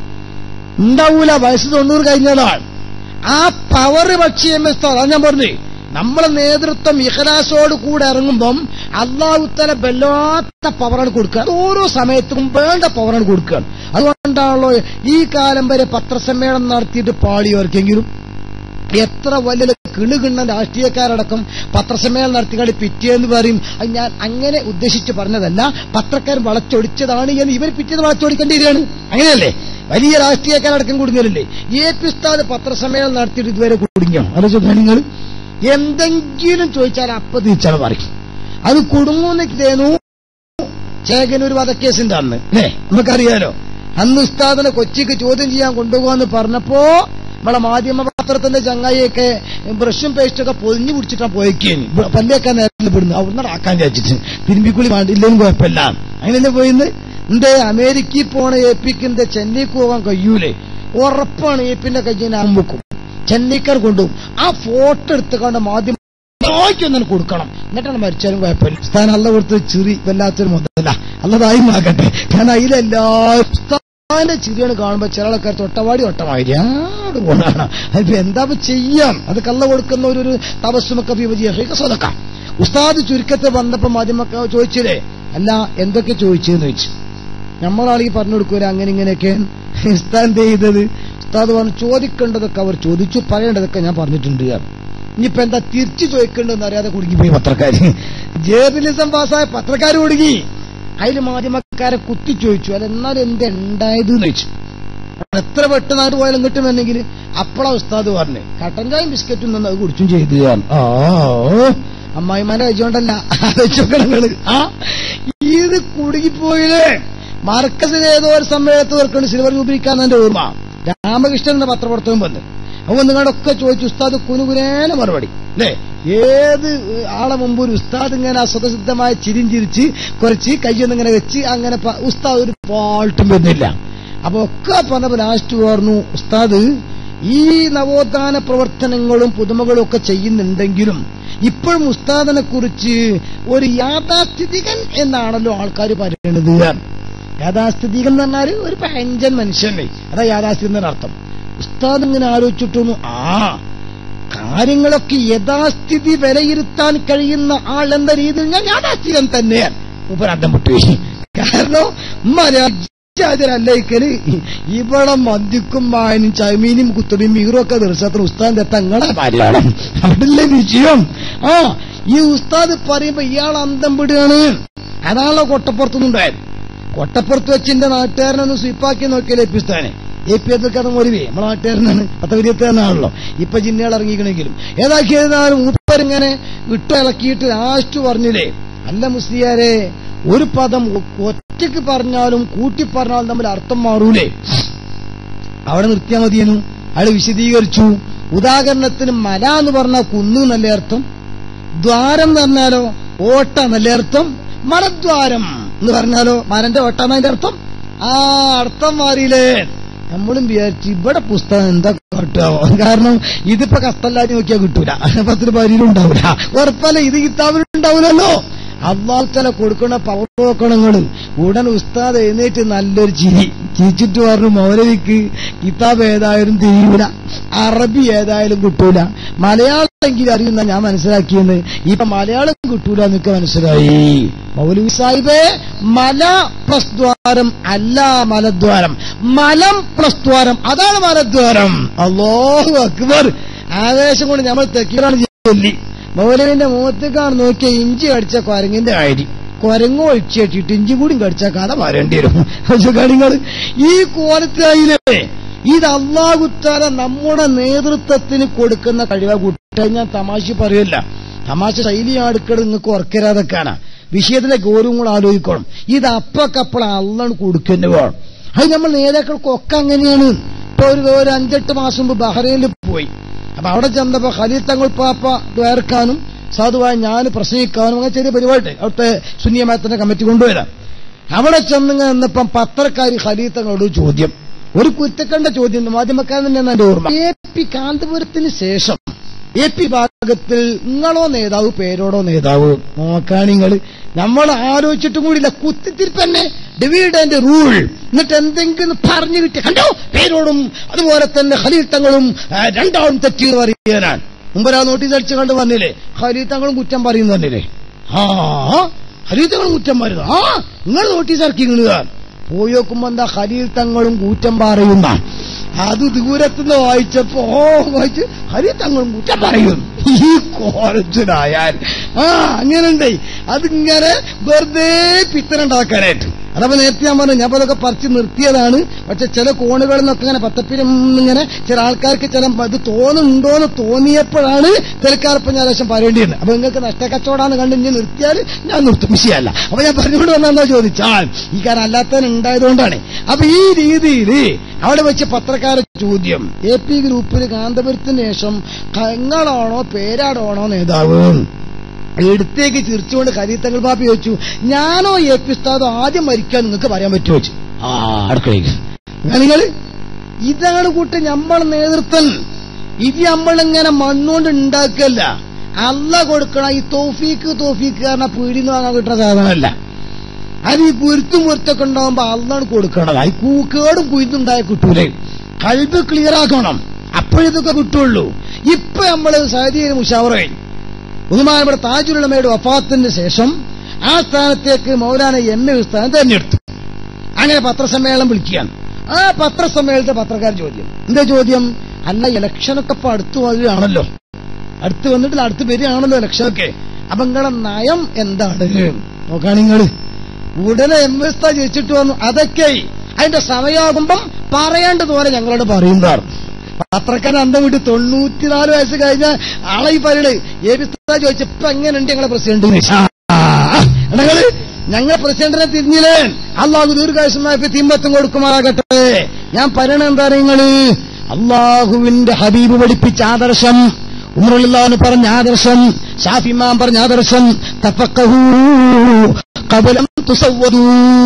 ഉണ്ടാവൂല വയസ്സ് തൊണ്ണൂറ് കഴിഞ്ഞതാണ് ആ പവർ പക്ഷേ എം എസ് അതാ ഞാൻ പറഞ്ഞു നമ്മളെ നേതൃത്വം ഇഖലാസോട് കൂടെ ഇറങ്ങുമ്പം അള്ളാഹുത്തല വല്ലാത്ത പവറാണ് കൊടുക്കുക അത് ഓരോ സമയത്തും വേണ്ട പവറാണ് കൊടുക്കുക അതുകൊണ്ടാണല്ലോ ഈ കാലം വരെ പത്രസമ്മേളനം നടത്തിയിട്ട് പാളിയവർക്കെങ്കിലും എത്ര വലിയ കിണുകിണ്ണ രാഷ്ട്രീയക്കാരടക്കം പത്രസമ്മേളനം നടത്തിക്കാണ്ട് പിറ്റേന്ന് പറയും അത് ഞാൻ അങ്ങനെ ഉദ്ദേശിച്ച് പറഞ്ഞതല്ല പത്രക്കാരൻ വളച്ചൊടിച്ചതാണ് എന്ന് ഇവർ പിറ്റേന്ന് വളച്ചൊടിക്കേണ്ടി വരികയാണ് അങ്ങനെയല്ലേ വലിയ രാഷ്ട്രീയക്കാരടക്കം കുടുങ്ങിയല്ലേ എ പി ഉസ്താദ് പത്രസമ്മേളനം നടത്തിയിട്ട് ഇതുവരെ കുടുങ്ങിയോ ആലോചിക്കുക നിങ്ങൾ എന്തെങ്കിലും ചോദിച്ചാൽ അപ്പൊ തിരിച്ചാൽ പറയും അത് കുടുങ്ങുന്നേനു ചേകനൊരു വധക്കേസിന്റെ അന്ന് അല്ലേ നമുക്കറിയാലോ അന്ന് ഉസ്താദിനെ കൊച്ചിക്ക് ചോദ്യം ചെയ്യാൻ കൊണ്ടുപോകാന്ന് പറഞ്ഞപ്പോ നമ്മളെ മാധ്യമ പത്രത്തിന്റെ ചങ്ങായിയൊക്കെ ബ്രഷും പേസ്റ്റൊക്കെ പൊതിഞ്ഞു പിടിച്ചിട്ടാ പോയേക്കേന് പല്ലേക്കാൻ നേരത്തിൽ പെടുന്നു അവിടുന്ന് ആക്കാൻ വിചാരിച്ചിട്ട് തിരുമ്പിക്കുളി വേണ്ടില്ലെങ്കിലും കുഴപ്പമില്ല അങ്ങനെയല്ലേ പോയിന്ന് എന്തേ അമേരിക്കയിൽ പോണ ഏപ്പിക്കിന്റെ ചെന്നൈക്ക് പോകാൻ കഴിയൂലേ ഉറപ്പാണ് ഏപ്പിന്റെ കയ്യിൽ ഞാൻ വെക്കും ചെന്നൈക്കാർ കൊണ്ടുപോകും ആ ഫോട്ടോ എടുത്തുകൊണ്ട് മാധ്യമ ഒന്നും കൊടുക്കണം എന്നിട്ടാണ് മരിച്ചാലും കുഴപ്പമില്ല സ്ഥാനം അല്ല കൊടുത്ത് ചിറി വല്ലാത്തൊരു മുതല അല്ലതായി ആകട്ടെ കാരണം അതിലെല്ലാ ഉസ്താദിന്റെ ചിരിയാണ് കാണുമ്പോ ചില ആൾക്കാർ തൊട്ടവാടി തൊട്ടമാതിരി ആട് പോണാണ് അതിപ്പോ എന്താ ഇപ്പൊ ചെയ്യാം അത് കള്ള കൊടുക്കുന്ന ഒരു ഒരു തപസ്സുമൊക്കെ വിഭജിയ സ്വതക്ക ഉസ്താദ് ചുരുക്കത്തെ വന്നപ്പോ മാധ്യമക്ക ചോദിച്ചില്ലേ അല്ല എന്തൊക്കെ ചോദിച്ചെന്ന് ചോദിച്ചു നമ്മളാണെങ്കിൽ പറഞ്ഞു കൊടുക്കൂല അങ്ങനെ ഇങ്ങനെയൊക്കെ ഉസ്താദ് എന്ത് ചെയ്തത് ഉസ്താദ് പറഞ്ഞു ചോദിക്കേണ്ടതൊക്കെ അവർ ചോദിച്ചു പറയേണ്ടതൊക്കെ ഞാൻ പറഞ്ഞിട്ടുണ്ട് ഇനിയിപ്പോ എന്താ തിരിച്ചു ചോദിക്കേണ്ടതെന്ന് അറിയാതെ കുടുങ്ങിപ്പോയി പത്രക്കാര് ജേർണലിസം പാസ്സായ പത്രക്കാർ കുടുങ്ങി അതിൽ മാധ്യമക്കാരെ കുത്തി ചോദിച്ചു അത് എന്നാലും എന്ത് ഉണ്ടായത് എന്ന് ചോദിച്ചു എത്ര പെട്ടെന്നായിട്ട് പോയാലും കിട്ടുമെന്നെങ്കിൽ അപ്പളാ ഉസ്താദ് പറഞ്ഞു കട്ടൻ ചായയും ബിസ്ക്കറ്റും നിന്ന് അത് കുടിച്ചും ചെയ്തു ഓ അമ്മായിമാരെ കഴിച്ചോണ്ടല്ല ആലോചിച്ചോക്കണങ്ങള് ആ ഇത് കുടുങ്ങിപ്പോയില്ലേ മർക്കസിന് ഏതോ ഒരു സമ്മേളനത്തിൽ വർക്കുണ്ട് സിൽവർ ജൂബിലിക്കാന്ന് എന്റെ ഓർമ്മ രാമകൃഷ്ണൻ എന്ന പത്രപ്രവർത്തകൻ വന്ന് അവൻ നിങ്ങളൊക്കെ ചോദിച്ചു ഉസ്താദ് കുനുകുനേന മറുപടി അല്ലേ ഏത് ആളെ മുമ്പ് ഒരു ഉസ്താദ് ഇങ്ങനെ സ്വതസിദ്ധമായ ചിരിം ചിരിച്ച് കുറച്ച് കയ്യൊന്നിങ്ങനെ വെച്ച് അങ്ങനെ പ- ഉസ്താദ് ഒരു പാട്ടും വരുന്നില്ല അപ്പൊ ഒക്കെ പറഞ്ഞപ്പോ ലാസ്റ്റ് പറഞ്ഞു ഉസ്താദ് ഈ നവോത്ഥാന പ്രവർത്തനങ്ങളും പുതുമകളും ഒക്കെ ചെയ്യുന്നുണ്ടെങ്കിലും ഇപ്പോഴും ഉസ്താദിനെ കുറിച്ച് ഒരു യാഥാസ്ഥിതികൻ എന്നാണല്ലോ ആൾക്കാർ പറയുന്നത് യാഥാസ്ഥിതികൻ എന്ന് പറഞ്ഞാൽ ഒരു പഞ്ചൻ മനുഷ്യനെ അതാ യാഥാസ്ഥിതി അർത്ഥം ഉസ്താദ് ഇങ്ങനെ ആലോചിച്ചിട്ടൊന്നു ആ കാര്യങ്ങളൊക്കെ യഥാസ്ഥിതി വിലയിരുത്താൻ കഴിയുന്ന ആൾ എന്ന രീതിയിൽ ഞാൻ യാഥാസ്ഥിതൻ തന്നെയാണ് ഉപരാന്തം വിട്ടുപോയി കാരണം മര്യാദരല്ലേക്കല് ഇവിടെ മന്തിക്കും മായനും ചൈമീനും കുത്തടിയും മീറും ഒക്കെ ദർശനത്തിന് ഉസ്താദിന്റെ തങ്ങളെ ഭാര്യയാണ് അവിടെല്ലേ വിജയം ആ ഈ ഉസ്താദ് പറയുമ്പോ ഇയാൾ അന്തം വിടുകയാണ് അതാണല്ലോ കൊട്ടപ്പുറത്തുനിന്നുണ്ടായത് കൊട്ടപ്പുറത്ത് വെച്ച് എന്റെ നാട്ടുകാരനൊന്ന് സ്വീപ്പാക്കി നോക്കിയാലേ എപ്പിസ്ഥാനെ എ പി എതിർക്കാതെ മൊരുവേ നമ്മളെ നാട്ടുകാരനാണ് പത്തവിരിയത്താനാണല്ലോ ഇപ്പൊ ജിന്നകൾ ഇറങ്ങിക്കണെങ്കിലും ഏതാക്കിയിരുന്നാലും മൂപ്പരിങ്ങനെ വിട്ടു ഇളക്കിയിട്ട് ലാസ്റ്റ് പറഞ്ഞില്ലേ അല്ല മുസ്ലിയാരെ ഒരു പദം ഒ- ഒറ്റയ്ക്ക് പറഞ്ഞാലും കൂട്ടി പറഞ്ഞാലും തമ്മിൽ അർത്ഥം മാറൂലേ അവിടെ നിർത്തിയാൽ മതിയെന്നു അയാൾ വിശദീകരിച്ചു ഉദാഹരണത്തിന് മല എന്ന് പറഞ്ഞാൽ കുന്ന് നല്ല അർത്ഥം ദ്വാരം എന്ന് പറഞ്ഞാലോ ഓട്ട നല്ല അർത്ഥം മലദ്വാരം എന്ന് പറഞ്ഞാലോ മരന്റെ ഓട്ട എന്നതിന്റെ അർത്ഥം ആ അർത്ഥം മാറിയില്ലേ നമ്മളും വിചാരിച്ചു ഇവിടെ പുസ്തകം എന്താ കിട്ടാവോ കാരണം ഇതിപ്പോ കസ്തല്ലാരി നോക്കിയാൽ കിട്ടൂല പത്തിന് പരിയിലും ഉണ്ടാവൂല ഉറപ്പല്ല ഇത് കിതാബിലുണ്ടാവൂലല്ലോ അള്ളാഹത്തല കൊടുക്കുന്ന പവർക്കണങ്ങള് ഉടൻ ഉസ്താദ് എഴുന്നേറ്റ് നല്ലൊരു ചിരി ചിരിച്ചിട്ട് പറഞ്ഞു മൗലവിക്ക് കിതാബ് ഏതായാലും തിരിയൂല അറബി ഏതായാലും കിട്ടൂല മലയാളമെങ്കിലും അറിയുന്ന ഞാൻ മനസ്സിലാക്കിയെന്ന് ഇപ്പൊ മലയാളം കിട്ടൂല എന്നൊക്കെ മനസ്സിലായി മൗലവി സാഹിബേ മല പ്ലസ് ദ്വാരം അല്ല മലദ്വാരം മലം പ്ലസ് ദ്വാരം അതാണ് മലദ്വാരം അള്ളാഹു അക്ബർ ആവേശം കൊണ്ട് നമ്മൾ തെക്കീറാണ് ചൊല്ലി മൗലവിന്റെ മുഖത്തേക്കാണ് നോക്കിയ ഇഞ്ചി കടിച്ച കുരങ്ങിന്റെ അരി കുരങ്ങ് ഒഴിച്ചിട്ട് ഇഞ്ചി കൂടി കടിച്ച കഥ വരേണ്ടി വരും കാര്യങ്ങൾ ഈ കോലത്തിലായില്ലേ ഇത് അള്ളാഹുത്താല നമ്മുടെ നേതൃത്വത്തിന് കൊടുക്കുന്ന കഴിവ കൂട്ട ഞാൻ തമാശ പറയല്ല തമാശ ശൈലി അടുക്കട് നിങ്ങൾക്ക് ഉറക്കരാതൊക്കെയാണ് വിഷയത്തിന്റെ ഗൗരവം കൂടെ ആലോചിക്കണം ഇത് അപ്പക്കപ്പോൾ അള്ളാണ് കൊടുക്കേണ്ടി വേണം അത് നമ്മൾ നേതാക്കൾക്കൊക്കെ അങ്ങനെയാണ് ഇപ്പൊ ഒരു ഒരു അഞ്ചെട്ട് മാസം മുമ്പ് ബഹ്റൈനിൽ പോയി അപ്പൊ അവിടെ ചെന്നപ്പോ ഖലീൽ തങ്ങൾ പാപ്പ വേർക്കാനും സാധുവായ ഞാൻ പ്രസംഗിക്കാനും അങ്ങനെ ചെറിയ പരിപാടി അവിടുത്തെ സുന്നിയമായത്തിന്റെ കമ്മിറ്റി കൊണ്ടുവരാം അവിടെ ചെന്നിങ്ങനെ നിന്നപ്പം പത്രക്കാരി ഖലീത്തങ്ങളോട് ചോദ്യം ഒരു കുറ്റക്കണ്ട ചോദ്യം മാധ്യമക്കാരൻ തന്നെയാണ് എന്റെ ഓർമ്മ എ പി കാന്തപുരത്തിന് ശേഷം എ പി ഭാഗത്തിൽ നിങ്ങളോ നേതാവ് പേരോടോ നേതാവ് നോക്കാണിങ്ങൾ നമ്മൾ ആലോചിച്ചിട്ടും കൂടിയില്ല കുത്തിത്തിരിപ്പ് തന്നെ ഡിവൈഡ് റൂൾ എന്നിട്ട് എന്തെങ്കിലും പറഞ്ഞു കിട്ടിയ കണ്ടോ പേരോടും അതുപോലെ തന്നെ ഖലീത്തങ്ങളും ആ, രണ്ടാളും തെറ്റി പറയാനാണ് മുമ്പൊരാ നോട്ടീസ് അടിച്ച് കണ്ട് വന്നില്ലേ ഖലീത്തങ്ങളും കുറ്റം പറയുന്നു വന്നില്ലേ ആ ഖലീത്തങ്ങളും കുറ്റം പറയുന്നു ആ നിങ്ങൾ നോട്ടീസ് ഇറക്കി ഇങ്ങുക പോയി നോക്കുമ്പോ എന്താ ഖലീൽ തങ്ങളും കൂറ്റം പറയുന്ന അത് ദൂരത്തുനിന്ന് വായിച്ചപ്പോ ഓ വായിച്ച് ഹരി തങ്ങളും കുറ്റം പറയും ഈ കോളേജിലായാൽ ആ അങ്ങനെയുണ്ടേ അതിങ്ങനെ വെറുതെ പിത്തനുണ്ടാക്കാനായിട്ട് അതപ്പോ നേരത്തെ ഞാൻ പറഞ്ഞു ഞാൻ അതൊക്കെ പറിച്ച് നിർത്തിയതാണ് പക്ഷെ ചില കോണുകളിൽ നിന്നൊക്കെ ഇങ്ങനെ പത്തപ്പിരം ഇങ്ങനെ ചില ആൾക്കാർക്ക് ചില ഇത് തോന്നുന്നുണ്ടോന്ന് തോന്നിയപ്പോഴാണ് തൽക്കാലപ്പം ഞാൻ ലക്ഷം പറയേണ്ടിയിരുന്നത് അപ്പൊ നിങ്ങൾക്ക് നഷ്ടക്കച്ചവടാന്ന് കണ്ട് ഇനി നിർത്തിയാൽ ഞാൻ നിർത്തും വിഷയമല്ല അപ്പൊ ഞാൻ പറഞ്ഞുകൊണ്ട് വന്നാ ചോദിച്ചാൽ ഈ കാരണം അല്ലാത്തവൻ ഉണ്ടായതുകൊണ്ടാണ് അപ്പൊ ഈ രീതിയിൽ അവിടെ വെച്ച് പത്രക്കാരെ ചോദ്യം എ പി ഗ്രൂപ്പിൽ കാന്തപുരത്തിന് ശേഷം കങ്ങളാണോ പേരാടാണോ നേതാവ് എടുത്തേക്ക് ചിരിച്ചുകൊണ്ട് കരീത്തങ്ങൾ പാപ്പി ചോദിച്ചു ഞാനോ എ പി ഉസ്താദോ ആദ്യം മരിക്കാൻ നിങ്ങൾക്ക് പറയാൻ പറ്റുമോ ചോദിച്ചു ആ അടുക്കളയ്ക്ക് നിങ്ങൾ ഇതാണ് കൂട്ട് നമ്മൾ നേതൃത്വം ഇത് നമ്മളിങ്ങനെ മണ്ണുകൊണ്ട് ഉണ്ടാക്കല്ല അല്ല കൊടുക്കണം ഈ തോഫീക്ക് തോഫീക്ക് കാരണം പീടിന്ന് വാങ്ങാൻ കിട്ടുന്ന സാധനമല്ല അത് ഈ കുരുത്തും കുരുത്തൊക്കെ ഉണ്ടാവുമ്പോ അല്ലാണ് കൊടുക്കണത് ഈ കൂക്കേടും കുരുത്തുണ്ടായ കിട്ടൂലേ കൽബ് ക്ലിയർ ആക്കണം അപ്പോഴിതൊക്കെ കിട്ടുള്ളൂ ഇപ്പൊ നമ്മള് സൗദിയിൽ മുഷാവറയിൽ ബഹുമാനപ്പെട്ട താജുലുള്ളമയുടെ വഫാത്തിന് ശേഷം ആ സ്ഥാനത്തേക്ക് മൗലാന എം എ സ്ഥാനം തെരഞ്ഞെടുത്തു അങ്ങനെ പത്രസമ്മേളനം വിളിക്കുകയാണ് ആ പത്രസമ്മേളനത്തെ പത്രക്കാർ ചോദ്യം എന്താ ചോദ്യം അല്ല ഇലക്ഷനൊക്കെ ഇപ്പൊ അടുത്ത് വരികയാണല്ലോ അടുത്ത് വന്നിട്ട് അടുത്ത് വരികയാണല്ലോ ഇലക്ഷനൊക്കെ അപ്പൊ നിങ്ങളുടെ നയം എന്താണ് നോക്കാണ് നിങ്ങള് ഉടനെ എം എസ് ചോദിച്ചിട്ട് വന്നു അതൊക്കെ അതിന്റെ സമയമാകുമ്പം പറയേണ്ടതുപോലെ ഞങ്ങളോട് പറയുന്നതാണ് പത്രക്കാരൻ അന്തം വിട്ട് തൊണ്ണൂറ്റിനാല് വയസ്സ് കഴിഞ്ഞ ആളെ ഈ പറയണേ എ പി ചോദിച്ചു ഇപ്പൊ എങ്ങനെയുണ്ട് ഞങ്ങളെ പ്രസിഡന്റ് ഞങ്ങള് ഞങ്ങളെ പ്രസിഡന്റിനെ തിരിഞ്ഞില്ലേ അള്ളാഹു ദീർഘായുസമായപ്പോ തിമ്പത്തും കൊടുക്കുമാറാകട്ടെ ഞാൻ പറയണ എന്താ നിങ്ങള് അള്ളാഹുവിന്റെ ഹബീബ് പഠിപ്പിച്ച ആദർശം ഉമറുല്ലാന്ന് പറഞ്ഞ ആദർശം ഷാഫിമാൻ പറഞ്ഞ ആദർശം തഫക്കഹൂ കബലം തുസവ്വദൂ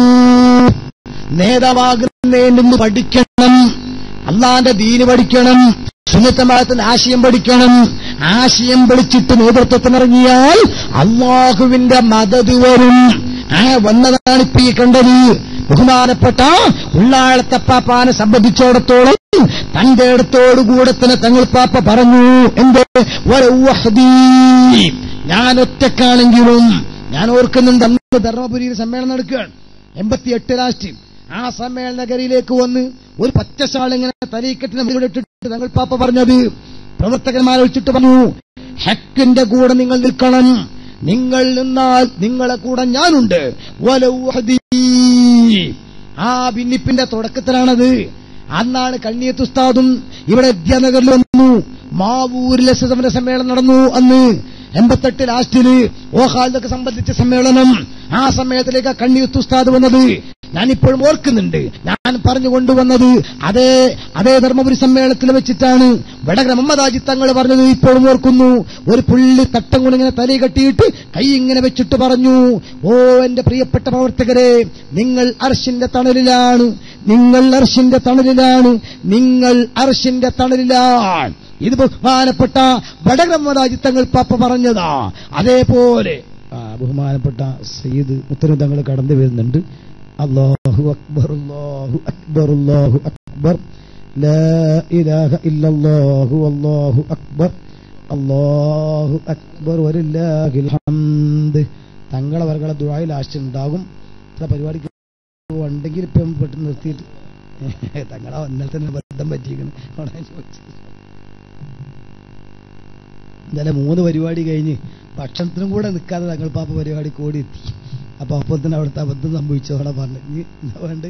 നേതാവാകുന്നതിന് മുമ്പ് പഠിക്കണം അള്ളാന്റെ ദീന് പഠിക്കണം സുന്നത്തമായത്തിന്റെ ആശയം പഠിക്കണം ആശയം പഠിച്ചിട്ട് നേതൃത്വത്തിനിറങ്ങിയാൽ അള്ളാഹുവിന്റെ മദത് വരും ആ വന്നതാണ് ഇപ്പൊ ഈ കണ്ടത് ബഹുമാനപ്പെട്ട ഉള്ളാളത്തപ്പാപ്പാനെ സംബന്ധിച്ചിടത്തോളം തന്റെ അടുത്തോടുകൂടെ തന്നെ തങ്ങൾ പാപ്പ പറഞ്ഞു എന്ത് വരൗഹദീ. ഞാൻ ഒറ്റക്കാണെങ്കിലും ഞാൻ ഓർക്കുന്നുണ്ട് അന്ന് ധർമ്മപുരിയിൽ സമ്മേളനം നടക്കുകയാണ് എൺപത്തിയെട്ട് രാഷ്ട്രീയം ആ സമ്മേളന നഗരിയിലേക്ക് വന്ന് ഒരു പച്ചശാൾ ഇങ്ങനെ തലയിക്കെട്ടിന് മുകളിൽ ഇട്ടിട്ട് തങ്ങൾ പാപ്പ പറഞ്ഞത് പ്രവർത്തകന്മാരെ വിളിച്ചിട്ട് പറഞ്ഞു ഹക്കിന്റെ കൂടെ നിങ്ങൾ നിൽക്കണം നിങ്ങൾ നിന്നാൽ നിങ്ങളെ കൂടെ ഞാനുണ്ട് വലൗ ഹദീ. ആ ഭിന്നിപ്പിന്റെ തുടക്കത്തിലാണത് അന്നാണ് കണ്ണിയത്ത് ഉസ്താദും ഇവിടെ വിദ്യാനഗറിൽ വന്നു മാവൂരിലെ സമര സമ്മേളനം നടന്നു അന്ന് എൺപത്തെട്ട് ലാസ്റ്റില് ഓഹാലിതൊക്കെ സംബന്ധിച്ച സമ്മേളനം ആ സമ്മേളനത്തിലേക്ക് കണ്ണിയത്ത് ഉസ്താദ് വന്നത് ഞാനിപ്പോഴും ഓർക്കുന്നുണ്ട് ഞാൻ പറഞ്ഞു കൊണ്ടുവന്നത് അതേ അതേ ധർമ്മപുരി സമ്മേളനത്തിൽ വെച്ചിട്ടാണ് വടകര മമ്മദാജി തങ്ങൾ പറഞ്ഞത് ഇപ്പോഴും ഓർക്കുന്നു ഒരു പുള്ളി തട്ടം കൊണ്ട് ഇങ്ങനെ തലയിൽ കെട്ടിയിട്ട് കൈ ഇങ്ങനെ വെച്ചിട്ട് പറഞ്ഞു ഓ എന്റെ പ്രിയപ്പെട്ട പ്രവർത്തകരെ നിങ്ങൾ അർഷിന്റെ തണലിലാണ് നിങ്ങൾ അർഷിന്റെ തണലിലാണ് നിങ്ങൾ അർഷിന്റെ തണലിലാണ് ഇത് ബഹുമാനപ്പെട്ട വടകര മമ്മദാജി തങ്ങൾ പാപ്പ പറഞ്ഞതാ അതേപോലെ ആ, ബഹുമാനപ്പെട്ട സയ്യിദ് മുത്തരം തങ്ങൾ കടന്നു വരുന്നുണ്ട് അള്ളാഹു അക്ബർ അള്ളാഹു അക്ബർ അള്ളാഹു അക്ബർ ലാ ഇലാഹ ഇല്ലല്ലാഹു അല്ലാഹു അക്ബർ അല്ലാഹു അക്ബർ വലില്ലാഹിൽ ഹംദ് തങ്ങളെ വർഗളെ ദുആയിൽ ആശയുണ്ടാകും ഇത്ര പരിപാടിക്ക് ഉണ്ടെങ്കിൽ ഇപ്പം പെട്ടെന്ന് നിർത്തിയിട്ട് തങ്ങളെ ഇന്നലെ തന്നെ ബന്ധം പറ്റിയിരിക്കണം അവിടെ ഞാൻ ചോദിച്ചത്. ഇന്നലെ മൂന്ന് പരിപാടി കഴിഞ്ഞ് ഭക്ഷണത്തിനും കൂടെ നിൽക്കാതെ തങ്ങൾ പാപ്പ പരിപാടി കൂടി എത്തി അപ്പൊ അപ്പത്തിന് അവിടുത്തെ അബദ്ധം സംഭവിച്ചോടെ പറഞ്ഞു ഇനി എന്താ വേണ്ട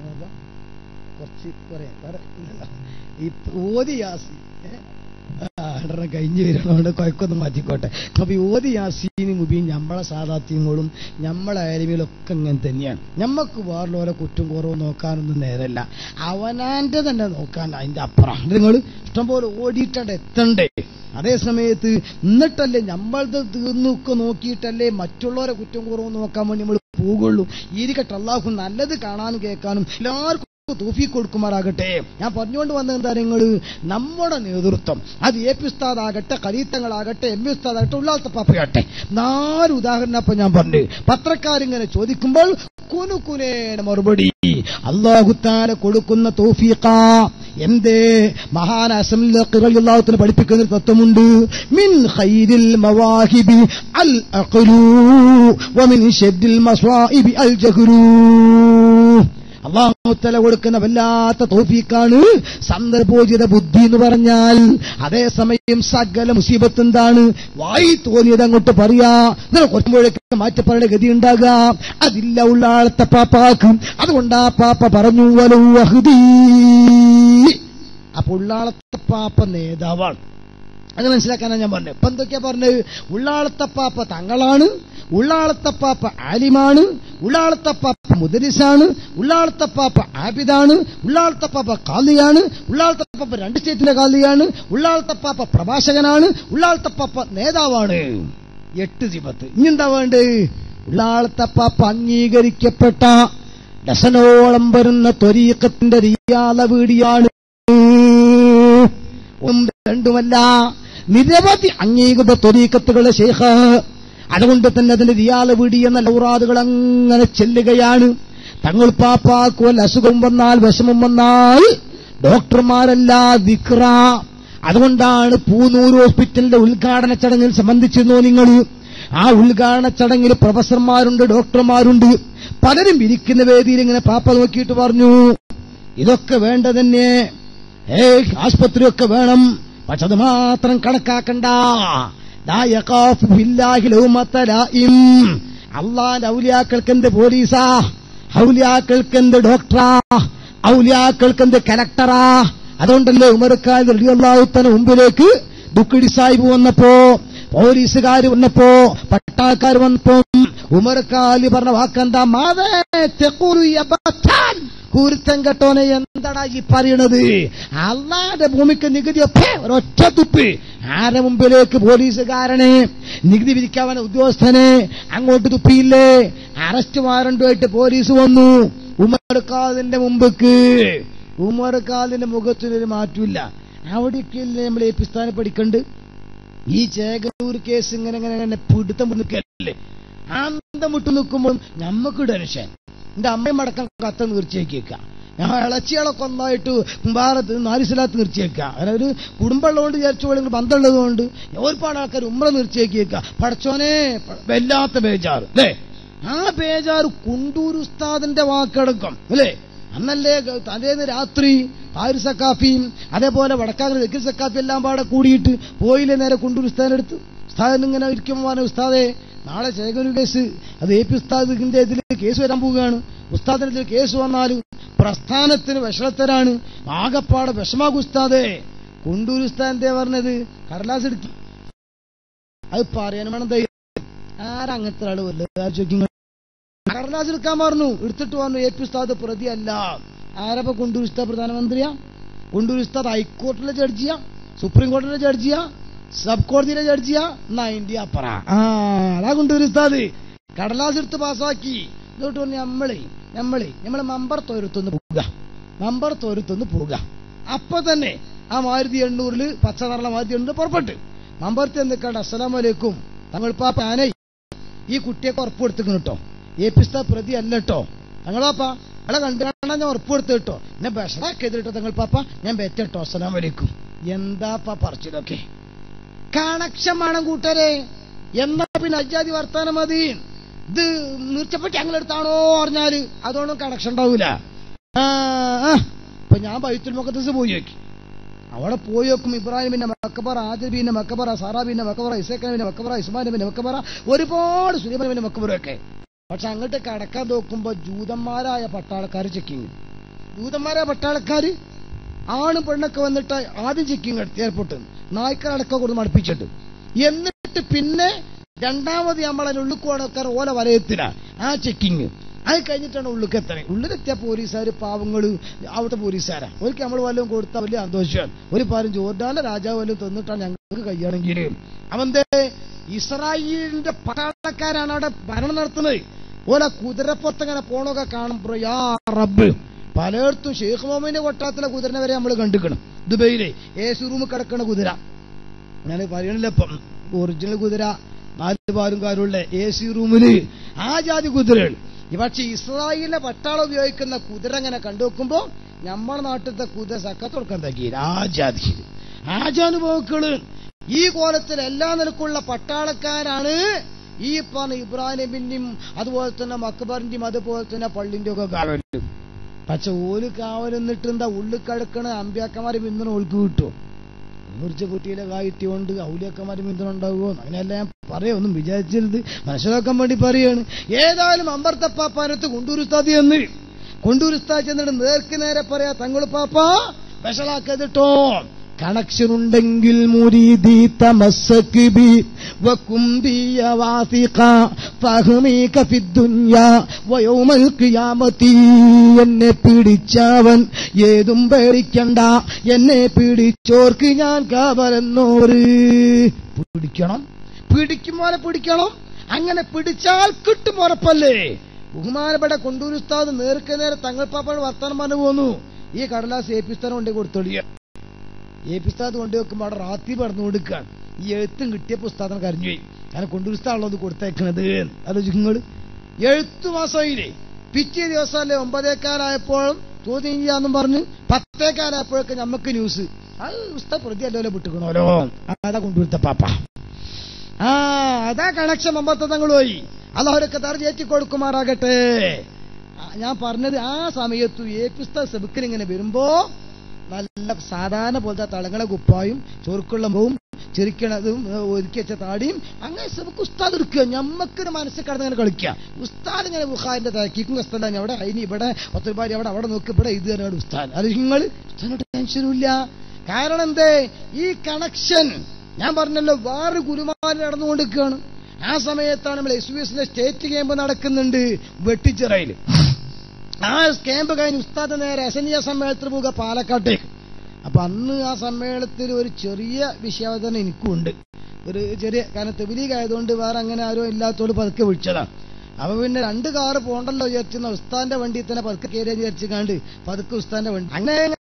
കുറച്ച് പറയാം വേറെ ഇല്ലല്ലോ. ഈ ഓതി യാസി ഏ? ആ രണ്ടെണ്ണം കഴിഞ്ഞ് വരുന്നതുകൊണ്ട് കൊയക്കൊന്ന് മാറ്റിക്കോട്ടെ അപ്പൊ ഈ ഓതി യാസീനും മുബീൻ നമ്മളെ സാധാത്യങ്ങളും നമ്മളെ അയലുകളൊക്കെ ഇങ്ങനെ തന്നെയാണ് നമ്മക്ക് വേറുള്ളവരെ കുറ്റം കുറവ് നോക്കാനൊന്നും നേരല്ല അവനാന്റെ തന്നെ നോക്കാൻ അതിന്റെ അപ്പുറം നിങ്ങൾ ഇഷ്ടംപോലെ ഓടിയിട്ടുണ്ട് എത്തണ്ടേ അതേ സമയത്ത് എന്നിട്ടല്ലേ നമ്മളത് തീർന്നൊക്കെ നോക്കിയിട്ടല്ലേ മറ്റുള്ളവരെ കുറ്റം കുറവ് നോക്കാൻ വേണ്ടി നമ്മൾ പോകുള്ളൂ ഇരിക്കട്ടെ അള്ളാഹു നല്ലത് കാണാനും കേൾക്കാനും എല്ലാവർക്കും തൂഫി കൊടുക്കുമാറാകട്ടെ ഞാൻ പറഞ്ഞുകൊണ്ട് വന്ന എന്താ നിങ്ങൾ നമ്മുടെ നേതൃത്വം അത് എ പി ഉസ്താദാകട്ടെ ഖലീത്തങ്ങളാകട്ടെ എം പി ഉസ്താദാകട്ടെ ഉള്ളാത്ത പാപ്പയാട്ടെ നാല് ഉദാഹരണം അപ്പൊ ഞാൻ പറഞ്ഞു പത്രക്കാരിങ്ങനെ ചോദിക്കുമ്പോൾ കുനുകുനേന മറുപടി അള്ളാഹുത്താല കൊടുക്കുന്ന തൗഫീഖ എന്തേ മഹാൻ അസംലാഹുത്തിന് പഠിപ്പിക്കുന്ന ഒരു തത്വമുണ്ട് മിൻ ഖൈരിൽ മവാഹിബി അൽ അഖ്ലു വമിൻ ഷദ്ദിൽ മസ്വാഇബി അൽ ജഹ്റു അള്ളാഹുത്തല കൊടുക്കുന്ന വല്ലാത്ത തോഫീക്കാണ് സന്ദർഭോചിത ബുദ്ധി എന്ന് പറഞ്ഞാൽ അതേസമയം സകല മുസീബത്ത് എന്താണ് വായി തോന്നിയത് അങ്ങോട്ട് പറയാ ഇതിനെ കുറച്ചുമ്പോഴേക്ക് മാറ്റി പറയേണ്ട ഗതി ഉണ്ടാകുക അതില്ല ഉള്ള ആളത്തെ പാപ്പാക്കും അതുകൊണ്ട് ആ പാപ്പ പറഞ്ഞു വലൂ അഹ്ദീ അപ്പൊ ഉള്ളാളത്തെ പാപ്പ നേതാവാണ് അത് മനസ്സിലാക്കാനാണ് ഞാൻ പറഞ്ഞത് ഇപ്പൊ എന്തൊക്കെയാ പറഞ്ഞത് ഉള്ളാളത്തപ്പാപ്പ തങ്ങളാണ് ഉള്ളാളത്തപ്പാപ്പ ആലിമാണ് ഉള്ളാളത്തപ്പാപ്പ മുദരിസാണ് ഉള്ളാളത്തപ്പാപ്പ ആബിദാണ് ഉള്ളാളത്തപ്പാപ്പ കാലിയാണ് ഉള്ളാളത്തപ്പാപ്പ രണ്ട് സ്റ്റേറ്റിന്റെ കാലിയാണ് ഉള്ളാളത്തപ്പാപ്പ പ്രഭാഷകനാണ് ഉള്ളാളത്തപ്പാപ്പ നേതാവാണ് എട്ട് സിബത്ത് ഇനിയെന്താ വേണ്ടത് ഉള്ളാളത്തപ്പാപ്പ അംഗീകരിക്കപ്പെട്ട ഡസനോളം വരുന്ന ത്വരീക്കത്തിന്റെ റിയാല വീടിയാണ് ഒന്നും രണ്ടുമല്ല നിരവധി അംഗീകൃത ത്വരീക്കത്തുകളുടെ ശേഖ അതുകൊണ്ട് തന്നെ അതിന്റെ റിയാല വീടി എന്ന ലൗറാദുകൾ അങ്ങനെ ചെല്ലുകയാണ് തങ്ങൾ പാപ്പാക്ക് വല്ല അസുഖം വന്നാൽ വിഷമം വന്നാൽ ഡോക്ടർമാരല്ല വിക്ര അതുകൊണ്ടാണ് പൂനൂർ ഹോസ്പിറ്റലിന്റെ ഉദ്ഘാടന ചടങ്ങിൽ സംബന്ധിച്ചിരുന്നു നിങ്ങൾ ആ ഉദ്ഘാടന ചടങ്ങിൽ പ്രൊഫസർമാരുണ്ട് ഡോക്ടർമാരുണ്ട് പലരും ഇരിക്കുന്ന വേദിയിൽ ഇങ്ങനെ പാപ്പ നോക്കിയിട്ട് പറഞ്ഞു ഇതൊക്കെ വേണ്ട തന്നെ ഏ ആസ്പത്രിയൊക്കെ വേണം പക്ഷെ അത് മാത്രം കണക്കാക്കണ്ട അള്ളാന്റെ ഔലിയാക്കൾക്ക് എന്ത് പോലീസാ ഔലിയാക്കൾക്ക് എന്ത് ഡോക്ടറാ ഔലിയാക്കൾക്ക് എന്ത് കലക്ടറാ അതുകൊണ്ടല്ലേ ഉമർക്കാൽ റളിയല്ലാഹുത്തന മുമ്പിലേക്ക് ദുഃഖിടി സാഹിബ് വന്നപ്പോ പോലീസുകാർ വന്നപ്പോ പട്ടാക്കാർ വന്നപ്പോ ഉമർക്കാലി പറഞ്ഞ വാക്കെന്താ മാതേ തെക്കൂറു യബത്താൻ കുരുത്തം കെട്ടോനെ എന്താടാ ഈ പറയണത് അള്ളാന്റെ ഭൂമിക്ക് നികുതി ഒക്കെ ഒരൊറ്റ തുപ്പ് ആരെ മുമ്പിലേക്ക് പോലീസുകാരനെ നികുതി വിധിക്കാവന ഉദ്യോഗസ്ഥനെ അങ്ങോട്ട് തുപ്പിയില്ലേ അറസ്റ്റ് വാറണ്ടുമായിട്ട് പോലീസ് വന്നു ഉമർക്കാദിന്റെ മുമ്പക്ക് ഉമർക്കാദിന്റെ മുഖത്തിനൊരു മാറ്റമില്ല അവിടേക്കല്ലേ നമ്മൾ ഈ പിസ്ഥാനെ പഠിക്കണ്ട് ഈ ചേകനൂർ കേസ് ഇങ്ങനെ ഇങ്ങനെ ഇങ്ങനെ പിടുത്തം നിൽക്കല്ലേ ആന്തം വിട്ടു നിൽക്കുമ്പോൾ ഞമ്മക്ക് ടെൻഷൻ എന്റെ അമ്മയും അടക്കം കത്ത തീർച്ചയാക്കിയേക്ക ഞാൻ ഇളച്ചികളൊക്കെ ഒന്നായിട്ട് കുമ്പാറത്ത് നാലിസലാത്ത് നിർച്ചയേക്കുക അങ്ങനെ ഒരു കുടുംബമുള്ളതുകൊണ്ട് വിചാരിച്ചോളെങ്കിൽ ബന്ധമുള്ളത് കൊണ്ട് ഒരുപാട് ആൾക്കാർ ഉമ്ര നിർച്ചയേക്കിയേക്ക പടച്ചോനെ വല്ലാത്ത ബേജാറ് അല്ലേ ആ ബേജാറ് കുണ്ടൂർ ഉസ്താദിന്റെ വാക്കടക്കം അല്ലേ അന്നല്ലേ തലേന്ന് രാത്രി താരു സക്കാഫിയും അതേപോലെ വടക്കാങ്ങര ദക്കിൽ സക്കാഫി എല്ലാം പാടെ കൂടിയിട്ട് പോയില്ലേ നേരെ കുണ്ടൂർ ഉസ്താദിനെടുത്ത് ഉസ്താദിന് ഇങ്ങനെ ഇരിക്കുമ്പോൾ പറഞ്ഞു ഉസ്താദേ നാളെ ചേകനു കേസ് അത് എ പി ഉസ്താദിന്റെ ഇതിൽ കേസ് വരാൻ പോവുകയാണ് ഉസ്താദിനെതിരെ കേസ് വന്നാൽ പ്രസ്ഥാനത്തിന് വിഷളത്തരാണ് ആകപ്പാടെ വിഷമാകും ഉസ്താദേ കുണ്ടൂർ ഉസ്താദിന്റെ പറഞ്ഞത് കടലാസ് എടുക്കി അത് പറയാനും വേണം ധൈര്യം ആരങ്ങനത്തെ ആള് വല്ല ചോദിക്കും കടലാസ് എടുക്കാൻ പറഞ്ഞു എടുത്തിട്ട് പറഞ്ഞു എ പി ഉസ്താദ് പ്രതിയല്ല ആരപ്പ കൊണ്ടൂർ ഉസ്താദ് പ്രധാനമന്ത്രിയാ കൊണ്ടൂർ ഉസ്താദ് ഹൈക്കോർട്ടിലെ ജഡ്ജിയാ സുപ്രീം കോടതിയിലെ ജഡ്ജിയാ സബ് കോടതിയിലെ ജഡ്ജിയാ എന്നാ ഇന്ത്യ അപ്പറ ആ അതാ കൊണ്ടൂർ ഉസ്താദ് കടലാസ് എടുത്ത് പാസ്സാക്കി എന്നിട്ട് പറഞ്ഞു നമ്മളെ നമ്മളെ നമ്മളെ മമ്പർ തോരത്തൊന്ന് പോവുക മമ്പർ തോരത്തൊന്ന് പോവുക അപ്പൊ തന്നെ ആ മാരുതി എണ്ണൂറിൽ പച്ച നിറല മാരുതി എണ്ണൂറ് പുറപ്പെട്ട് മമ്പർത്തി എന്തൊക്കെയാണ് അസ്സലാം വലൈക്കും തങ്ങൾ പാപ്പ ആനേ ഈ കുട്ടിയൊക്കെ ഉറപ്പ് കൊടുത്തിക്കണം കേട്ടോ ഏ പിസ്ത പ്രതി അല്ല കേട്ടോ തങ്ങളാപ്പ അളെ കണ്ടു കാണാൻ ഞാൻ ഉറപ്പ് കൊടുത്തു കേട്ടോ എന്നെ ബഷറാക്കി എതിരിട്ടോ തങ്ങൾ പാപ്പ ഞാൻ ബെറ്റട്ടോ അസ്സലാം വലൈക്കും എന്താപ്പാ പറിച്ചിതൊക്കെ കണക്ഷൻ വേണം കൂട്ടരെ എന്നാ പിന്നെ അജാതി വർത്താനം മതി ഇത് നീർച്ചപ്പെട്ടി ഞങ്ങളെടുത്താണോ പറഞ്ഞാല് അതോണം കണക്ഷൻ ഉണ്ടാവൂല ആ ആ. ഇപ്പൊ ഞാൻ ബൈത്തുൽ മുഖത്തസ് പോയി നോക്കി അവിടെ പോയി നോക്കും ഇബ്രാഹിമിന്റെ മക്കബറ ആദിബിന്റെ മക്കബറ സാറാബിന്റെ മക്കബറ ഇസേഖാബിന്റെ മക്കബറ ഇസ്മാനിന്റെ മക്കബറ ഒരുപാട് സുലൈമാനിന്റെ മക്കബറൊക്കെ പക്ഷെ അങ്ങോട്ട് കടക്കാൻ നോക്കുമ്പോ ജൂതന്മാരായ പട്ടാളക്കാർ ചെക്കിങ് ജൂതന്മാരായ പട്ടാളക്കാര് ആണും പെണ്ണൊക്കെ വന്നിട്ട് ആദ്യം ചെക്കിങ് എടുത്ത് എയർപോർട്ടിൽ നായ്ക്കളടക്കം കൊടുത്ത് മടുപ്പിച്ചിട്ട് എന്നിട്ട് പിന്നെ രണ്ടാമത് നമ്മളെ ഉള്ളിക്കോടൊക്കെ ഓല വലയത്തില ആ ചെക്കിങ് അത് കഴിഞ്ഞിട്ടാണ് ഉള്ളിക്ക് എത്തണേ ഉള്ളിലെത്തിയ പോലീസുകാർ പാവങ്ങൾ അവിടുത്തെ പോലീസുകാരാ ഒരിക്കൽ നമ്മൾ വല്ലതും കൊടുത്താൽ വലിയ സന്തോഷമാണ് ഒരു പാരും ജോർഡാന്റെ രാജാവ് വല്ലതും തന്നിട്ടാണ് ഞങ്ങൾക്ക് കയ്യാണെങ്കിൽ അവന്റെ ഇസ്രായേലിന്റെ പട്ടാളക്കാരാണ് അവിടെ ഭരണം നടത്തുന്നത് ഓല കുതിരപ്പുറത്ത് ഇങ്ങനെ പോണൊക്കെ കാണുമ്പോ യാ റബ്ബ് പലയിടത്തും ഷെയ്ഖ് മോമിന്റെ കൊട്ടാത്തിലെ കുതിരനെ വരെ നമ്മൾ കണ്ടുക്കണം ദുബൈയിലെ എ സി റൂമിൽ കിടക്കണ കുതിര ഞാൻ പറയണില്ലപ്പം ഒറിജിനൽ കുതിര നാല് പാലും കാരുള്ള എ സി റൂമില് ആ ജാതി കുതിരകൾ പക്ഷെ ഇസ്രായേലിലെ പട്ടാളം ഉപയോഗിക്കുന്ന കുതിര ഇങ്ങനെ കണ്ടുവെക്കുമ്പോ നമ്മുടെ നാട്ടിലത്തെ കുതിര സക്കത്തൊടുക്കാൻ തക്കിയില്ല ആ ജാതി ആജാനുഭവക്കള് ഈ കോലത്തിൽ എല്ലാ നിലക്കുള്ള പട്ടാളക്കാരാണ് ഈ പറഞ്ഞ ഇബ്രാഹിമിന്റെയും അതുപോലെ തന്നെ മക്ബറിന്റെയും അതുപോലെ തന്നെ പള്ളിന്റെ ഒക്കെ കാവലും പക്ഷെ ഓല് കാവലെന്നിട്ട് എന്താ ഉള്ളിൽ കിടക്കണ അമ്പ്യാക്കന്മാര് പിന്തുണ ഓൾക്ക് കിട്ടുമോ മുറിച്ച കുട്ടിയിലെ കായിട്ടിയോണ്ട് ഔലിയക്കന്മാര് പിന്തുണ ഉണ്ടാവുമോ അങ്ങനെയല്ല ഞാൻ പറയാ ഒന്നും വിചാരിച്ചരുത് മനസ്സിലാക്കാൻ വേണ്ടി പറയാണ് ഏതായാലും അമ്പർത്തപ്പാപ്പാനത്ത് കൊണ്ടൂരുസ്താദി എന്ന് കൊണ്ടൂരുസ്താദ് ചെന്നിട്ട് നേർക്ക് നേരെ പറയാ തങ്ങൾ പാപ്പ വിഷലാക്കതിട്ടോ കണക്ഷൻ ഉണ്ടെങ്കിൽ മുരീദി തമസ്സക്ക് ബി വക്കും ബിയ വാസിഖ ഫഹ്മീക ഫിദ്ദുനിയ വയൗമൽ ഖിയാമത്തി എന്നെ പിടിച്ചവൻ ഏതും പേടിക്കണ്ട എന്നെ പിടിച്ചോർക്ക് ഞാൻ കാവലെന്നോര് പിടിക്കണം പിടിക്കുമോനെ പിടിക്കണം അങ്ങനെ പിടിച്ചാൽ കിട്ടും ഉറപ്പല്ലേ ബഹുമാനപ്പെട്ട കൊണ്ടൂർ ഉസ്താദ് നേർക്ക് നേരെ തങ്ങൾ പാപ്പയുടെ വർത്തമാനം പറഞ്ഞു പോന്നു ഈ കടലാസ് ഏ പിസ്താനം കൊണ്ടേ കൊടുത്തൊളിയ ഏ പിസ്താദ് കൊണ്ടു വെക്കുമ്പോൾ അവിടെ റാത്തി പറഞ്ഞു കൊടുക്കുകയാണ് ഈ എഴുത്തും കിട്ടിയ പുസ്തകം കരഞ്ഞുപോയി ഞാൻ കൊണ്ടൂർ ഉസ്താദുള്ളത് കൊടുത്തേക്കണത് ആലോചിക്കും നിങ്ങൾ എഴുത്തു മാസമായില്ലേ പിറ്റേ ദിവസമല്ലേ ഒമ്പതേക്കാലായപ്പോഴും ചോദ്യം ചെയ്യാന്നും പറഞ്ഞ് പത്തേക്കാലായപ്പോഴൊക്കെ നമുക്ക് ന്യൂസ് അത് ഉസ്താദ് പ്രതി അല്ലോ വിട്ടുക്കണോലോ ആടെ കൊണ്ടുവരുത്ത പാപ്പ ആ അതാ കണക്ഷൻ അമ്പത്തങ്ങൾ പോയി അള്ളാഹുരൊക്കെ തറചേറ്റി കൊടുക്കുമാറാകട്ടെ ആ, ഞാൻ പറഞ്ഞത് ആ സമയത്ത് ഏ പുസ്തക സെബുക്കിന് ഇങ്ങനെ വരുമ്പോ നല്ല സാധാരണ പോലത്തെ തളങ്ങളെ കുപ്പായും ചൊറുക്കുള്ളമ്പവും ചെറിക്കണതും ഏ, ഒരുക്കി വെച്ച താടിയും അങ്ങനെ സെബുക്ക് ഉസ്താദ് എടുക്കുക ഞമ്മക്കൊരു മനസ്സിൽ കടന്ന് ഇങ്ങനെ കളിക്കുക ഉസ്താദ് ഇങ്ങനെ ബുഖാരിന്റെ തക്കിക്കും കസ്തല്ല അവിടെ അതിന് ഇവിടെ പത്ത് രൂപ അവിടെ അവിടെ നോക്കി ഇവിടെ ഇത് തന്നെയാണ് ഉസ്താദ് അത് നിങ്ങൾ ഉസ്താദിനോട് ടെൻഷനും ഇല്ല കാരണം എന്തേ ഈ കണക്ഷൻ ഞാൻ പറഞ്ഞല്ലോ വേറെ ഗുരുമാര് നടന്നുകൊണ്ടിരിക്കുകയാണ് ആ സമയത്താണ് നമ്മൾ എസ് ബി എസിന്റെ സ്റ്റേറ്റ് ക്യാമ്പ് നടക്കുന്നുണ്ട് വെട്ടിച്ചിറയിൽ ആ ക്യാമ്പ് കഴിഞ്ഞ് ഉസ്താദ് നേരെ അസനിയ സമ്മേളനത്തിന് പോകുക പാലക്കാട്ടേക്ക് അപ്പൊ അന്ന് ആ സമ്മേളനത്തിൽ ഒരു ചെറിയ വിഷയാവതരണം എനിക്കും ഉണ്ട് ഒരു ചെറിയ കാരണം തെബിലീഗ് ആയതുകൊണ്ട് വേറെ അങ്ങനെ ആരും ഇല്ലാത്തോട് പതുക്കെ വിളിച്ചതാണ് അപ്പൊ പിന്നെ രണ്ട് കാറ് പോണ്ടല്ലോ വിചാരിച്ചിരുന്ന ഉസ്താന്റെ വണ്ടിയിൽ തന്നെ പതുക്കെ കയറിയ വിചാരിച്ചു കാണ്ട് പതുക്കെ ഉസ്താന്റെ വണ്ടി അങ്ങനെ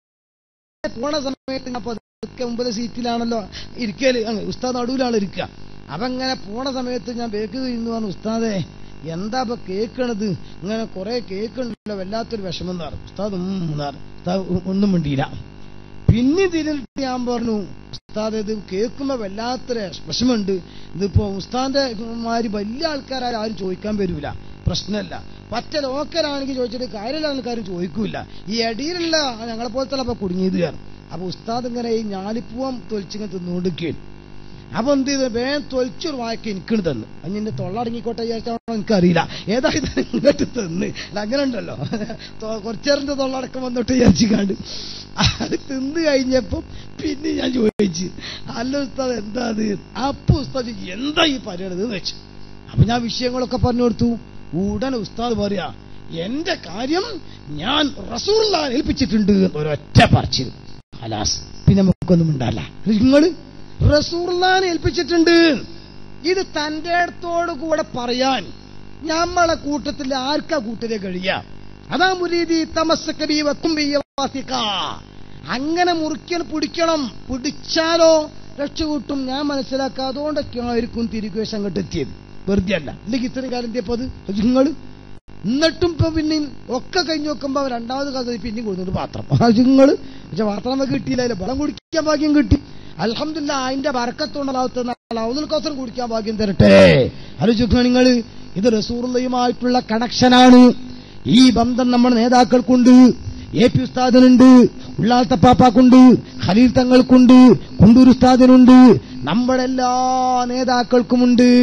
പോണ സമയത്ത് ഞാൻ പതുക്കെ മുമ്പത് സീറ്റിലാണല്ലോ ഇരിക്കല് അങ്ങ് ഉസ്താദ് നടുവിലാണ് ഇരിക്കുക അപ്പൊ ഇങ്ങനെ പോണ സമയത്ത് ഞാൻ ബേക്ക് ഇന്ന് പറഞ്ഞു ഉസ്താദേ എന്താ ഇപ്പൊ കേക്കണത് ഇങ്ങനെ കുറെ കേക്കുണ്ടല്ലോ വല്ലാത്തൊരു വിഷമം എന്ന് പറഞ്ഞു ഉസ്താദ് ഉം എന്ന് പറഞ്ഞു. ഉസ്താദ് ഒ- ഒന്നും മിണ്ടിയില്ല പിന്നെ തിരിഞ്ഞിട്ട് ഞാൻ പറഞ്ഞു ഉസ്താദ് ഇത് കേൾക്കുമ്പോ വല്ലാത്തൊരു വിഷമമുണ്ട് ഇതിപ്പോ ഉസ്താന്റെ മാതിരി വലിയ ആൾക്കാരും ആരും ചോദിക്കാൻ വരൂല പ്രശ്നമല്ല പറ്റ ലോക്കലാണെങ്കിൽ ചോദിച്ചിട്ട് കാര്യമുള്ള ആൾക്കാരും ചോദിക്കൂല ഈ അടിയിലുള്ള ഞങ്ങളെ പോലത്തെ അപ്പൊ കുടുങ്ങിയത് കാരണം അപ്പൊ ഉസ്താദ് ഇങ്ങനെ ഈ ഞാലിപ്പൂവം തൊലിച്ചിങ്ങനെ തിന്നുകൊണ്ടിരിക്കുകയാണ് അപ്പൊ എന്ത് ചെയ്ത് വേഗം തൊലിച്ചൊരു വായ്ക്ക് എനിക്കിണ് തന്നു അതിന്റെ തൊള്ളടങ്ങിക്കോട്ടെ വിചാരിച്ചാണോ എനിക്കറിയില്ല ഏതായത് ഇങ്ങോട്ട് തന്ന് അല്ല അങ്ങനെ ഉണ്ടല്ലോ കുറച്ചേറിന്റെ തൊള്ളടക്കം വന്നിട്ട് വിചാരിച്ചിക്കാണ്ട് അത് തിന്ന് കഴിഞ്ഞപ്പോ പിന്നെ ഞാൻ ചോദിച്ചു അല്ല ഉസ്താദ് എന്താ അത് അപ്പൊ ഉസ്താദ് ചോദിച്ചു, എന്താ ഈ പറയണത് എന്ന് വെച്ചു അപ്പൊ ഞാൻ വിഷയങ്ങളൊക്കെ പറഞ്ഞു കൊടുത്തു ഉടനെ ഉസ്താദ് പറയാ എന്റെ കാര്യം ഞാൻ റസൂള്ള ഏൽപ്പിച്ചിട്ടുണ്ട് എന്ന് ഒരൊറ്റ പറച്ചിൽ ഹലാസ് പിന്നെ നമുക്കൊന്നും ഉണ്ടാല്ല നിങ്ങള് റസൂർലാൻ ഏൽപ്പിച്ചിട്ടുണ്ട് ഇത് തന്റെ അടുത്തോട് കൂടെ പറയാൻ നമ്മളെ കൂട്ടത്തിൽ ആർക്കാ കൂട്ടരെ കഴിയാ അതാ മുരീതി തമസ്സക്കബി വക്കും വാസിക്ക അങ്ങനെ മുറിക്കാൻ പിടിക്കണം പിടിച്ചാലോ രക്ഷകൂട്ടും ഞാൻ മനസ്സിലാക്കുക അതുകൊണ്ടൊക്കെ ആയിരിക്കും തിരികേശം അങ്ങോട്ട് എത്തിയത് വെറുതെ അല്ല ഇല്ലെങ്കിൽ ഇത്രയും കാലം എത്തിയപ്പോ അത് നിങ്ങൾ എന്നിട്ടും ഇപ്പൊ പിന്നെ ഒക്കെ കഴിഞ്ഞ് നോക്കുമ്പോ രണ്ടാമത് കഥ പിന്നെയും കൊടുത്തിട്ട് പാത്രം നിങ്ങള് പക്ഷെ പാത്രം നമുക്ക് കിട്ടിയില്ല വെള്ളം കുടിക്കാൻ ഭാഗ്യം കിട്ടി അലഹമില്ല അതിന്റെ വറക്കത്തുണ്ടാവുന്ന ലൗദുൽ കൗസർ കുടിക്കാൻ ഭാഗ്യം തരട്ടെ ആലോചിക്കുക നിങ്ങൾ ഇത് റസൂറുള്ളയുമായിട്ടുള്ള കണക്ഷനാണ് ഈ ബന്ധം നമ്മുടെ നേതാക്കൾക്കുണ്ട് എ പി ഉസ്താദിനുണ്ട് ഉള്ളാൾ തപ്പാപ്പാക്കുണ്ട് ഖലീൽ തങ്ങൾക്കുണ്ട് കുണ്ടൂർ ഉസ്താദിനുണ്ട് നമ്മുടെ എല്ലാ നേതാക്കൾക്കുമുണ്ട്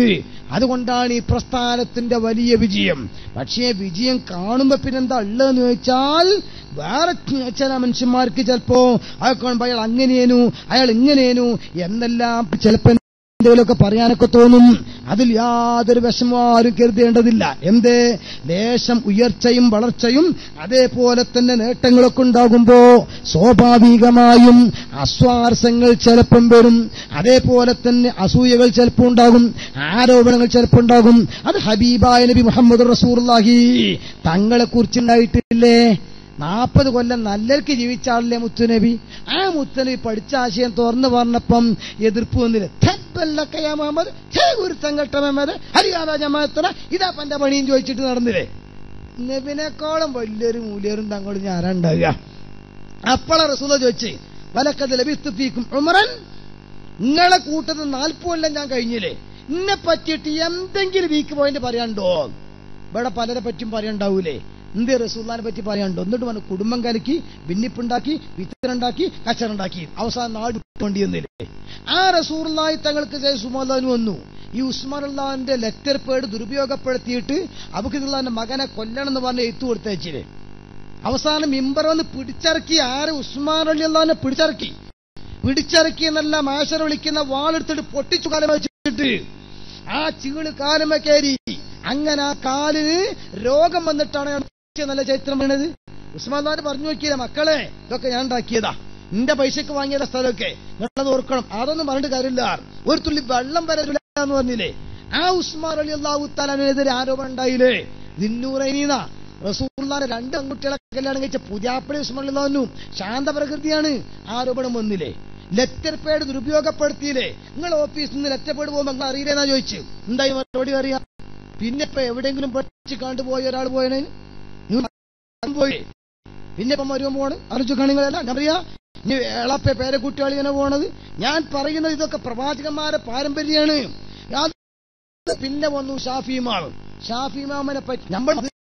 അതുകൊണ്ടാണ് ഈ പ്രസ്ഥാനത്തിന്റെ വലിയ വിജയം പക്ഷേ വിജയം കാണുമ്പോ പിന്നെന്താ ഉള്ളതെന്ന് ചോദിച്ചാൽ വേറെ ചില മനുഷ്യന്മാർക്ക് ചിലപ്പോ അയാൾ കാണുമ്പോ അയാൾ അങ്ങനെയേനു അയാൾ ഇങ്ങനെയേനു എന്നെല്ലാം ചിലപ്പോ എന്തെങ്കിലുമൊക്കെ പറയാനൊക്കെ തോന്നും അതിൽ യാതൊരു വിഷമാരും കരുതേണ്ടതില്ല എന്ത് ലേശം ഉയർച്ചയും വളർച്ചയും അതേപോലെ തന്നെ നേട്ടങ്ങളൊക്കെ ഉണ്ടാകുമ്പോ സ്വാഭാവികമായും അസ്വാരസ്യങ്ങൾ ചിലപ്പം വരും അതേപോലെ തന്നെ അസൂയകൾ ചിലപ്പോൾ ഉണ്ടാകും ആരോപണങ്ങൾ ചിലപ്പോൾ ഉണ്ടാകും അത് ഹബീബായ നബി മുഹമ്മദ് റസൂർലാഹി തങ്ങളെ കുറിച്ചുണ്ടായിട്ടില്ലേ നാൽപ്പത് കൊല്ലം നല്ലർക്ക് ജീവിച്ച ആളല്ലേ മുത്തുനബി ആ മുത്തുനബി പഠിച്ച ആശയം തുറന്നു പറഞ്ഞപ്പം എതിർപ്പ് വന്നില്ല തെപ്പല്ലക്കയാ മുഹമ്മദ് ഛേ ഗുരുത്തം കെട്ട മുഹമ്മദ് ഹരിയാദ ജമാഅത്തന ഇതാ പന്റെ പണിയും ചോദിച്ചിട്ട് നടന്നില്ലേ നബിനേക്കാളും വലിയൊരു മൂല്യരും തങ്ങളും ഞാനുണ്ടാവുക അപ്പള റസൂല ചോദിച്ച് വലക്കത് ലഭിസ്തുഫീക്കും ഉമറൻ നിങ്ങളെ കൂട്ടത്തിൽ നാൽപ്പത് കൊല്ലം ഞാൻ കഴിഞ്ഞില്ലേ എന്നെ പറ്റിയിട്ട് എന്തെങ്കിലും വീക്ക് പോയിന്റ് പറയാണ്ടോ ഇവിടെ പലരെ പറ്റും പറയണ്ടാവൂലേ എന്ത് റസൂല്ലാനെ പറ്റി പറയാണ്ടോ എന്നിട്ട് വന്ന് കുടുംബം കലക്കി ഭിന്നിപ്പുണ്ടാക്കി വിത്തനുണ്ടാക്കി കച്ചറുണ്ടാക്കി അവസാനം നാട് വിട്ടുകൊണ്ടി എന്നില്ലേ ആ റസൂർലായി തങ്ങൾക്ക് സുമാൻ വന്നു ഈ ഉസ്മാൻ അള്ളാഹിന്റെ ലെറ്റർ പേഡ് ദുരുപയോഗപ്പെടുത്തിയിട്ട് അബുഖിദുല്ലാന്റെ മകനെ കൊല്ലണം എന്ന് പറഞ്ഞ് എത്തു കൊടുത്തയച്ചില്ലേ അവസാനം മിമ്പർ വന്ന് പിടിച്ചിറക്കി ആര് ഉസ്മാൻ അലി അള്ളാഹിനെ പിടിച്ചിറക്കി പിടിച്ചിറക്കി എന്നല്ല മാഷർ വിളിക്കുന്ന വാളെടുത്തിട്ട് പൊട്ടിച്ചു കാലം വെച്ചിട്ട് ആ ചീള് കാലമ കയറി അങ്ങനെ ആ കാലിന് രോഗം വന്നിട്ടാണ് ഞാൻ നല്ല ചരിത്രം വീണത് ഉസ്മാൻ ഖാൻ പറഞ്ഞു നോക്കിയതാ മക്കളെ ഇതൊക്കെ ഞാൻ ഉണ്ടാക്കിയതാ നിന്റെ പൈസക്ക് വാങ്ങിയ സ്ഥലമൊക്കെ നിങ്ങളത് ഓർക്കണം അതൊന്നും പറഞ്ഞിട്ട് കാര്യമില്ല ഒരു തുള്ളി വെള്ളം വരത്തില്ല എന്ന് പറഞ്ഞില്ലേ ആ ഉസ്മാൻ അലി അള്ളാഹു താലാനെതിരെ ആരോപണം ഉണ്ടായില്ലേ ദിന്നൂറൈനീന റസൂള്ളാനെ രണ്ട് ആൺകുട്ടികളെ കല്യാണം കഴിച്ച പുതിയാപ്പടി ഉസ്മാൻ അലി അള്ളാഹുനും ശാന്ത പ്രകൃതിയാണ് ആരോപണം വന്നില്ലേ ലെറ്റർ പേഡ് ദുരുപയോഗപ്പെടുത്തിയില്ലേ നിങ്ങൾ ഓഫീസിൽ നിന്ന് ലെറ്റർ പേഡ് പോകുമ്പോൾ നിങ്ങൾ അറിയില്ലെന്നാ ചോദിച്ചു എന്തായി മറുപടി അറിയാം പിന്നെ ഇപ്പൊ എവിടെയെങ്കിലും പഠിച്ച് കണ്ടുപോയ ഒരാൾ പോയതിന് പോയി പിന്നെ ഇപ്പം വരുമ്പോൾ പോണ് അറിച്ചു കണികളല്ല ഞാൻ പറയാ ഇനി ഏളപ്പ പേരെ കുട്ടികൾ ഇങ്ങനെ പോണത് ഞാൻ പറയുന്നത് ഇതൊക്കെ പ്രവാചകന്മാരെ പാരമ്പര്യമാണ് അത് പിന്നെ വന്നു ഷാഫിമാവ് ഷാഫിമാമനെ പറ്റി നമ്മൾ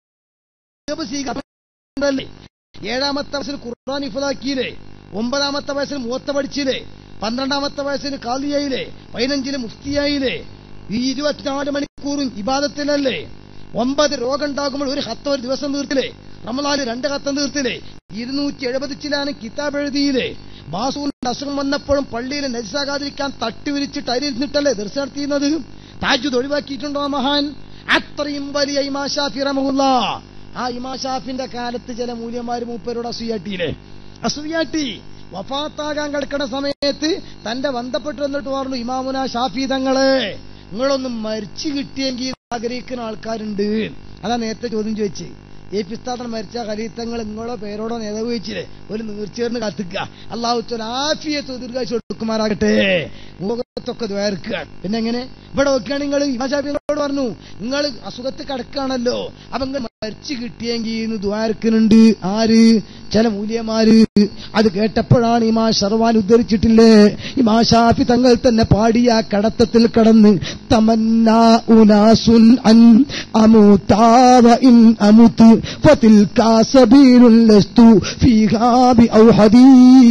ഏഴാമത്തെ വയസ്സിൽ ഖുർആൻ ഇഫലാക്കിയില്ലേ ഒമ്പതാമത്തെ വയസ്സിൽ മൂത്ത പഠിച്ചില്ലേ പന്ത്രണ്ടാമത്തെ വയസ്സിൽ കാലിയായില്ലേ പതിനഞ്ചില് മുഫ്തിയായില്ലേ ഈ ഇരുപത്തിനാല് മണിക്കൂറും ഇബാദത്തിലല്ലേ ഒമ്പത് രോഗം ഉണ്ടാകുമ്പോൾ ഒരു ഹത്ത ഒരു ദിവസം തീർത്തില്ലേ റമലാല് രണ്ട് ഹത്തം തീർത്തില്ലേ ഇരുന്നൂറ്റി എഴുപത് ചിലാണ് കിതാബ് എഴുതിയില്ലേ ബാസുവിന്റെ അസുഖം വന്നപ്പോഴും പള്ളിയിൽ നജിസാകാതിരിക്കാൻ തട്ടി വിരിച്ചിട്ട് അരിഞ്ഞിട്ടല്ലേ ദർശനം നടത്തിയിരുന്നത് താജുദ് ഒഴിവാക്കിയിട്ടുണ്ടോ ആ മഹാൻ അത്രയും വലിയ ഇമാഷാഫി റമഹുല്ല ആ ഇമാഷാഫിന്റെ കാലത്ത് ചില മൂല്യന്മാര് മൂപ്പരോട് അസൂയാട്ടിയില്ലേ അസൂയാട്ടി വഫാത്താകാൻ കിടക്കുന്ന സമയത്ത് തന്റെ ബന്ധപ്പെട്ട് വന്നിട്ട് പറഞ്ഞു ഇമാമുന ഷാഫി തങ്ങളെ നിങ്ങളൊന്ന് മരിച്ചു കിട്ടിയെങ്കിൽ ആഗ്രഹിക്കുന്ന ആൾക്കാരുണ്ട് അതാ നേരത്തെ ചോദ്യം ചോദിച്ചേ ഈ പിസ്താദൻ മരിച്ച ഖലീത്തങ്ങൾ നിങ്ങളോ പേരോടോ നേതാവ് ചോദിച്ചില്ലേ ഒരു നീർച്ചേർന്ന് കത്തിക്കുക അള്ളാഹു ആഫിയത്ത് ദീർഘാഴ്ച കൊടുക്കുമാറാകട്ടെ മുഖത്തൊക്കെ ദ്വേർക്കുക പിന്നെ എങ്ങനെ ഇവിടെ നോക്കുകയാണ് നിങ്ങൾ ഇമാശാബിനോട് പറഞ്ഞു നിങ്ങൾ അസുഖത്ത് കിടക്കുകയാണല്ലോ അപ്പൊ നിങ്ങൾ മരിച്ചു കിട്ടിയെങ്കിൽ ഇന്ന് ദ്വാരക്കുന്നുണ്ട് ആര് ചില മൂല്യമാര് അത് കേട്ടപ്പോഴാണ് ഇമാ ഷർവാൻ ഉദ്ധരിച്ചിട്ടില്ലേ ഇമാ ഷാഫി തങ്ങൾ തന്നെ പാടിയ കടത്തത്തിൽ കടന്ന് തമന്നാ ഉനാസുൻ അൻ അമുതാവ ഇൻ അമുത്ത് فتلك سبيل لست فيها بأوحدي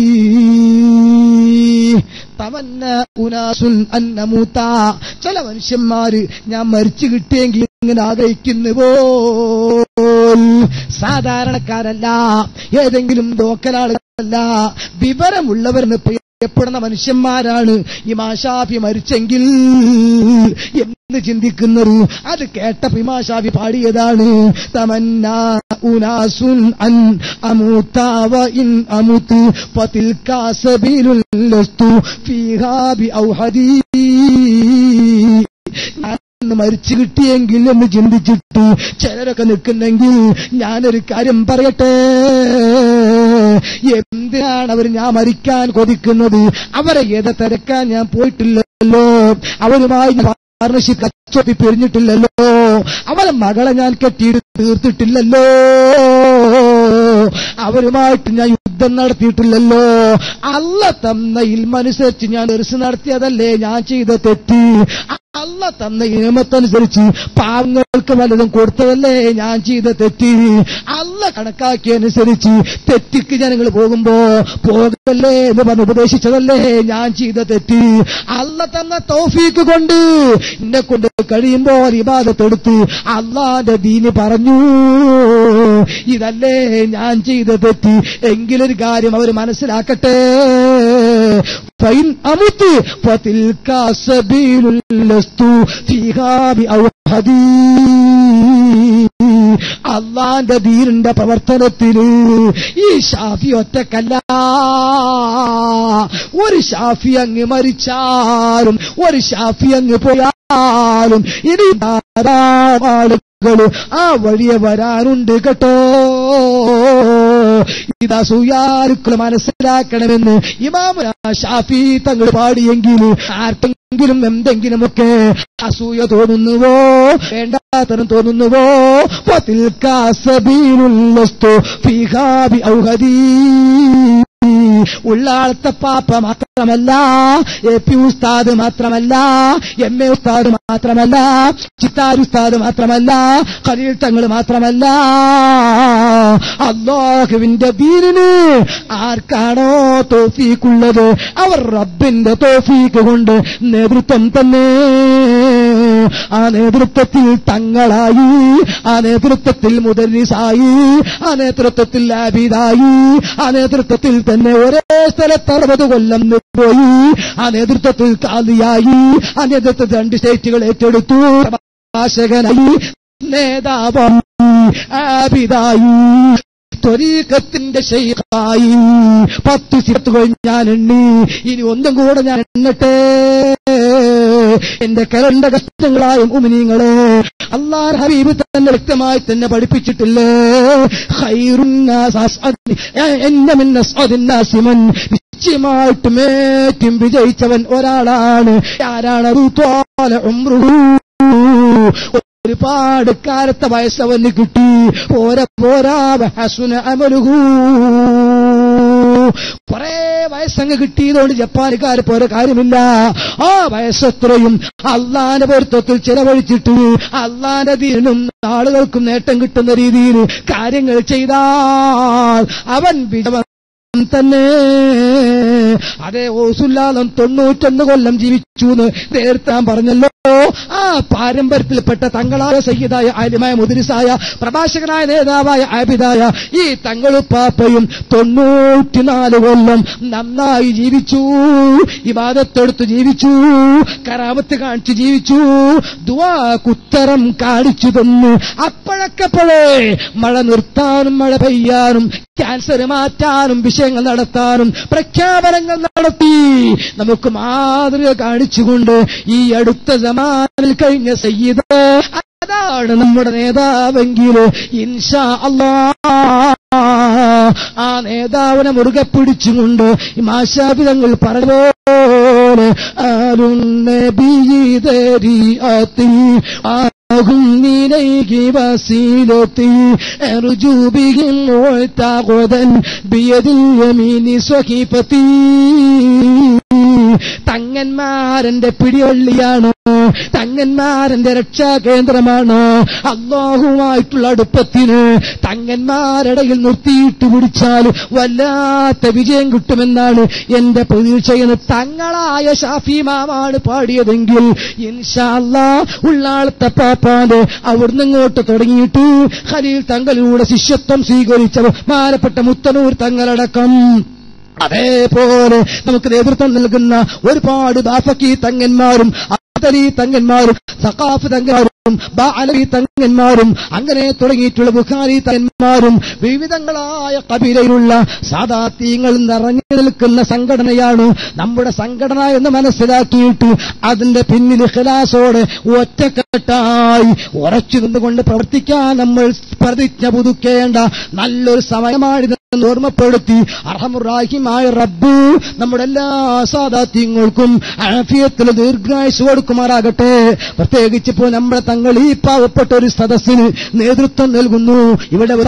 തമന്ന ഉനാസുൻ അന്നമൂത്ത ചില മനുഷ്യന്മാര് ഞാൻ മരിച്ചു കിട്ടിയെങ്കിൽ ഇങ്ങനെ ആഗ്രഹിക്കുന്നു പോൽ സാധാരണക്കാരല്ല ഏതെങ്കിലും ലോക്കലാളുകളല്ല വിവരമുള്ളവരെന്ന് പറയപ്പെടുന്ന മനുഷ്യന്മാരാണ് ഈ മാഷാഫി മരിച്ചെങ്കിൽ എന്ന് ചിന്തിക്കുന്നത് അത് കേട്ട പിമാഷാഫി പാടിയതാണ് തമന്ന ഉനാസുൻ അൻ അമൂത്താവ ഇൻ അമുത്ത് ഫതിൽക സബീലുൽ ലസ്തു ഫീഹാ ബി ഔഹദീ ഞാൻ മരിച്ചു കിട്ടിയെങ്കിൽ എന്ന് ചിന്തിച്ചിട്ട് ചിലരൊക്കെ നിൽക്കുന്നെങ്കിൽ ഞാനൊരു കാര്യം പറയട്ടെ എന്തിനാണ് അവർ ഞാൻ മരിക്കാൻ കൊതിക്കുന്നത് അവരെ ഏത തിരക്കാൻ ഞാൻ പോയിട്ടില്ലല്ലോ അവരുമായി പാർട്ണർഷിപ്പ് കച്ചവടത്തിൽ പിരിഞ്ഞിട്ടില്ലല്ലോ അവരെ മകളെ ഞാൻ കെട്ടിയിട്ട് തീർത്തിട്ടില്ലല്ലോ അവരുമായിട്ട് ഞാൻ യുദ്ധം നടത്തിയിട്ടില്ലല്ലോ അല്ല തന്ന ഇൽമനുസരിച്ച് ഞാൻ എറിസ് നടത്തിയതല്ലേ ഞാൻ ചെയ്ത തെറ്റ് അല്ല തന്ന നിയമത്തനുസരിച്ച് പാവങ്ങൾക്ക് വല്ലതും കൊടുത്തതല്ലേ ഞാൻ ചെയ്ത തെറ്റ് അല്ല കണക്കാക്കിയനുസരിച്ച് തെറ്റിക്ക് ജനങ്ങൾ പോകുമ്പോ പോകല്ലേ എന്ന് പറഞ്ഞ് ഉപദേശിച്ചതല്ലേ ഞാൻ ചെയ്ത തെറ്റ് അല്ല തന്ന തോഫീക്ക് കൊണ്ട് എന്നെ കൊണ്ട് കഴിയുമ്പോ ഇബാദത്തെടുത്ത് അള്ളാന്റെ ദീന് പറഞ്ഞു ഇതല്ലേ ഞാൻ ചെയ്ത തെറ്റ് എങ്കിലൊരു കാര്യം അവർ മനസ്സിലാക്കട്ടെ فإن أمت فتلك سبيل لست فيها بأوحدي അള്ളാന്റെ ദീനിന്റെ പ്രവർത്തനത്തിന് ഈ ഷാഫി ഒറ്റക്കല്ല ഒരു ഷാഫി അങ്ങ് മരിച്ചാലും ഒരു ഷാഫി അങ്ങ് പോയാലും ഇനി ധാരാളം ആളുകൾ ആ വഴിയെ വരാനുണ്ട് കേട്ടോ ഇതാ സുയാരുക്കൾ മനസ്സിലാക്കണമെന്ന് ഇമാമുന ഷാഫി തങ്ങൾ പാടിയെങ്കിൽ ആർക്കെങ്കിലും എന്തെങ്കിലുമൊക്കെ അസൂയ തോന്നുന്നുവോ വേണ്ടാത്തരം തോന്നുന്നുവോ പതിൽക്ക സബീലുല്ലസ്തു ഫിഹാബി ഔഹദീ ഉള്ളാളത്തെ പാപ്പ മാത്രമല്ല എ പി ഉസ്താദ് മാത്രമല്ല എം എ ഉസ്താദ് മാത്രമല്ല ചിത്താർ ഉസ്താദ് മാത്രമല്ല ഖലീൽ തങ്ങൾ മാത്രമല്ല അള്ളാഹുവിന്റെ ദീനിന് ആർക്കാണോ തോഫീക്കുള്ളത് അവർ റബ്ബിന്റെ തോഫീക്ക് കൊണ്ട് നേതൃത്വം തന്നെ ആ നേതൃത്വത്തിൽ തങ്ങളായി ആ നേതൃത്വത്തിൽ മുദരിസായി ആ നേതൃത്വത്തിൽ ലാബിദായി ആ നേതൃത്വത്തിൽ തന്നെ ഒരേ സ്ഥലത്ത് അറുപത് കൊല്ലം പോയി ആ നേതൃത്വത്തിൽ കാലിയായി ആ നേതൃത്വത്തിൽ രണ്ട് സ്റ്റേറ്റുകൾ ഏറ്റെടുത്തു പ്രഭാഷകനായി നേതാവായി ആബിദായി ത്വരീക്കത്തിന്റെ ശൈഖായി പത്ത് സിത്തുകൾ ഞാൻ എണ്ണി ഇനി ഒന്നും കൂടെ ഞാൻ എണ്ണട്ടെ എന്റെ കരണ്ട കഷ്ടങ്ങളായ ഉമിനീങ്ങളെ അള്ളാഹ് ഹബീബ് തന്നെ വ്യക്തമായി തന്നെ പഠിപ്പിച്ചിട്ടില്ലേ ഖൈറുന്നാസ് അസ്അദ് എന്ന മിൻ അസ്അദിന്നാസിമൻ നിശ്ചയമായിട്ടും ഏറ്റവും വിജയിച്ചവൻ ഒരാളാണ് ആരാണ് ത്വാല ഉംറുഹു ഒരുപാട് കാലത്തെ വയസ്സവന് കിട്ടി പോരാ പോരാ ഹസുന അമലുഹൂ കുറെ വയസ്സങ്ങ് കിട്ടിയതുകൊണ്ട് ജപ്പാനുകാർ പോരെ കാര്യമില്ല ആ വയസ്സത്രയും അള്ളാന്റെ പൊരുത്തത്തിൽ ചെലവഴിച്ചിട്ട് അള്ളാന്റെ ദീനും ആളുകൾക്കും നേട്ടം കിട്ടുന്ന രീതിയിൽ കാര്യങ്ങൾ ചെയ്താൽ അവൻ വിജയം തന്നെ അതെ ഓസുല്ലാദം തൊണ്ണൂറ്റൊന്ന് കൊല്ലം ജീവിച്ചു എന്ന് നേരത്തെ ഞാൻ പറഞ്ഞല്ലോ ആ പാരമ്പര്യത്തിൽപ്പെട്ട തങ്ങളായ സയ്യിദായ ആലിമായ മുതിരിസായ പ്രഭാഷകനായ നേതാവായ ആബിദായ ഈ തങ്ങളുപ്പാപ്പയും തൊണ്ണൂറ്റിനാല് കൊല്ലം നന്നായി ജീവിച്ചു ഇബാദത്തെടുത്ത് ജീവിച്ചു കറാമത്ത് കാണിച്ചു ജീവിച്ചു ദുവാക്കുത്തരം കാണിച്ചു തന്നു അപ്പോഴൊക്കെപ്പോഴേ മഴ നിർത്താനും മഴ പെയ്യാനും ക്യാൻസർ മാറ്റാനും വിഷയങ്ങൾ നടത്താനും പ്രഖ്യാപനങ്ങൾ നടത്തി നമുക്ക് മാതൃക കാണിച്ചുകൊണ്ട് ഈ അടുത്ത സമാനിൽ കഴിഞ്ഞ സയ്യിദ് അതാണ് നമ്മുടെ നേതാവെങ്കിൽ ഇൻഷാ അല്ലാ ആ നേതാവിനെ മുറുകെ പിടിച്ചുകൊണ്ട് ഈ മാശാപിതങ്ങൾ പറഞ്ഞപോലെ അരുന്നബിതരി هم إليه وسيلتي أرجو بهم معتقدا بيد اليمين صحيفتي തങ്ങന്മാരന്റെ പിടിവള്ളിയാണ് തങ്ങന്മാരന്റെ രക്ഷാകേന്ദ്രമാണ് അള്ളാഹുമായിട്ടുള്ള അടുപ്പത്തിന് തങ്ങന്മാരിടയിൽ നിർത്തിയിട്ട് പിടിച്ചാൽ വല്ലാത്ത വിജയം കിട്ടുമെന്നാണ് എന്റെ പ്രതീക്ഷയെന്ന് തങ്ങളായ ഷാഫിമാമാണ് പാടിയതെങ്കിൽ ഇൻഷാല്ല ഉള്ളാളത്തെ പാപ്പാല് അവിടുന്ന് ഇങ്ങോട്ട് തുടങ്ങിയിട്ട് ഖലീൽ തങ്ങളിലൂടെ ശിഷ്യത്വം സ്വീകരിച്ച ബഹുമാനപ്പെട്ട മുത്തനൂർ തങ്ങളടക്കം അതേപോലെ നമുക്ക് നേതൃത്വം നൽകുന്ന ഒരുപാട് ബാഫക്കി തങ്ങന്മാരും അത്തരി തങ്ങന്മാരും സഖാഫ് തങ്ങന്മാരും ബാലവി തങ്ങന്മാരും അങ്ങനെ തുടങ്ങിയിട്ടുള്ള ബുഖാരി തങ്ങന്മാരും വിവിധങ്ങളായ കബിലയിലുള്ള സാധാത്യങ്ങൾ നിറഞ്ഞു നിൽക്കുന്ന സംഘടനയാണ് നമ്മുടെ സംഘടന എന്ന് മനസ്സിലാക്കിയിട്ട് അതിന്റെ പിന്നിൽ ഖിലാസോടെ ഒറ്റക്കെട്ടായി ഉറച്ചു നിന്നുകൊണ്ട് പ്രവർത്തിക്കാൻ നമ്മൾ പ്രതിജ്ഞ പുതുക്കേണ്ട നല്ലൊരു സമയമാണിത് എന്ന് ഓർമ്മപ്പെടുത്തി അർഹമുറാഹിമായ റബ്ബു നമ്മുടെ എല്ലാ സാധാത്യങ്ങൾക്കും ആഫിയത്തിൽ ദീർഘായുസ് കൊടുക്കുമാറാകട്ടെ പ്രത്യേകിച്ച് ഇപ്പോൾ നമ്മുടെ തങ്ങൾ ഈ പാവപ്പെട്ട ഒരു സദസ്സിന് നേതൃത്വം നൽകുന്നു ഇവിടെ ഒരു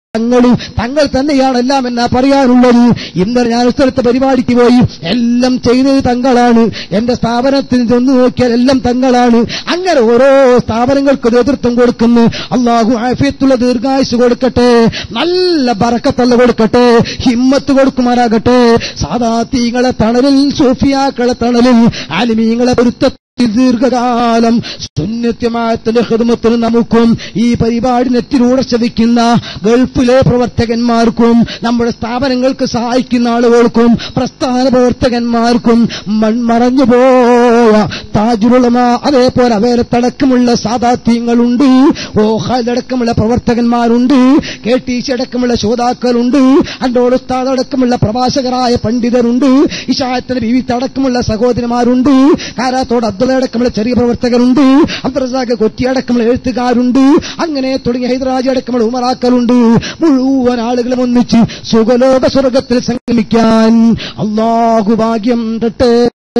തങ്ങളും തങ്ങൾ തന്നെയാണ് എല്ലാം എന്നാ പറയാനുള്ളത് ഇന്നലെ ഞാൻ ഒരു സ്ഥലത്ത് പരിപാടിക്ക് പോയി എല്ലാം ചെയ്തത് തങ്ങളാണ് എന്റെ സ്ഥാപനത്തിൽ ചെന്ന് നോക്കിയാൽ എല്ലാം തങ്ങളാണ് അങ്ങനെ ഓരോ സ്ഥാപനങ്ങൾക്ക് നേതൃത്വം കൊടുക്കുന്നു അള്ളാഹു ആഫിയത്തുള്ള ദീർഘായുസ് കൊടുക്കട്ടെ നല്ല ബറക്കത്തള്ള കൊടുക്കട്ടെ ഹിമ്മത്ത് കൊടുക്കുമാറാകട്ടെ സാധാത്തീങ്ങളെ തണലിൽ സൂഫിയാക്കളെ തണലിൽ ആലിമീങ്ങളെ പൊരുത്ത ദീർഘകാലം സുന്നത്യമായത്തിന്റെ ഹൃദമത്തിന് നമുക്കും ഈ പരിപാടി നെറ്റിലൂടെ ശ്രവിക്കുന്ന ഗൾഫിലെ പ്രവർത്തകന്മാർക്കും നമ്മുടെ സ്ഥാപനങ്ങൾക്ക് സഹായിക്കുന്ന ആളുകൾക്കും പ്രസ്ഥാന പ്രവർത്തകന്മാർക്കും മൺമറഞ്ഞുപോയ താജുലുളമ അതേപോലെ അവരത്തടക്കമുള്ള സാധാത്യങ്ങളുണ്ട് ഓഹാലടക്കമുള്ള പ്രവർത്തകന്മാരുണ്ട് കെ ടി സി അടക്കമുള്ള ശ്രോതാക്കളുണ്ട് അണ്ടോട് ഉസ്താദ് അടക്കമുള്ള പ്രഭാഷകരായ പണ്ഡിതരുണ്ട് ഇഷായത്തിന് ബീവിത്ത് അടക്കമുള്ള സഹോദരന്മാരുണ്ട് കാരാത്തോട് അബ്ദുള്ള അടക്കമുള്ള ചെറിയ പ്രവർത്തകരുണ്ട് അബ്ദുറസാഖ് കൊറ്റി അടക്കമുള്ള എഴുത്തുകാരുണ്ട് അങ്ങനെ തുടങ്ങിയ ഹൈദരാജ് അടക്കമുള്ള ഉമറാക്കളുണ്ട് മുഴുവൻ ആളുകളും ഒന്നിച്ച് സുഖലോക സ്വർഗത്തിൽ സംഗമിക്കാൻ അള്ളാഹു ഭാഗ്യം തട്ടെ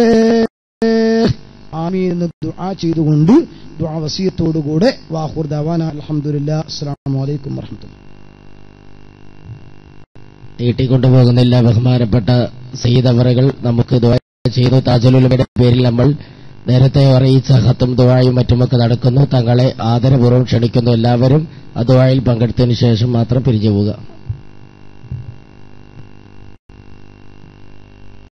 ആമീൻ എന്ന് ദുആ ചെയ്തുകൊണ്ട് ദുആ വസീയത്തോടുകൂടെ വാഹുർ ദവാന അൽഹംദുലില്ലാ അസ്സലാമു അലൈക്കും വറഹ്മത്തുള്ളാഹി നീട്ടിക്കൊണ്ടുപോകുന്നില്ല ബഹുമാനപ്പെട്ട സയ്യിദവറുകൾ നമുക്ക് ദുആ ചെയ്തു താജലുലമയുടെ പേരിൽ നമ്മൾ നേരത്തെ അറിയിച്ച ഹത്തും ദുവായും മറ്റുമൊക്കെ നടക്കുന്നു തങ്ങളെ ആദരപൂർവ്വം ക്ഷണിക്കുന്നു എല്ലാവരും ആ ദുവായിൽ പങ്കെടുത്തതിന് ശേഷം മാത്രം പിരിഞ്ഞു പോവുക